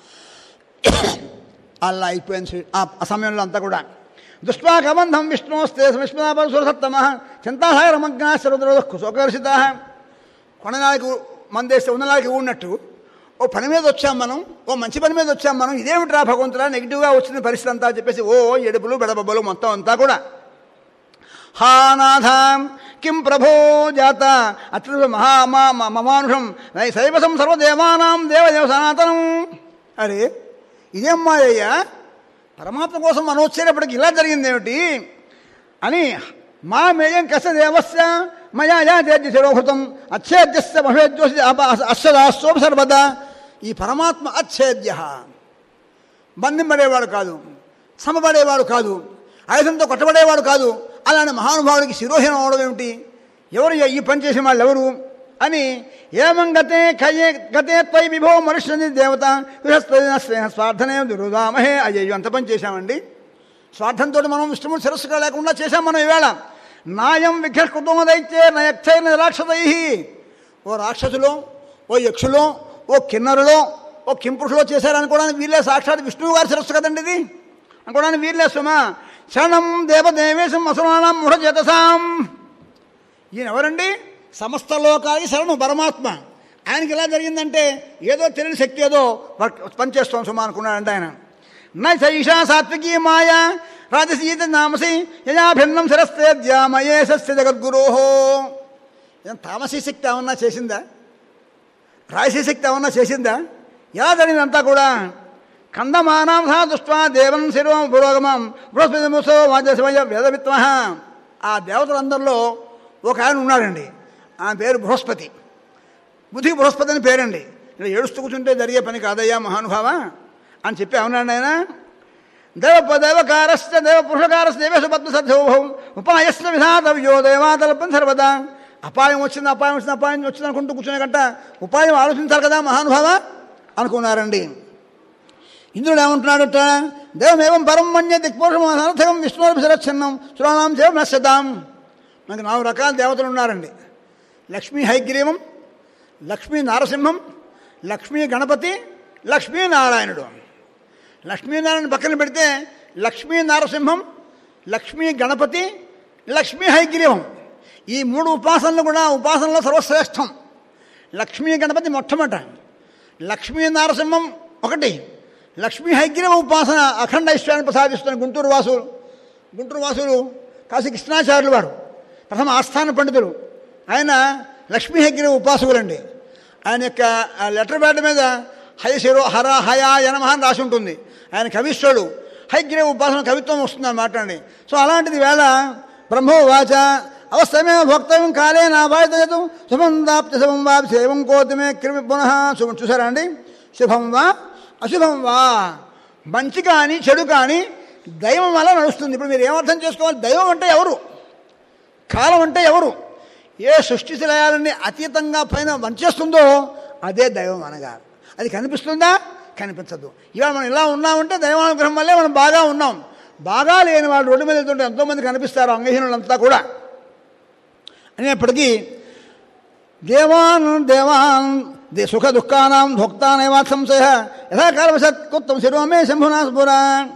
అలా అయిపోయింది శ్రీ- ఆ ఆ సమయంలో అంతా కూడా దృష్ట్వా కబంధం విష్ణోస్తే విష్ణుపరసురసత్తమ చింతాసాగరమగ్నాశ్వరుద్ర కుశోకర్షిత కొననానికి మందేస్తే ఉన్ననానికి ఊడినట్టు ఓ పని మీద వచ్చాం మనం ఓ మంచి పని మీద వచ్చాం మనం ఇదేమిట్రా భగవంతురా నెగిటివ్గా వచ్చిన పరిస్థితి అంతా చెప్పేసి ఓ ఎడుపులు బెడబబ్బలు మొత్తం అంతా కూడా హా నాథ కిం ప్రభో జాత అత్ర మహా మా- మా- మమానుషం నై శైవసం సర్వదేవానాం దేవదేవ సనాతనం అరే ఇదేం మాయ్యా పరమాత్మ కోసం మనం వచ్చేటప్పటికి ఇలా జరిగింది ఏమిటి అని మా మేయం కస దేవస్య మయా యా తేజ్య శిరోహృతం అచ్ఛేద్యస్య భవేద్యోషి అశ్వదాస్తోప సర్వదా ఈ పరమాత్మ అచ్ఛేద్య బంధింపడేవాడు కాదు సమపడేవాడు కాదు ఆయుధంతో కొట్టబడేవాడు కాదు అలాంటి మహానుభావుడికి శిరోహీనం అవడం ఏమిటి ఎవరు ఈ పని చేసిన వాళ్ళు ఎవరు అని ఏమం గతే కయే గతే త్వయి విభో మనుష్యని దేవత గృహస్థ స్వార్థనే దురుదామహే అయ్యో అంత పని చేశామండి స్వార్థంతో మనం విష్ణువుని శిరస్సుగా లేకుండా చేశాం మనం ఈవేళ నాయం విఘ్నకృతమదైతే నయక్షైన రాక్షసై ఓ రాక్షసులో ఓ యక్షులో ఓ కిన్నరులో ఓ కింపురుషులో చేశారనుకోవడానికి వీళ్ళే సాక్షాత్ విష్ణువు గారి శిరస్సు కదండి ఇది అనుకోవడానికి వీళ్ళే సుమా శరణం దేవదేవేశం అసురాణం ముఢజతసాం ఈయన ఎవరండి సమస్త లోకాలకి శరణు పరమాత్మ ఆయనకి ఎలా జరిగిందంటే ఏదో తెలియని శక్తి ఏదో వర్క్ పనిచేస్తాం సుమా అనుకున్నాడంటే ఆయన నైషా సాత్వికీ మాయా రాజసీత నామసి యయా భిన్నం శిరస్తేద్యామయే సస్య జగద్గురో ఏం తామసీ శక్తి ఏమన్నా చేసిందా రాజసీ శక్తి ఏమన్నా చేసిందా ఎలా జరిగిందంతా కూడా కందమానాం సహా దృష్ట్వా దేవం శివం పురోగమం బృహస్పతి ముసో వాజశివయ వేదవిత్వ ఆ దేవతలందరిలో ఒక ఆయన ఉన్నాడండి ఆ పేరు బృహస్పతి బుద్ధికి బృహస్పతి అని పేరండి ఇలా ఏడుస్తూ కూర్చుంటే జరిగే పని కాదయ్యా మహానుభావ అని చెప్పి అవునాడు ఆయన దేవ దేవకారస్య దేవ పురుషకారస్ దేవేశ పద్మ సద్భవం ఉపాయస్య విధాతవ్యో దేవాతల్పం సర్వదా అపాయం వచ్చింది అపాయం వచ్చింది అపాయం వచ్చింది అనుకుంటూ కూర్చునే కంట ఉపాయం ఆలోచించాలి కదా మహానుభావ అనుకున్నారండి ఇంద్రుడు ఏమంటున్నాడట దేవమేవం పరం మన్య దిక్పురుషం అనర్థకం విష్ణురభిరచ్ఛన్నం సురాణం చేవ నశ్యతాం మనకి నాలుగు రకాల దేవతలు ఉన్నారండి లక్ష్మీ హైగ్రీవం లక్ష్మీ నారసింహం లక్ష్మీ గణపతి లక్ష్మీ నారాయణుడు లక్ష్మీనారాయణ పక్కన పెడితే లక్ష్మీ నారసింహం లక్ష్మీ గణపతి లక్ష్మీ హైగ్రీవం ఈ మూడు ఉపాసనలు కూడా ఉపాసనలో సర్వశ్రేష్టం లక్ష్మీ గణపతి మొట్టమొదట లక్ష్మీ నారసింహం ఒకటి లక్ష్మీ హైగ్రీవ ఉపాసన అఖండ ఐశ్వర్యాన్ని ప్రసాదిస్తున్న గుంటూరు వాసులు గుంటూరు వాసులు కాశీ కృష్ణాచార్యులు వారు ప్రథమ ఆస్థాన పండితులు ఆయన లక్ష్మీ హైగ్రీవ ఉపాసకులండి ఆయన యొక్క ఆ లెటర్ బ్యాడ్ మీద హయ శిరో హర హయ యనమహ అని రాసి ఉంటుంది ఆయన కవిశ్వరుడు హైగ్రీవ ఉపాసన కవిత్వం వస్తుంది అన్నమాట అండి సో అలాంటిది వేళ బ్రహ్మో వాచ అవస్థమే భోక్తవ్యం కాలే నా బాధ్యత శుభం దాప్తి శుభం వా శైవం కోతిమే క్రిమి పునః శుభం చూసారా అండి శుభం వా అశుభం వా మంచి కానీ చెడు కానీ దైవం వల్ల నడుస్తుంది ఇప్పుడు మీరు ఏమర్థం చేసుకోవాలి దైవం అంటే ఎవరు కాలం అంటే ఎవరు ఏ సృష్టి శిలయాలన్నీ అతీతంగా పైన వంచేస్తుందో అదే దైవం అనగా అది కనిపిస్తుందా కనిపించదు ఇవాళ మనం ఇలా ఉన్నామంటే దైవానుగ్రహం వల్లే మనం బాగా ఉన్నాం బాగా లేని వాళ్ళు రోడ్డు మీద వెళ్తుంటే ఎంతోమంది కనిపిస్తారు అంగహీనులంతా కూడా అనేప్పటికీ దేవాన్ దేవాన్ దే సుఖ దుఃఖానాం భోక్తానైవా సంశయ యథాకాలవశత్ కుత్తం శిరోమే శంభునా స్ఫురా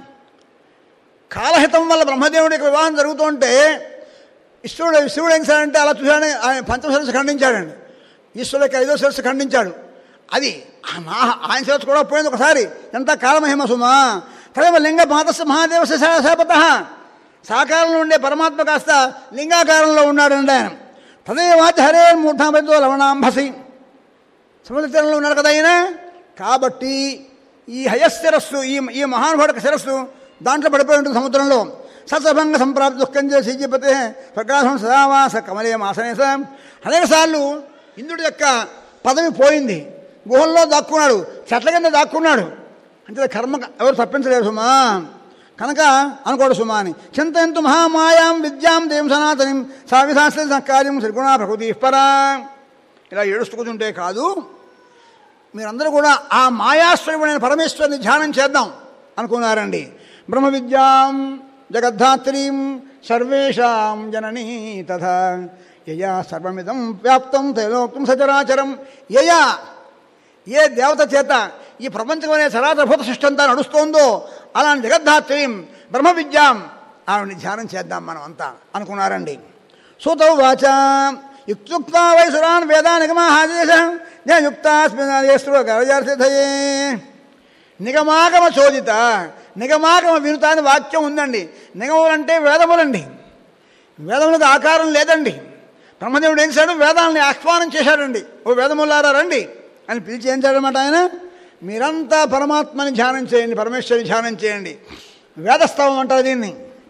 కాలహితం వల్ల బ్రహ్మదేవుడికి వివాహం జరుగుతుంటే ఈశ్వరుడు శివుడు ఏం చేశాడంటే అలా చూశాడని ఆయన పంచమ శిరస్సు ఖండించాడండి ఈశ్వరుడికి ఐదో శిరస్సు ఖండించాడు అది ఆ నా ఆయన శిరస్సు కూడా పోయింది ఒకసారి ఎంత కాలమహిమ సుమా తదేవ లింగ మాతస్య మహాదేవస్య శాపత సాకారంలో ఉండే పరమాత్మ కాస్త లింగాకారంలో ఉన్నాడండి ఆయన తదేవాచ హరే మూఢామతో లవణాంభసి సముద్ర తీరంలో ఉన్నాడు కదా ఆయన కాబట్టి ఈ హయశిరస్సు ఈ ఈ మహానుభావుడికి శిరస్సు దాంట్లో పడిపోయి ఉంటుంది సముద్రంలో సత్సభంగ సంప్రాప్తి దుఃఖం చేసి జీపతే ప్రకాశం సదావాస కమలయం ఆసనేస అనేక సార్లు ఇంద్రుడి యొక్క పదవి పోయింది గుహల్లో దాక్కున్నాడు చెట్ల కింద దాక్కున్నాడు అంటే కర్మ ఎవరు తప్పించలేరు సుమా కనుక అనుకోడు సుమా అని చింతయంతు మహామాయాం విద్యాం దేవం సనాతనిం సావిశాస్త్ర కార్యం శ్రీగుణ ప్రకృతి పరా ఇలా ఏడుస్తూ కూర్చుంటే కాదు మీరందరూ కూడా ఆ మాయాస్వరూపుడైన పరమేశ్వరుని ధ్యానం చేద్దాం అనుకున్నారండి బ్రహ్మ విద్యాం జగద్ధాత్రీం సర్వేషాం జననీ తథా యయా సర్వమిదం వ్యాప్తం తైలోక్తం సచరాచరం యయా ఏ దేవత చేత ఈ ప్రపంచం అనే సరాచరభూత సృష్టి అంతా నడుస్తోందో అలాంటి జగద్ధాత్రీం బ్రహ్మ విద్యాం ఆవిడని ధ్యానం చేద్దాం మనం అంతా అనుకున్నారండి సూతౌ వాచ యుక్తుక్తా వైసురాన్ వేదా నిగమాహాదేశ నేను యుక్తాస్మిన్యేశ్వరయే నిగమాగమ చోదిత నిగమాగమ వినుత అని వాక్యం ఉందండి నిగములు అంటే వేదములండి వేదములకు ఆకారం లేదండి బ్రహ్మదేవుడు ఏం చేశాడు వేదాలని ఆహ్వానం చేశాడండి ఓ వేదములారా రండి అని పిలిచి ఏం చేయడమాట ఆయన మీరంతా పరమాత్మని ధ్యానం చేయండి పరమేశ్వరిని ధ్యానం చేయండి వేదస్తవం అంటారు దీన్ని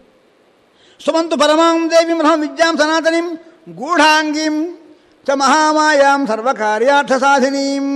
సుమంతు పరమాం దేవి బ్రహ్మ విద్యాం సనాతనిం గూఢాంగీం చ మహామాయాం సర్వకార్యార్థ సాధినీం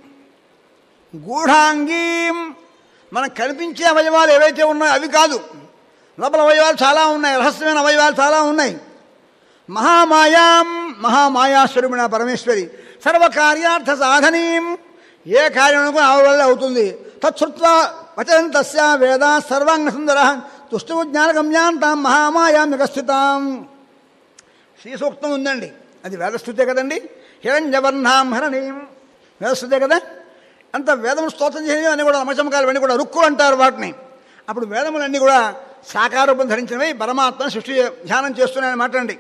గూఢాంగీం మనకు కనిపించే అవయవాలు ఏవైతే ఉన్నాయో అవి కాదు లోపల అవయవాలు చాలా ఉన్నాయి రహస్యమైన అవయవాలు చాలా ఉన్నాయి మహామాయాం మహామాయాస్వరూపిణ పరమేశ్వరి సర్వకార్యార్థ సాధనీం ఏ కార్యం అనుకుని ఆవిడ వల్ల అవుతుంది తత్సృత్వ వచనం తస్య వేద సర్వాంగ సుందర తుష్టు జ్ఞానగమ్యాంతాం మహామాయాం వికస్థితాం శ్రీ సూక్తం ఉందండి అది వేదస్థుతే కదండి హిరణ్యవర్ణాం హరణీం వేదస్థుతే కదా అంత వేదము స్తోత్రం చేయడం అన్నీ కూడా నమచమకాలు అన్నీ కూడా రుక్కులు అంటారు వాటిని అప్పుడు వేదములన్నీ కూడా సాకారూపం ధరించినవి పరమాత్మ సృష్టి ధ్యానం చేస్తున్నాయని మాట్లాడండి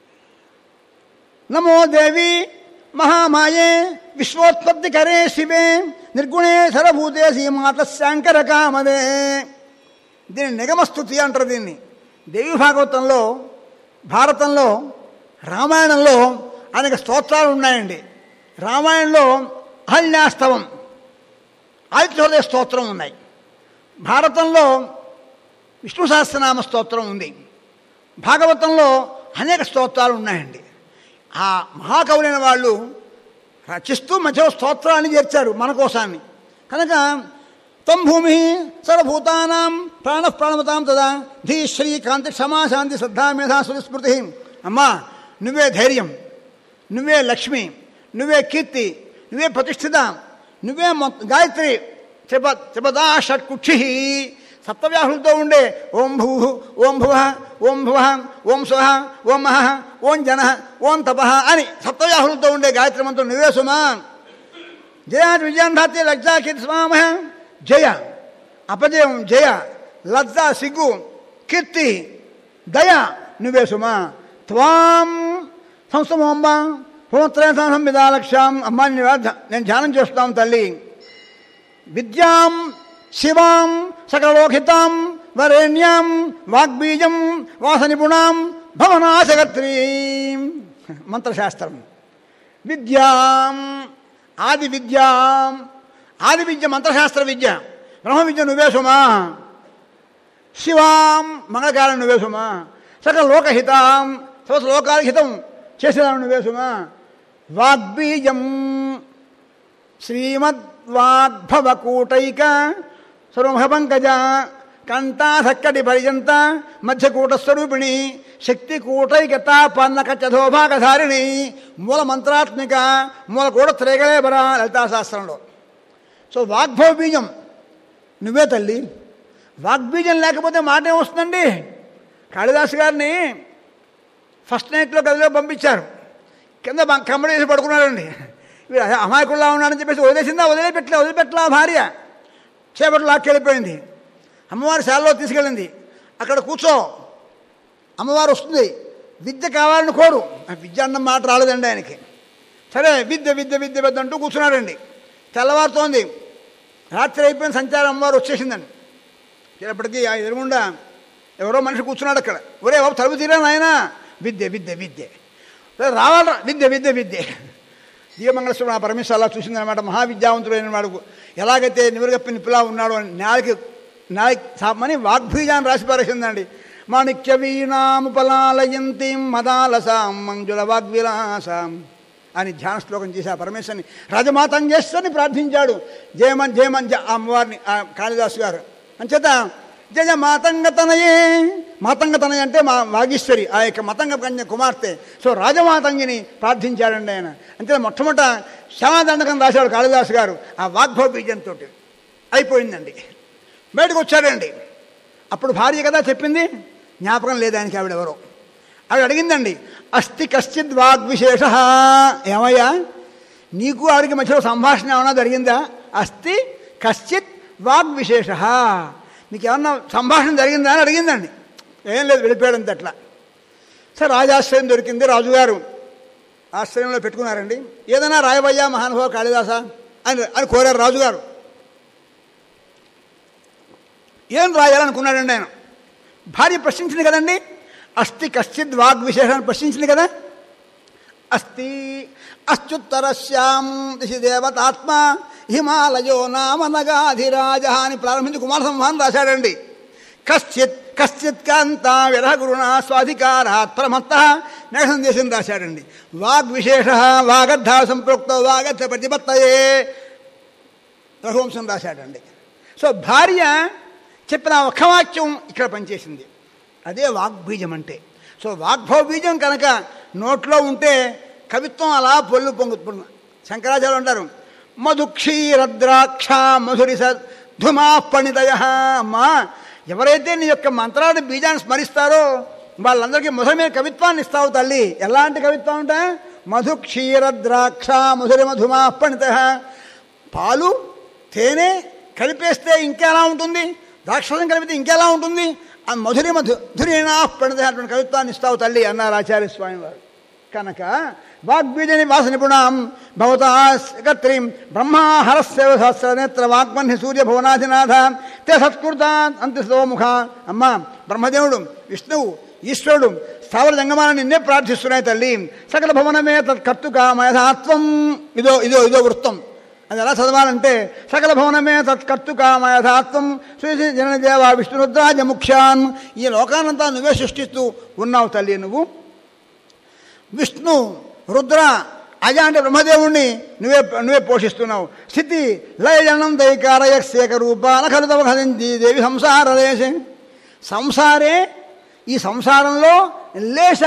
నమో దేవి మహామాయే విశ్వోత్పత్తి కరే శివే నిర్గుణే సరభూతే శ్రీమాత శాంకర కామదే దీన్ని నిగమస్థుతి అంటారు దీన్ని దేవి భాగవతంలో భారతంలో రామాయణంలో అనేక స్తోత్రాలు ఉన్నాయండి రామాయణంలో అహల్యాస్తవం ఆదిత్యోదయ స్తోత్రం ఉన్నాయి భారతంలో విష్ణు సహస్రనామ స్తోత్రం ఉంది భాగవతంలో అనేక స్తోత్రాలు ఉన్నాయండి ఆ మహాకవులైన వాళ్ళు రచిస్తూ మధ్యలో స్తోత్రాన్ని చేర్చారు మన కోసాన్ని కనుక తం భూమి సర్వభూతానాం ప్రాణ ప్రాణవతాం తదా ధీ శ్రీ కాంతి క్షమా శాంతి శ్రద్ధా మేధా సుస్మృతి అమ్మా నువ్వే ధైర్యం నువ్వే లక్ష్మి నువ్వే కీర్తి నువ్వే ప్రతిష్ఠిత నువ్వే మొ- గాయత్రి త్రిప త్రిపదా షట్కుక్షి సప్తవ్యాహులతో ఉండే ఓం భూ ఓం భువ ఓం భువ ఓం స్వ ఓం మహ ఓం జన ఓం తప అని సప్తవ్యాహులతో ఉండే గాయత్రి మంత్రం నువ్వే సుమా జయాన్ని విజయాన్ని ధాత్య లజ్జా కీర్తి స్వామ జయ అపజయం జయ లజ్జ సిగ్గు కీర్తి దయ నువ్వే సుమా త్వాం సంస్థమోంబ పునత్రయ సంవిధా లక్ష్యాం అమ్మా నేను ధ్యా- నేను ధ్యానం చేస్తున్నాం తల్లి విద్యాం శివాం సకలోకితాం వరేణ్యాం వాగ్బీజం వాస నిపుణాం భవనాశకత్రీం మంత్రశాస్త్రం విద్యాం ఆది విద్యాం ఆది విద్య మంత్రశాస్త్ర విద్య బ్రహ్మ విద్య నువ్వే సుమా శివాం మంగళకారం నువ్వే సుమా సకల లోకహితాం సమస్త లోకాల హితం చేసిన నువ్వే సుమా వాగ్బీజం శ్రీమద్వాగ్భవకూటైక సర్వముఖపంకజ కంఠాసక్కటి పర్యంత మధ్యకూటస్వరూపిణి శక్తి కూటైకత పన్నకచ్చధోభాగధారిణి మూల మంత్రాత్మిక మూల కూడా త్రేగలేబర లలితాశాస్త్రంలో సో వాగ్భవ బీజం నువ్వే తల్లి వాగ్బీజం లేకపోతే మాట ఏమొస్తుందండి కాళిదాసు గారిని ఫస్ట్ నైట్లో గదిలో పంపించారు కింద బం- కమ్మడి వేసి పడుకున్నాడండి వీడు అదే అమాయకుల్లా ఉన్నాడని చెప్పేసి వదిలేసిందా వదిలిపెట్టలే వదిలిపెట్టలా భార్య చేపట్లు లాక్కెళ్ళిపోయింది అమ్మవారి శాలలో తీసుకెళ్ళింది అక్కడ కూర్చో అమ్మవారు వస్తుంది విద్య కావాలని కోరు ఆ విద్య అన్న మాట రాలేదండి ఆయనకి సరే విద్య విద్య విద్య విద్య అంటూ కూర్చున్నాడండి తెల్లవారుతోంది రాత్రి అయిపోయిన సంచారం అమ్మవారు వచ్చేసిందండి చిన్నప్పటికీ ఆ ఎదురుగుండా ఎవరో మనిషి కూర్చున్నాడు అక్కడ ఒరే బాబు తలుపు తీరా నాయనా విద్య విద్య విద్య "రే, రావాలరా విద్య విద్య విద్య దీయమంగళస్వామి ఆ పరమేశ్వర అలా చూసిందనమాట మహావిద్యావంతుడైన వాడు ఎలాగైతే నివరగప్పి నిప్పులా ఉన్నాడు అని నాయకి నాయక్ సామని వాగ్భీజాన్ని రాసి పారేసిందండి మాణిక్య వీణాముపలాలయంతిం మదాలసాం మంజుల వాగ్విలాసాం అని ధ్యాన శ్లోకం చేసి ఆ పరమేశ్వరిని రాజమాతంగేశ్వరిని ప్రార్థించాడు జయమన్ జయమన్ జ ఆ అమ్మవారిని ఆ కాళిదాసు గారు అంచేత జయ మాతంగ తనయే మాతంగ తనయ అంటే మా వాగీశ్వరి ఆ యొక్క మతంగ కన్య కుమార్తె సో రాజమాతంగిని ప్రార్థించాడండి ఆయన అంతే మొట్టమొదట శ్యామదండకం రాశాడు కాళిదాసు గారు ఆ వాగ్భవ బీజంతో అయిపోయిందండి బయటకు వచ్చాడండి అప్పుడు భార్య కదా చెప్పింది జ్ఞాపకం లేదు ఆయనకి ఆవిడెవరో ఆవిడ అడిగిందండి అస్థి కశ్చిత్ వాగ్విశేష ఏమయ్యా నీకు ఆవిడకి మధ్యలో సంభాషణ ఏమన్నా జరిగిందా అస్థి కశ్చిత్ వాగ్విశేష మీకు ఏమన్నా సంభాషణ జరిగిందా అని అడిగిందండి ఏం లేదు వెళ్ళిపోయాడంత అట్లా సరే రాజాశ్రయం దొరికింది రాజుగారు ఆశ్రయంలో పెట్టుకున్నారండి ఏదైనా రాయవయ్యా మహానుభావ కాళిదాస అని అని కోరారు రాజుగారు ఏం రాయాలనుకున్నాడండి ఆయన భార్య ప్రశ్నించింది కదండి అస్థి కశ్చిత్ వాగ్విశేషాన్ని ప్రశ్నించింది కదా అస్తి అత్యుత్తరస్యాం దిశి దేవతాత్మ హిమాలయో నామ నగాధిరాజ అని ప్రారంభించి కుమార సంహాన్ రాశాడండి కశ్చిత్ కశ్చిత్ కాంత విరహగురుణ స్వాధికారాత్ ప్రమత్త నెక్స్ట్ సందేశం రాశాడండి వాగ్విశేష వాగద్ధ సంప్రోక్త వాగద్ధ ప్రతిపత్తయే రఘువంశం రాశాడండి సో భార్య చెప్పిన ఒక్క వాక్యం ఇక్కడ పనిచేసింది అదే వాగ్బీజం అంటే సో వాగ్భవ బీజం కనుక నోట్లో ఉంటే కవిత్వం అలా పొల్లు పొంగు శంకరాచార్యులు అంటారు మధుక్షీరద్రాక్ష మధురి ధుమా పణితయ అమ్మా ఎవరైతే నీ యొక్క మంత్రాన్ని బీజాన్ని స్మరిస్తారో వాళ్ళందరికీ మొదలమైన కవిత్వాన్ని ఇస్తావు తల్లి ఎలాంటి కవిత్వం అంటే మధు క్షీర ద్రాక్ష మధురి మధుమా పణిత పాలు తేనె కలిపేస్తే ఇంకెలా ఉంటుంది ద్రాక్షరసం కలిపితే ఇంకెలా ఉంటుంది ఆ మధురి మధురేనా పణిత అటువంటి కవిత్వాన్ని ఇస్తావు తల్లి అన్నారు ఆచార్య స్వామి వారు కనుక వాగ్బీజని వాస నిపుణాం భవతాకత్రీం బ్రహ్మాహరస్య సహస్రనేత్ర వాగ్మన్హి సూర్యభువనాధినాథ తే సత్కృత అంత్యముఖ అమ్మ బ్రహ్మదేవుడు విష్ణువు ఈశ్వరుడు స్థావర జంగమాన్ని నిన్నే ప్రార్థిస్తున్నాయి తల్లి సకల భవనమే తత్కర్తు కామయథాత్వం ఇదో ఇదో ఇదో వృత్తం అది ఎలా చదవాలంటే సకల భవనమే తత్కర్తు కామయథాత్వం శ్రీ శ్రీ జనదేవ విష్ణురుద్రాజ ముఖ్యాన్ ఈ లోకానంతా నువ్వే సృష్టిస్తూ ఉన్నావు తల్లి నువ్వు విష్ణు రుద్ర అజ అంటే బ్రహ్మదేవుణ్ణి నువ్వే నువ్వే పోషిస్తున్నావు స్థితి లయజనం దైకారయక్షేక రూపాల ఖలితవ ఖలింది దేవి సంసార దేశే సంసారే ఈ సంసారంలో లేశ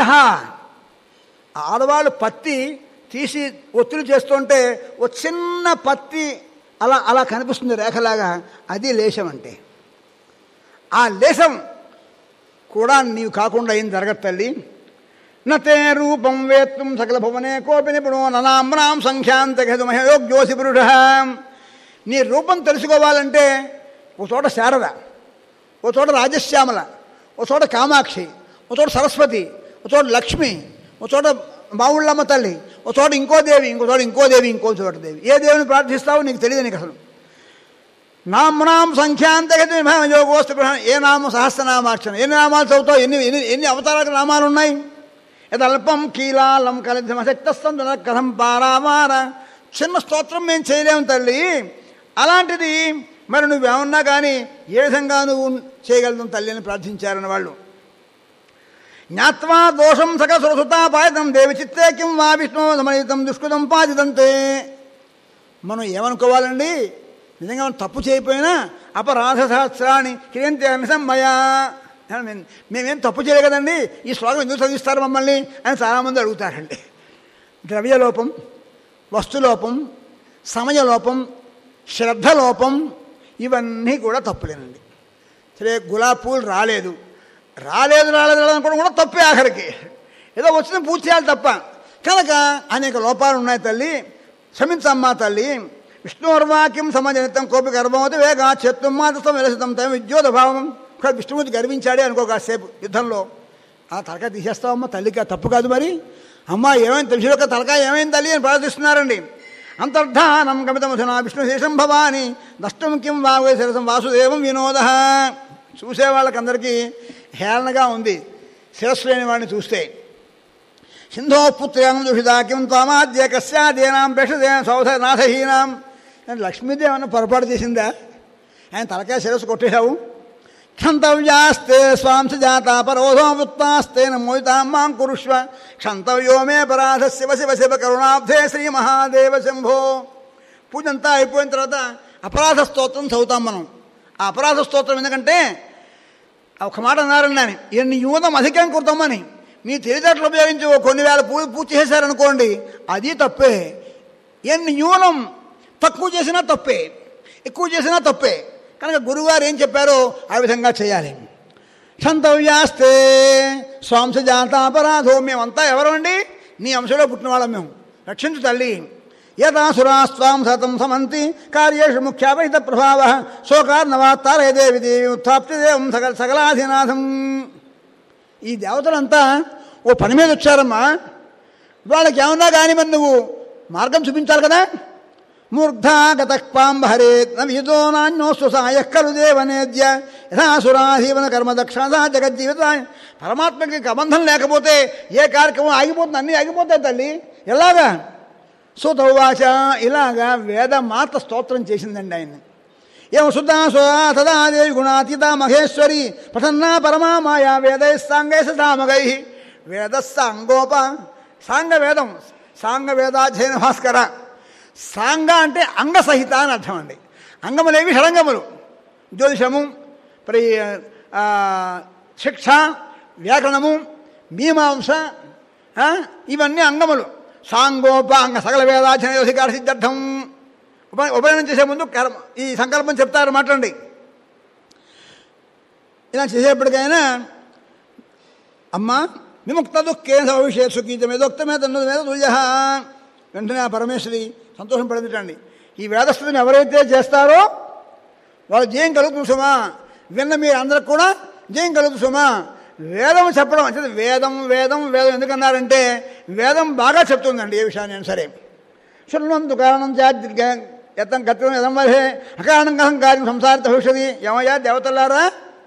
ఆడవాళ్ళు పత్తి తీసి ఒత్తులు చేస్తుంటే ఓ చిన్న పత్తి అలా అలా కనిపిస్తుంది రేఖలాగా అది లేశం అంటే ఆ లేశం కూడా నీవు కాకుండా ఏం జరగదు తల్లి నతే రూపం వేత్తుం సకల భువనే కోపి నిపుణో ననామ్నాం సంఖ్యాంతగదుమయోగ్యోసి పురుష నీ రూపం తెలుసుకోవాలంటే ఒక చోట శారద ఒక చోట రాజశ్యామల ఒక చోట కామాక్షి ఒక చోట సరస్వతి ఒక చోట లక్ష్మి ఒక చోట మావుళ్ళమ్మ తల్లి ఒక చోట ఇంకో దేవి ఇంకో చోట ఇంకో దేవి ఇంకో చోట దేవి ఏ దేవుని ప్రార్థిస్తావో నీకు తెలియదు నీకు అసలు నామ్నాం సంఖ్యాంతగతి యోగోస్తు ఏ నామ సహస్రనామార్చన ఎన్ని నామాలు చదువుతావు ఎన్ని ఎన్ని ఎన్ని అవతారాలకు నామాలు ఉన్నాయి యదల్పం కీలాలం కలిధమశక్తస్తం కథం పారామార చిన్న స్తోత్రం మేము చేయలేము తల్లి అలాంటిది మరి నువ్వేమన్నా కానీ ఏ విధంగా నువ్వు చేయగలుగుతాం తల్లి అని ప్రార్థించారని వాళ్ళు జ్ఞాత్వా దోషం సక సురసుతాపాయతం దేవి చిత్తే కిం వా విష్ణు సమయుతం దుష్కృతం పాదితంతే మనం ఏమనుకోవాలండి నిజంగా మనం తప్పు చేయకపోయినా అపరాధ సహస్రాన్ని కిరంతి అనిసమ్మయా మేము- మేమేం తప్పు చేయలేదు కదండి ఈ శ్లోకం ఎందుకు చదివిస్తారు మమ్మల్ని అని చాలామంది అడుగుతారండి ద్రవ్యలోపం వస్తులోపం సమయలోపం శ్రద్ధలోపం ఇవన్నీ కూడా తప్పులేనండి సరే గులాబీ పూలు రాలేదు రాలేదు రాలేదు రాలేదు అనుకోవడం కూడా తప్పే ఆఖరికి ఏదో వచ్చిన పూజ చేయాలి తప్ప కనుక అనేక లోపాలు ఉన్నాయి తల్లి క్షమించమ్మా తల్లి విష్ణుర్వాక్యం సమజనితం కోపి గర్భవతి వేగా చెత్తం మాతసం విలసితం తమ విద్యోత భావం ఇక్కడ విష్ణుమూర్తి గర్వించాడే అనుకో కాసేపు యుద్ధంలో ఆ తలకాయ తీసేస్తావమ్మా తల్లికి తప్పు కాదు మరి అమ్మ ఏమైంది తెలిసి యొక్క తలకాయ ఏమైంది తల్లి అని ప్రార్థిస్తున్నారండి అంతర్ధానం గమితమధునా విష్ణుశేషం భవాని నష్టం కిం వాగే శిరసం వాసుదేవం వినోద చూసే వాళ్ళకందరికీ హేళనగా ఉంది శిరస్సు లేని వాడిని చూస్తే సింధో పుత్ర్యాం దుషితా కిం త్వమాద్య కస్యాదేనాం భేషదే సౌధ నాథహీనాం అని లక్ష్మీదేవి అన్న పొరపాటు చేసిందా ఆయన తలకాయ శిరస్సు కొట్టేశావు క్షంతవ్యాస్తే స్వాంశ జాత పరోధో వృత్తాస్తేన మోయితాం మాం కురుష్వ క్షంతవ్యో మే పరాధ శివ శివ శివ కరుణాబ్ధే శ్రీ మహాదేవ శంభో పూజ అంతా అయిపోయిన తర్వాత అపరాధ స్తోత్రం చదువుతాం మనం ఆ అపరాధ స్తోత్రం ఎందుకంటే ఒక మాట అన్నారండి ఆయన ఎన్ని యూనం అధికం కుడతామని మీ తెలివితేటలు ఉపయోగించి ఓ కొన్ని వేల పూజ పూజ చేశారనుకోండి అది తప్పే ఎన్ని యూనం తక్కువ చేసినా తప్పే ఎక్కువ చేసినా తప్పే కనుక గురుగారు ఏం చెప్పారో ఆ విధంగా చేయాలి సంతవ్యాస్తే స్వాంశ జాతాపరాధో మేమంతా ఎవరండి నీ అంశంలో పుట్టిన వాళ్ళం మేము రక్షించు తల్లి యథాసురాస్వాం సతం సమంతి కార్యేషు ముఖ్యాపహిత ప్రభావ శోకార్ణవాత్తారే దేవి దేవి ఉత్థాప్తి దేవం సకల సకలాధినాథం ఈ దేవతలంతా ఓ పని మీద వచ్చారమ్మా వాళ్ళకి ఏమన్నా కానీ మరి నువ్వు మార్గం చూపించాలి కదా మూర్ధాగత పాంబహరే నవిదో నాణ్యోస్సు సాయ ఖలు దేవనేద్య యథాసురాధీవన కర్మ దక్షిణ జగజ్జీవిత పరమాత్మకి కబంధం లేకపోతే ఏ కార్యక్రమం ఆగిపోతుంది అన్నీ ఆగిపోతాయి తల్లి ఎలాగా సుతౌవాచ ఇలాగా వేద మాత స్తోత్రం చేసిందండి ఆయన ఏం శుద్ధా తదా దేవి గుణాతీత మహేశ్వరి ప్రసన్నా పరమా మాయా వేదై సాంగై సామగై వేద సాంగోప సాంగ వేదం సాంగ వేదాధ్యయన భాస్కర సాంగ అంటే అంగసహిత అని అర్థం అండి అంగములేవి షడంగములు జ్యోతిషము మరి ఆ, శిక్ష వ్యాకరణము మీమాంస ఆ, ఇవన్నీ అంగములు సాంగోప అంగ సకల వేదాధ్యయన యోధికార సిద్ధార్థం ఉప ఉపనయనం చేసే ముందు కర్మ ఈ సంకల్పం చెప్తారు మాట్లాడండి ఇలా చేసేప్పటికైనా అమ్మ విముక్త దుఃఖేన భవిష్య సుఖీతమే దొక్తమే తన్నది మీద తుల్య వెంటనే ఆ పరమేశ్వరి సంతోషం పడిందిటండి ఈ వేదస్థుతిని ఎవరైతే చేస్తారో వాళ్ళు జయం కలుగుతుంది సుమా విన్న మీరు అందరికి కూడా జయం కలుగుతుంది సుమా వేదం చెప్పడం అంటే వేదం వేదం వేదం ఎందుకన్నారంటే వేదం బాగా చెప్తుందండి ఏ విషయాన్ని సరే శృణ్వంతు కారణం చాద్రిక ఎత్తం గతం ఎదం వరే అకారణం కథం కార్యం సంసారిత భవిష్యది ఏమయ్యా దేవతలారా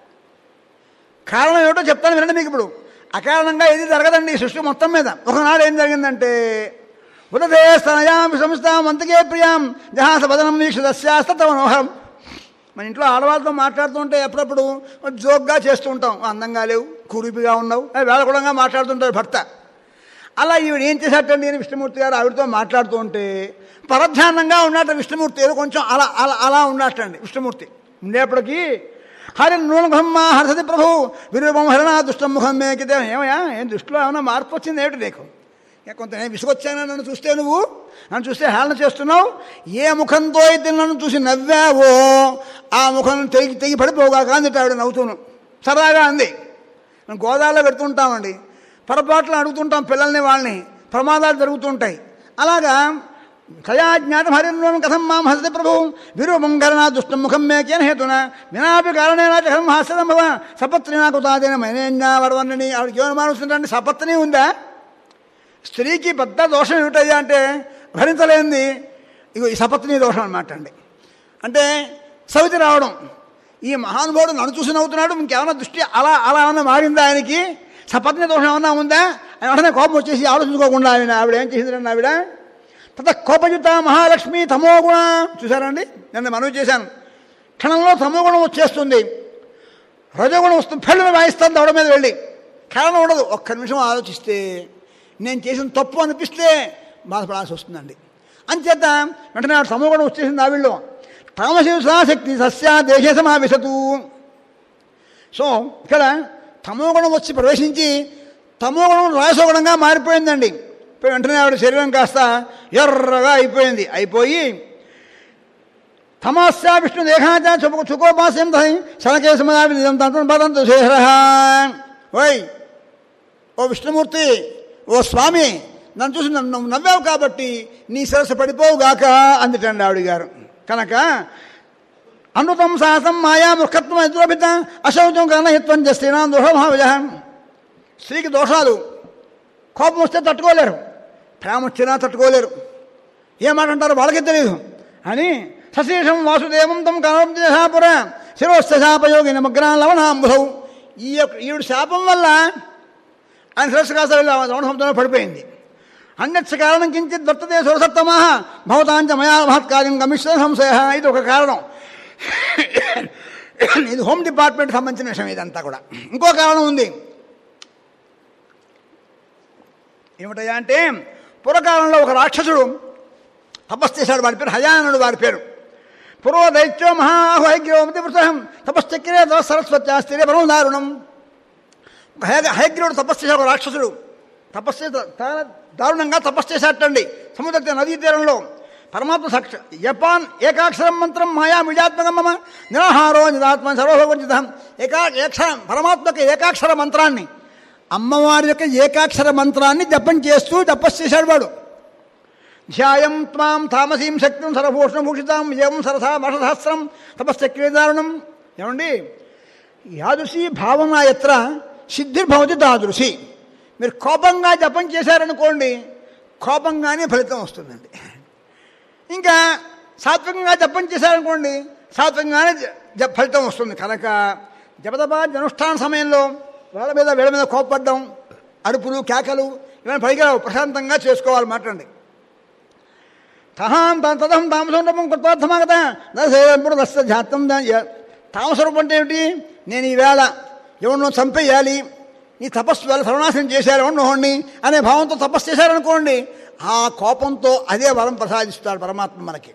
కారణం ఏమిటో చెప్తాను వినండి మీకు ఇప్పుడు అకారణంగా ఏది జరగదండి ఈ సృష్టి మొత్తం మీద ఒకనాడు ఏం జరిగిందంటే ఉదతే స్తనయాం సంస్థాం అంతకే ప్రియాం జహాస వదనం వీక్షదస్యాస్త మనోహరం మన ఇంట్లో ఆడవాళ్ళతో మాట్లాడుతుంటే ఎప్పుడప్పుడు జోక్గా చేస్తూ ఉంటాం అందంగా లేవు కురిపిగా ఉన్నావు వేళకూడంగా మాట్లాడుతుంటాడు భర్త అలా ఈవిడ ఏం చేశాటండి అని విష్ణుమూర్తి గారు ఆవిడతో మాట్లాడుతూ ఉంటే పరధ్యానంగా ఉన్నట్ట విష్ణుమూర్తి ఏదో కొంచెం అలా అలా అలా ఉన్నట్టండి విష్ణుమూర్తి ఉండేప్పటికీ హరి నూనముఖమ్మ హర్షది ప్రభు విరూపం హరణ దుష్టం ముఖం మేకితే ఏమయ్యా ఏం దృష్టిలో ఏమైనా మార్పు వచ్చింది ఏమిటి నీకు ఇంకా కొంత నేను విసుగొచ్చానా నన్ను చూస్తే నువ్వు నన్ను చూస్తే హేళన చేస్తున్నావు ఏ ముఖంతో అయితే నన్ను చూసి నవ్వావో ఆ ముఖం తెగి తెగి పడిపోగాక అందుట ఆవిడ నవ్వుతూను సరదాగా అంది మనం గోదావరిలో పెడుతుంటామండి పొరపాట్లు అడుగుతుంటాం పిల్లల్ని వాళ్ళని ప్రమాదాలు జరుగుతుంటాయి అలాగా కయా జ్ఞాతం హరిలోను కథం మాం హసతి ప్రభు విరూపం కరణ దుష్టం ముఖం మేకేన హేతున వినాపి కారణేనా కథం హాస్యదం భవ సపత్ని నాకు తాదేన మైనేజ్ఞా వరవన్నని ఆవిడకి ఏమైనా మానుస్తుందండి సపత్ని ఉందా స్త్రీకి పెద్ద దోషం ఏమిటయ్యా అంటే భరించలేంది ఇగో ఈ సపత్ని దోషం అనమాట అండి అంటే సవితి రావడం ఈ మహానుభావుడు నన్ను చూసి నవ్వుతున్నాడు ఇంకేమైనా దృష్టి అలా అలా ఏమైనా మారిందా ఆయనకి సపత్ని దోషం ఏమన్నా ఉందా ఆయన వెంటనే కోపం వచ్చేసి ఆలోచించుకోకుండా ఆవిడ ఆవిడ ఏం చేసిందండి ఆవిడ తత కోపయుత మహాలక్ష్మి తమోగుణ చూసారండి నేను మనవి చేశాను క్షణంలో తమోగుణం వచ్చేస్తుంది రజోగుణం వస్తుంది పెళ్ళని వాయిస్తాను దవడ మీద వెళ్ళి కారణం ఉండదు ఒక్క నిమిషం ఆలోచిస్తే నేను చేసిన తప్పు అనిపిస్తే బాధపడాల్సి వస్తుందండి అంచేత వెంటనే ఆవిడ తమోగుణం వచ్చేసింది ఆవిడలో తామశివసాశక్తి సస్య దేశే సమావేశతు సో ఇక్కడ తమోగుణం వచ్చి ప్రవేశించి తమోగుణం రాసోగుణంగా మారిపోయిందండి ఇప్పుడు వెంటనే ఆవిడ శరీరం కాస్త ఎర్రగా అయిపోయింది అయిపోయి తమస్యా విష్ణు దేహాచ చుక చుకోపాస్యం ధై శనకేశమదావి నిజం తంత్రం పదంతు శేహర ఓయ్ ఓ విష్ణుమూర్తి ఓ స్వామి నన్ను చూసి నన్ను నువ్వు నవ్వావు కాబట్టి నీ సరస్సు పడిపోవుగాక అందుటండి ఆవిడ గారు కనుక అనృతం సాహసం మాయా ముఖత్వం ఎదురభిత అశౌచం కర్ణహిత్వం చేస్తేనా దోషభావజ స్త్రీకి దోషాలు కోపం వస్తే తట్టుకోలేరు ప్రేమ వచ్చినా తట్టుకోలేరు ఏమాటంటారు వాళ్ళకి తెలియదు అని సశేషం వాసుదేవం తమ కనపుర శిరోస్థ శాపయోగి నమగ్న లవణాంబుధౌ ఈ యొక్క ఈవిడ శాపం వల్ల ఆయన శిరస్సు కాస్త వెళ్ళి లవణసముద్రంలో పడిపోయింది అన్యత్స కారణం కించిత్ వర్తతే సురసత్తమా భవతాంచ మయా మహత్కార్యం గమిష్ట సంశయ ఇది ఒక కారణం ఇది హోమ్ డిపార్ట్మెంట్ సంబంధించిన విషయం ఇదంతా కూడా ఇంకో కారణం ఉంది ఏమిటయ్యా అంటే పూర్వకాలంలో ఒక రాక్షసుడు తపస్సు చేశాడు వాడి పేరు హయానుడు వారి పేరు పూర్వ దైత్యో మహాహైగ్రీవమతి వృతం తపశ్చక్రే తవ సరస్వత్యా స్థిరే పరమ దారుణం ఒక హయ హయగ్రీవుడు తపస్సు చేశాడు ఒక రాక్షసుడు తపస్సు చేత- చాలా దారుణంగా తపస్సు చేశాటండి సముద్ర తీర- నదీ తీరంలో పరమాత్మ సాక్ష జపాన్ ఏకాక్షరం మంత్రం మాయా మిజాత్మకం మమ నిరాహారో నిరాత్మ సర్వభవంచిత ఏకా ఏక్షరం పరమాత్మక ఏకాక్షర మంత్రాన్ని అమ్మవారి యొక్క ఏకాక్షర మంత్రాన్ని జపం చేస్తూ తపస్సు చేశాడు వాడు ధ్యాయం త్వాం తామసీం శక్తిం సరభూషణభూషితాం ఏం సరసా వర్షసహస్రం తపశ్చక్రీదారుణం ఏమండి యాదృశీ భావన ఎత్ర సిద్ధిర్భవతి తాదృశి మీరు కోపంగా జపం చేశారనుకోండి కోపంగానే ఫలితం వస్తుందండి ఇంకా సాత్వికంగా జపం చేశారనుకోండి సాత్వికంగానే జ- జ- ఫలితం వస్తుంది కనుక జపతపాది అనుష్ఠాన సమయంలో వాళ్ళ మీద వీళ్ళ మీద కోపపడ్డం అరుపులు కేకలు ఇవన్నీ పైగా ప్రశాంతంగా చేసుకోవాలన్నమాట అండి తహాం తా- తదహం తామసరూపం కృతార్థమాగత దశప్పుడు దశ జాతం దా- య- తామసరూపం అంటే ఏమిటి నేను ఈవేళ ఎవరినో చంపేయాలి నీ తపస్సు వల్ల సర్వనాశనం చేశారు ఎవరినోహండి అనే భావంతో తపస్సు చేశారనుకోండి ఆ కోపంతో అదే వరం ప్రసాదిస్తాడు పరమాత్మ మనకి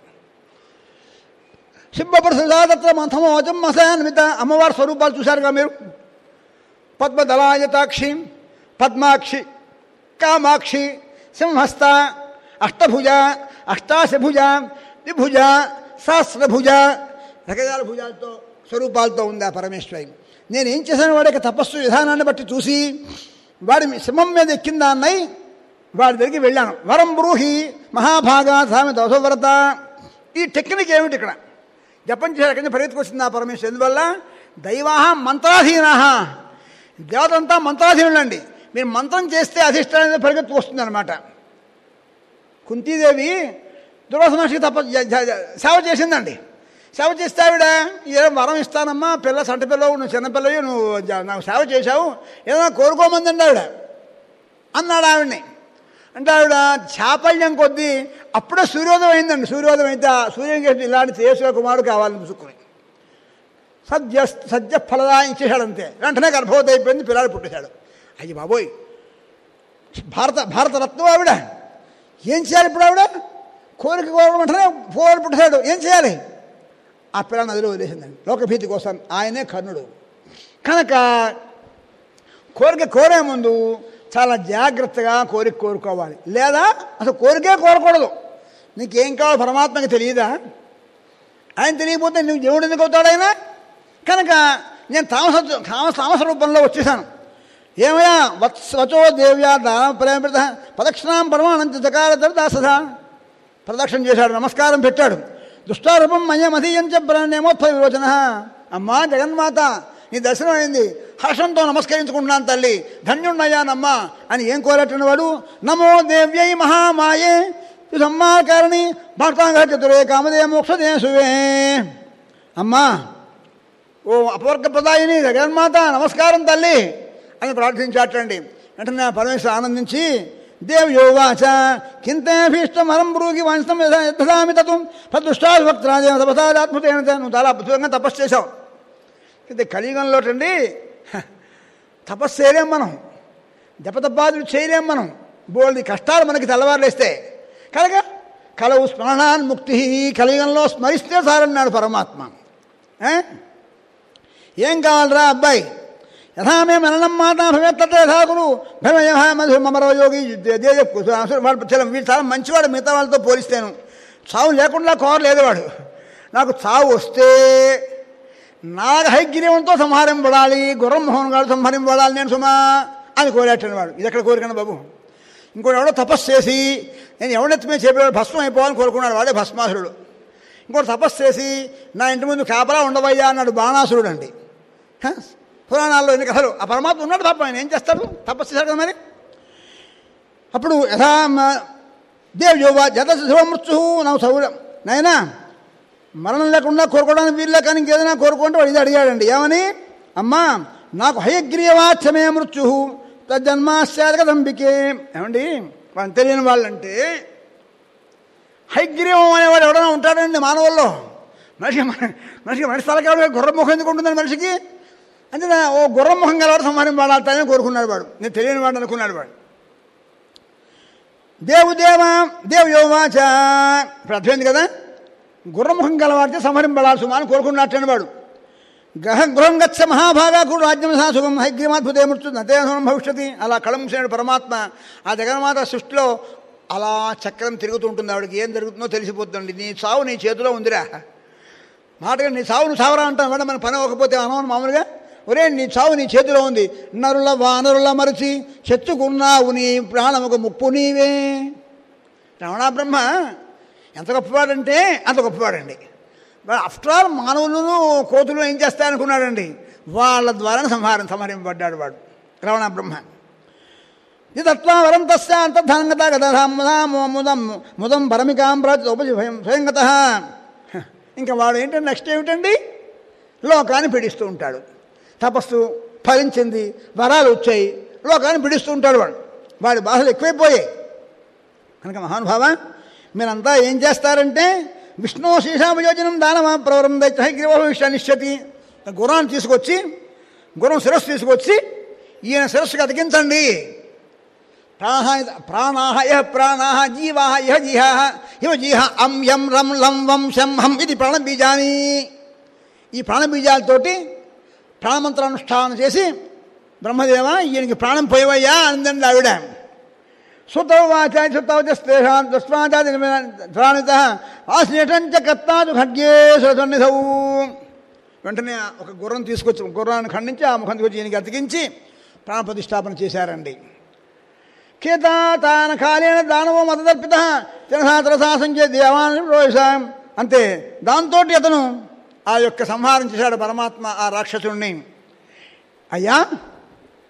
శిబ్బప్రసాదత్ర మంథమోచం మసాన్విత అమ్మవారి స్వరూపాలు చూశారుగా మీరు పద్మదళాయతాక్షి పద్మాక్షి కామాక్షి సింహస్థ అష్టభుజ అష్టాశభుజ ద్విభుజ సహస్రభుజ రకరకాల భుజాలతో స్వరూపాలతో ఉంది ఆ పరమేశ్వరి నేను ఏం చేశాను వాడి యొక్క తపస్సు విధానాన్ని బట్టి చూసి వాడి సింహం మీద ఎక్కిందా అన్నయ్య వాడి దగ్గరికి వెళ్ళాను వరం బ్రూహి మహాభాగా సామె దోషవ్రత ఈ టెక్నిక్ ఏమిటి ఇక్కడ జపం చేసి అక్కడి నుంచి పరిగెత్తుకొచ్చింది ఆ పరమేశ్వరు ఎందువల్ల దైవాహ మంత్రాధీనా దేవతంతా మంత్రాధీనులండి మీరు మంత్రం చేస్తే అధిష్టానం అనేది పరిగెత్తు వస్తుందన్నమాట కుంతీదేవి దుర్వాస మహర్షికి తప్ప జ- జ- జ- సేవ చేసిందండి సేవ చేస్తే ఆవిడ ఏదో వరం ఇస్తానమ్మా పిల్ల సంట పిల్లవు నువ్వు చిన్నపిల్లవి నువ్వు జ- నాకు సేవ చేశావు ఏదైనా కోరుకోమందండి ఆవిడ అన్నాడు ఆవిడ్ని అంటే ఆవిడ చాపల్యం కొద్దీ అప్పుడే సూర్యోదయం అయిందండి సూర్యోదయం అయితే ఆ సూర్యం చేసి ఇలాంటి తేజస్వ కుమారుడు కావాలని ముసుక్కుని సద్య సద్య ఫలదా ఇచ్చేశాడు అంతే వెంటనే గర్భవతి అయిపోయింది పిల్లాడు పుట్టేశాడు అయ్యి బాబోయ్ భారత భారతరత్నం ఆవిడ ఏం చేయాలి ఇప్పుడు ఆవిడ కోరిక కోరడం వెంటనే పోవాడు పుట్టేశాడు ఏం చేయాలి ఆ పిల్ల నదిలో వదిలేసిందండి లోకభీతి కోసం ఆయనే కర్ణుడు కనుక కోరిక కోరే ముందు చాలా జాగ్రత్తగా కోరిక కోరుకోవాలి లేదా అసలు కోరికే కోరకూడదు నీకేం కావాలో పరమాత్మకి తెలియదా ఆయన తెలియకపోతే నువ్వు దేవుడు ఎందుకు అవుతాడు ఆయన కనుక నేను తామస తామస తామస రూపంలో వచ్చేసాను ఏమయ్యా వత్స వచో దేవ్యా దాన ప్రేమ ప్రదక్షిణాం పరమానంత చకార దాసధ ప్రదక్షిణ చేశాడు నమస్కారం పెట్టాడు దుష్టారూపం మయమధీయంచ ప్రణేమోత్ఫల విరోచన అమ్మా జగన్మాత నీ దర్శనం అయింది హర్షంతో నమస్కరించుకుంటున్నాను తల్లి ధన్యుణ్ణయ్యానమ్మా అని ఏం కోరటం వాడు నమో దేవ్యై మహామాయే సమ్మాకారణి భక్తాంగ చతురే కామదే మోక్షదే సువే అమ్మా ఓ అపవర్గ ప్రదాయిని జగన్మాత నమస్కారం తల్లి అని ప్రార్థించాటండి వెంటనే ఆ పరమేశ్వర ఆనందించి దేవ్యోవాచ కింతేభీష్టమరం బ్రూగి వంశం యథామి తత్వం ప్రదుష్టాభక్తరాజేవ తపసాదాత్మతేన నువ్వు చాలా అద్భుతంగా తపస్సు చేశావు ఇది కలియుగంలో అండి తపస్సు చేయలేం మనం జపతపాదులు చేయలేం మనం బోల్ది కష్టాలు మనకి తెల్లవారులేస్తే కనుక కలవు స్మరణాన్ ముక్తి కలియుగంలో స్మరిస్తే సారన్నాడు పరమాత్మ ఏ? ఏం కావాలరా అబ్బాయి యథామే మరణం మాట భవేత్తటే యథాకులు భవయ మధు మమరవ యోగి వాడు చాలా వీడు చాలా మంచివాడు మిగతా వాళ్ళతో పోలిస్తాను చావు లేకుండా కోరలేదు వాడు నాకు చావు వస్తే నాకు హైగ్రీవంతో సంహారింపడాలి గుర్రం మోహన్ గారు సంహరింపడాలి నేను సుమా అని కోరాటని వాడు ఇది ఎక్కడ కోరికను బాబు ఇంకోటి ఎవడో తపస్సు చేసి నేను ఎవడెత్తి మీద చెప్పేవాడు భస్మం అయిపోవాలని కోరుకున్నాడు వాడే భస్మాసురుడు ఇంకోటి తపస్సు చేసి నా ఇంటి ముందు కాపలా ఉండవయ్యా అన్నాడు బాణాసురుడు అండి హ? పురాణాల్లో ఎన్ని కథలు ఆ పరమాత్మ ఉన్నాడు పాప ఆయన ఏం చేస్తాడు తపస్సు చేశాడు కదా మరి అప్పుడు యథా మ- దేవ్యోవా జత శివమృత్యు నాకు సౌర్యం నాయనా మరణం లేకుండా కోరుకోవడానికి వీళ్ళే కానీ ఇంకేదైనా కోరుకుంటే వాడు ఇది అడిగాడండి ఏమని అమ్మా నాకు హయగ్రీయవాచ్యమే మృత్యు తజ్జన్మాశ్చాదకంబికే ఏమండి వాళ్ళని తెలియని వాళ్ళంటే హైగ్రీవం అనేవాడు ఎవడైనా ఉంటాడండి మానవుల్లో మనిషి మనిషికి మనిషి తలకాడు గుర్రం ముఖం ఎందుకు ఉంటుందండి మనిషికి అంటే నా- ఓ గుర్రం ముఖం గలవాడు సంహారం వాడాలని కోరుకున్నాడు వాడు నేను తెలియని వాడు అనుకున్నాడు వాడు దేవుదేవ దేవయోవాచ ఇప్పుడు అర్థమైంది కదా గుర్రముఖం గలవాడితే సంహరింపడాల్సి అని కోరుకున్నట్టని వాడు గహ గృహం గచ్చ మహాభాగా కూడా రాజ్యం సాసుగం హైగ్రీమాద్భుతే మృత్యు నతేహం భవిష్యతి అలా కళంసేనుడు పరమాత్మ ఆ జగన్మాత సృష్టిలో అలా చక్రం తిరుగుతుంటుంది ఆవిడకి ఏం జరుగుతుందో తెలిసిపోతుంది నీ చావు నీ చేతిలో ఉందిరా మాటగా నీ చావు నువ్వు చావరా అంటాం మేడం మన పని అవ్వకపోతే అనవని మామూలుగా ఒరే నీ చావు నీ చేతిలో ఉంది నరుల వానరుల మరచి చెచ్చుకున్నావు నీ ప్రాణముకు ముప్పు నీవే రమణ బ్రహ్మ ఎంత గొప్పవాడంటే అంత గొప్పవాడండి ఆఫ్టర్ ఆల్ మానవులను కోతులు ఏం చేస్తాయనుకున్నాడండి వాళ్ళ ద్వారా సంహారం సంహరింపబడ్డాడు వాడు రమణ బ్రహ్మ ఇదత్వా వరం తస్య అంతర్ధానంగత గదా ముదం ముదం పరమికాం ప్రాచి ఉపజి స్వయంగత ఇంకా వాడు ఏంటంటే నెక్స్ట్ ఏమిటండి లోకాన్ని పీడిస్తూ ఉంటాడు తపస్సు ఫలించింది వరాలు వచ్చాయి లోకాన్ని పీడిస్తూ ఉంటాడు వాడు వాడి బాధలు ఎక్కువైపోయాయి కనుక మహానుభావ మీరంతా ఏం చేస్తారంటే విష్ణు శీషాభియోజనం దానమా ప్రవరం దైత్యగ్రీవ నిశ్చతి గుర్రాన్ని తీసుకొచ్చి గుర్రం శిరస్సు తీసుకొచ్చి ఈయన శిరస్సుకి అతికించండి ప్రాణ ప్రాణాహ యహ ప్రాణాహ జీవాహ యహ జీహా ఇవ జీహ అం యం రం లం వం శం హం ఇది ప్రాణబీజాని ఈ ప్రాణబీజాలతోటి ప్రాణమంత్రానుష్ఠానం చేసి బ్రహ్మదేవ ఈయనకి ప్రాణం పోయేవయ్యా అందండి ఆవిడ సుతౌవాచ సుతౌజస్తేషాం దస్వాచాదిత ఆశ్లేషంచ కత్తాదు ఖడ్గే సన్నిధౌ వెంటనే ఒక గుర్రం తీసుకొచ్చి గుర్రాన్ని ఖండించి ఆ ముఖం తీసుకొచ్చి ఈయనకి అతికించి ప్రాణప్రతిష్టాపన చేశారండి కేతాన కాలేన దానవో మతదర్పిత తినసా తరసా సంచే దేవాన్ని రోషాం అంతే దాంతో అతను ఆ యొక్క సంహారం చేశాడు పరమాత్మ ఆ రాక్షసుడిని అయ్యా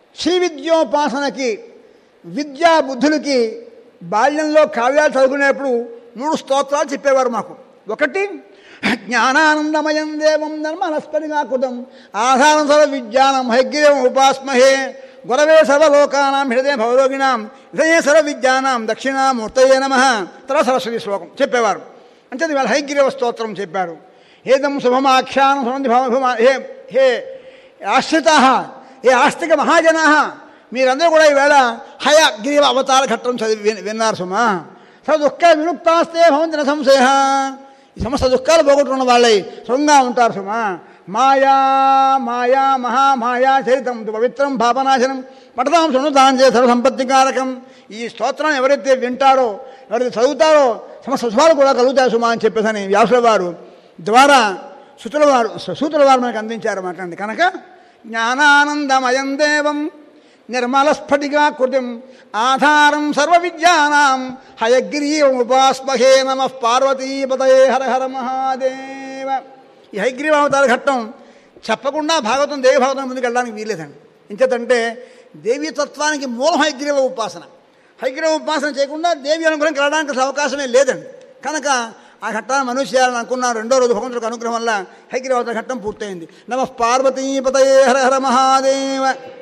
శ్రీ విద్యోపాసనకి విద్యా బుద్ధులకి బాల్యంలో కావ్యాలు చదువుకునేప్పుడు మూడు స్తోత్రాలు చెప్పేవారు మాకు ఒకటి జ్ఞానానందమయం దేవం నర్మలస్పరిగాకృతం ఆధారం సర్వ విద్యానం హైగ్రీవం ఉపాస్మహే గురవే సర్వలోకానాం హృదయ భవరోగిణాం హృదయ సర్వ విద్యానాం దక్షిణామూర్తయే నమ తర్వాత సరస్వతి శ్లోకం చెప్పేవారు అంటే వాళ్ళ హైగ్రీవ స్తోత్రం చెప్పారు ఏదం శుభమాఖ్యానం సుమంది భవ హే హే ఆశ్రిత ఏ ఆస్తిక మహాజనా మీరందరూ కూడా ఈవేళ హయగ్రీవ అవతార ఘట్టం చదివి విన్- విన్నారు సుమా స దుఃఖ విముక్తాస్తే భవంతిన సంశయ ఈ సమస్త దుఃఖాలు పోగొట్టుకున్న వాళ్ళై సుఖంగా ఉంటారు సుమా మాయా మాయా మహామాయా చరితం తు పవిత్రం పాపనాశనం పఠదాం శృణుతాం చే సర్వసంపత్తికారకం ఈ స్తోత్రాన్ని ఎవరైతే వింటారో ఎవరైతే చదువుతారో సమస్త శుభాలు కూడా కలుగుతాయి సుమా అని చెప్పేసని వ్యాసుల వారు ద్వారా సుతుల వారు సూతుల వారు మనకు అందించారు మాట్లాడండి కనుక జ్ఞానానందమయం దేవం నిర్మలస్ఫటికా కృతిం ఆధారం సర్వ విద్యానాం హయగ్రీవముపాస్మహే నమ పార్వతీపతయే హర హర మహాదేవ ఈ హయగ్రీవావతార ఘట్టం చెప్పకుండా భాగవతం దేవి భాగవతం ముందుకు వెళ్ళడానికి వీల్లేదండి ఇంకేతంటే దేవీ తత్వానికి మూలం హయగ్రీవ ఉపాసన హయగ్రీవ ఉపాసన చేయకుండా దేవి అనుగ్రహం కలగడానికి అసలు అవకాశమే లేదండి కనుక ఆ ఘట్టాన్ని మనుష్య చేయాలని అనుకున్నాను రెండో రోజు భగవంతుడికి అనుగ్రహం వల్ల హైగ్రీవావతార ఘట్టం పూర్తయింది నమ పార్వతీపతయే హర హర మహాదేవ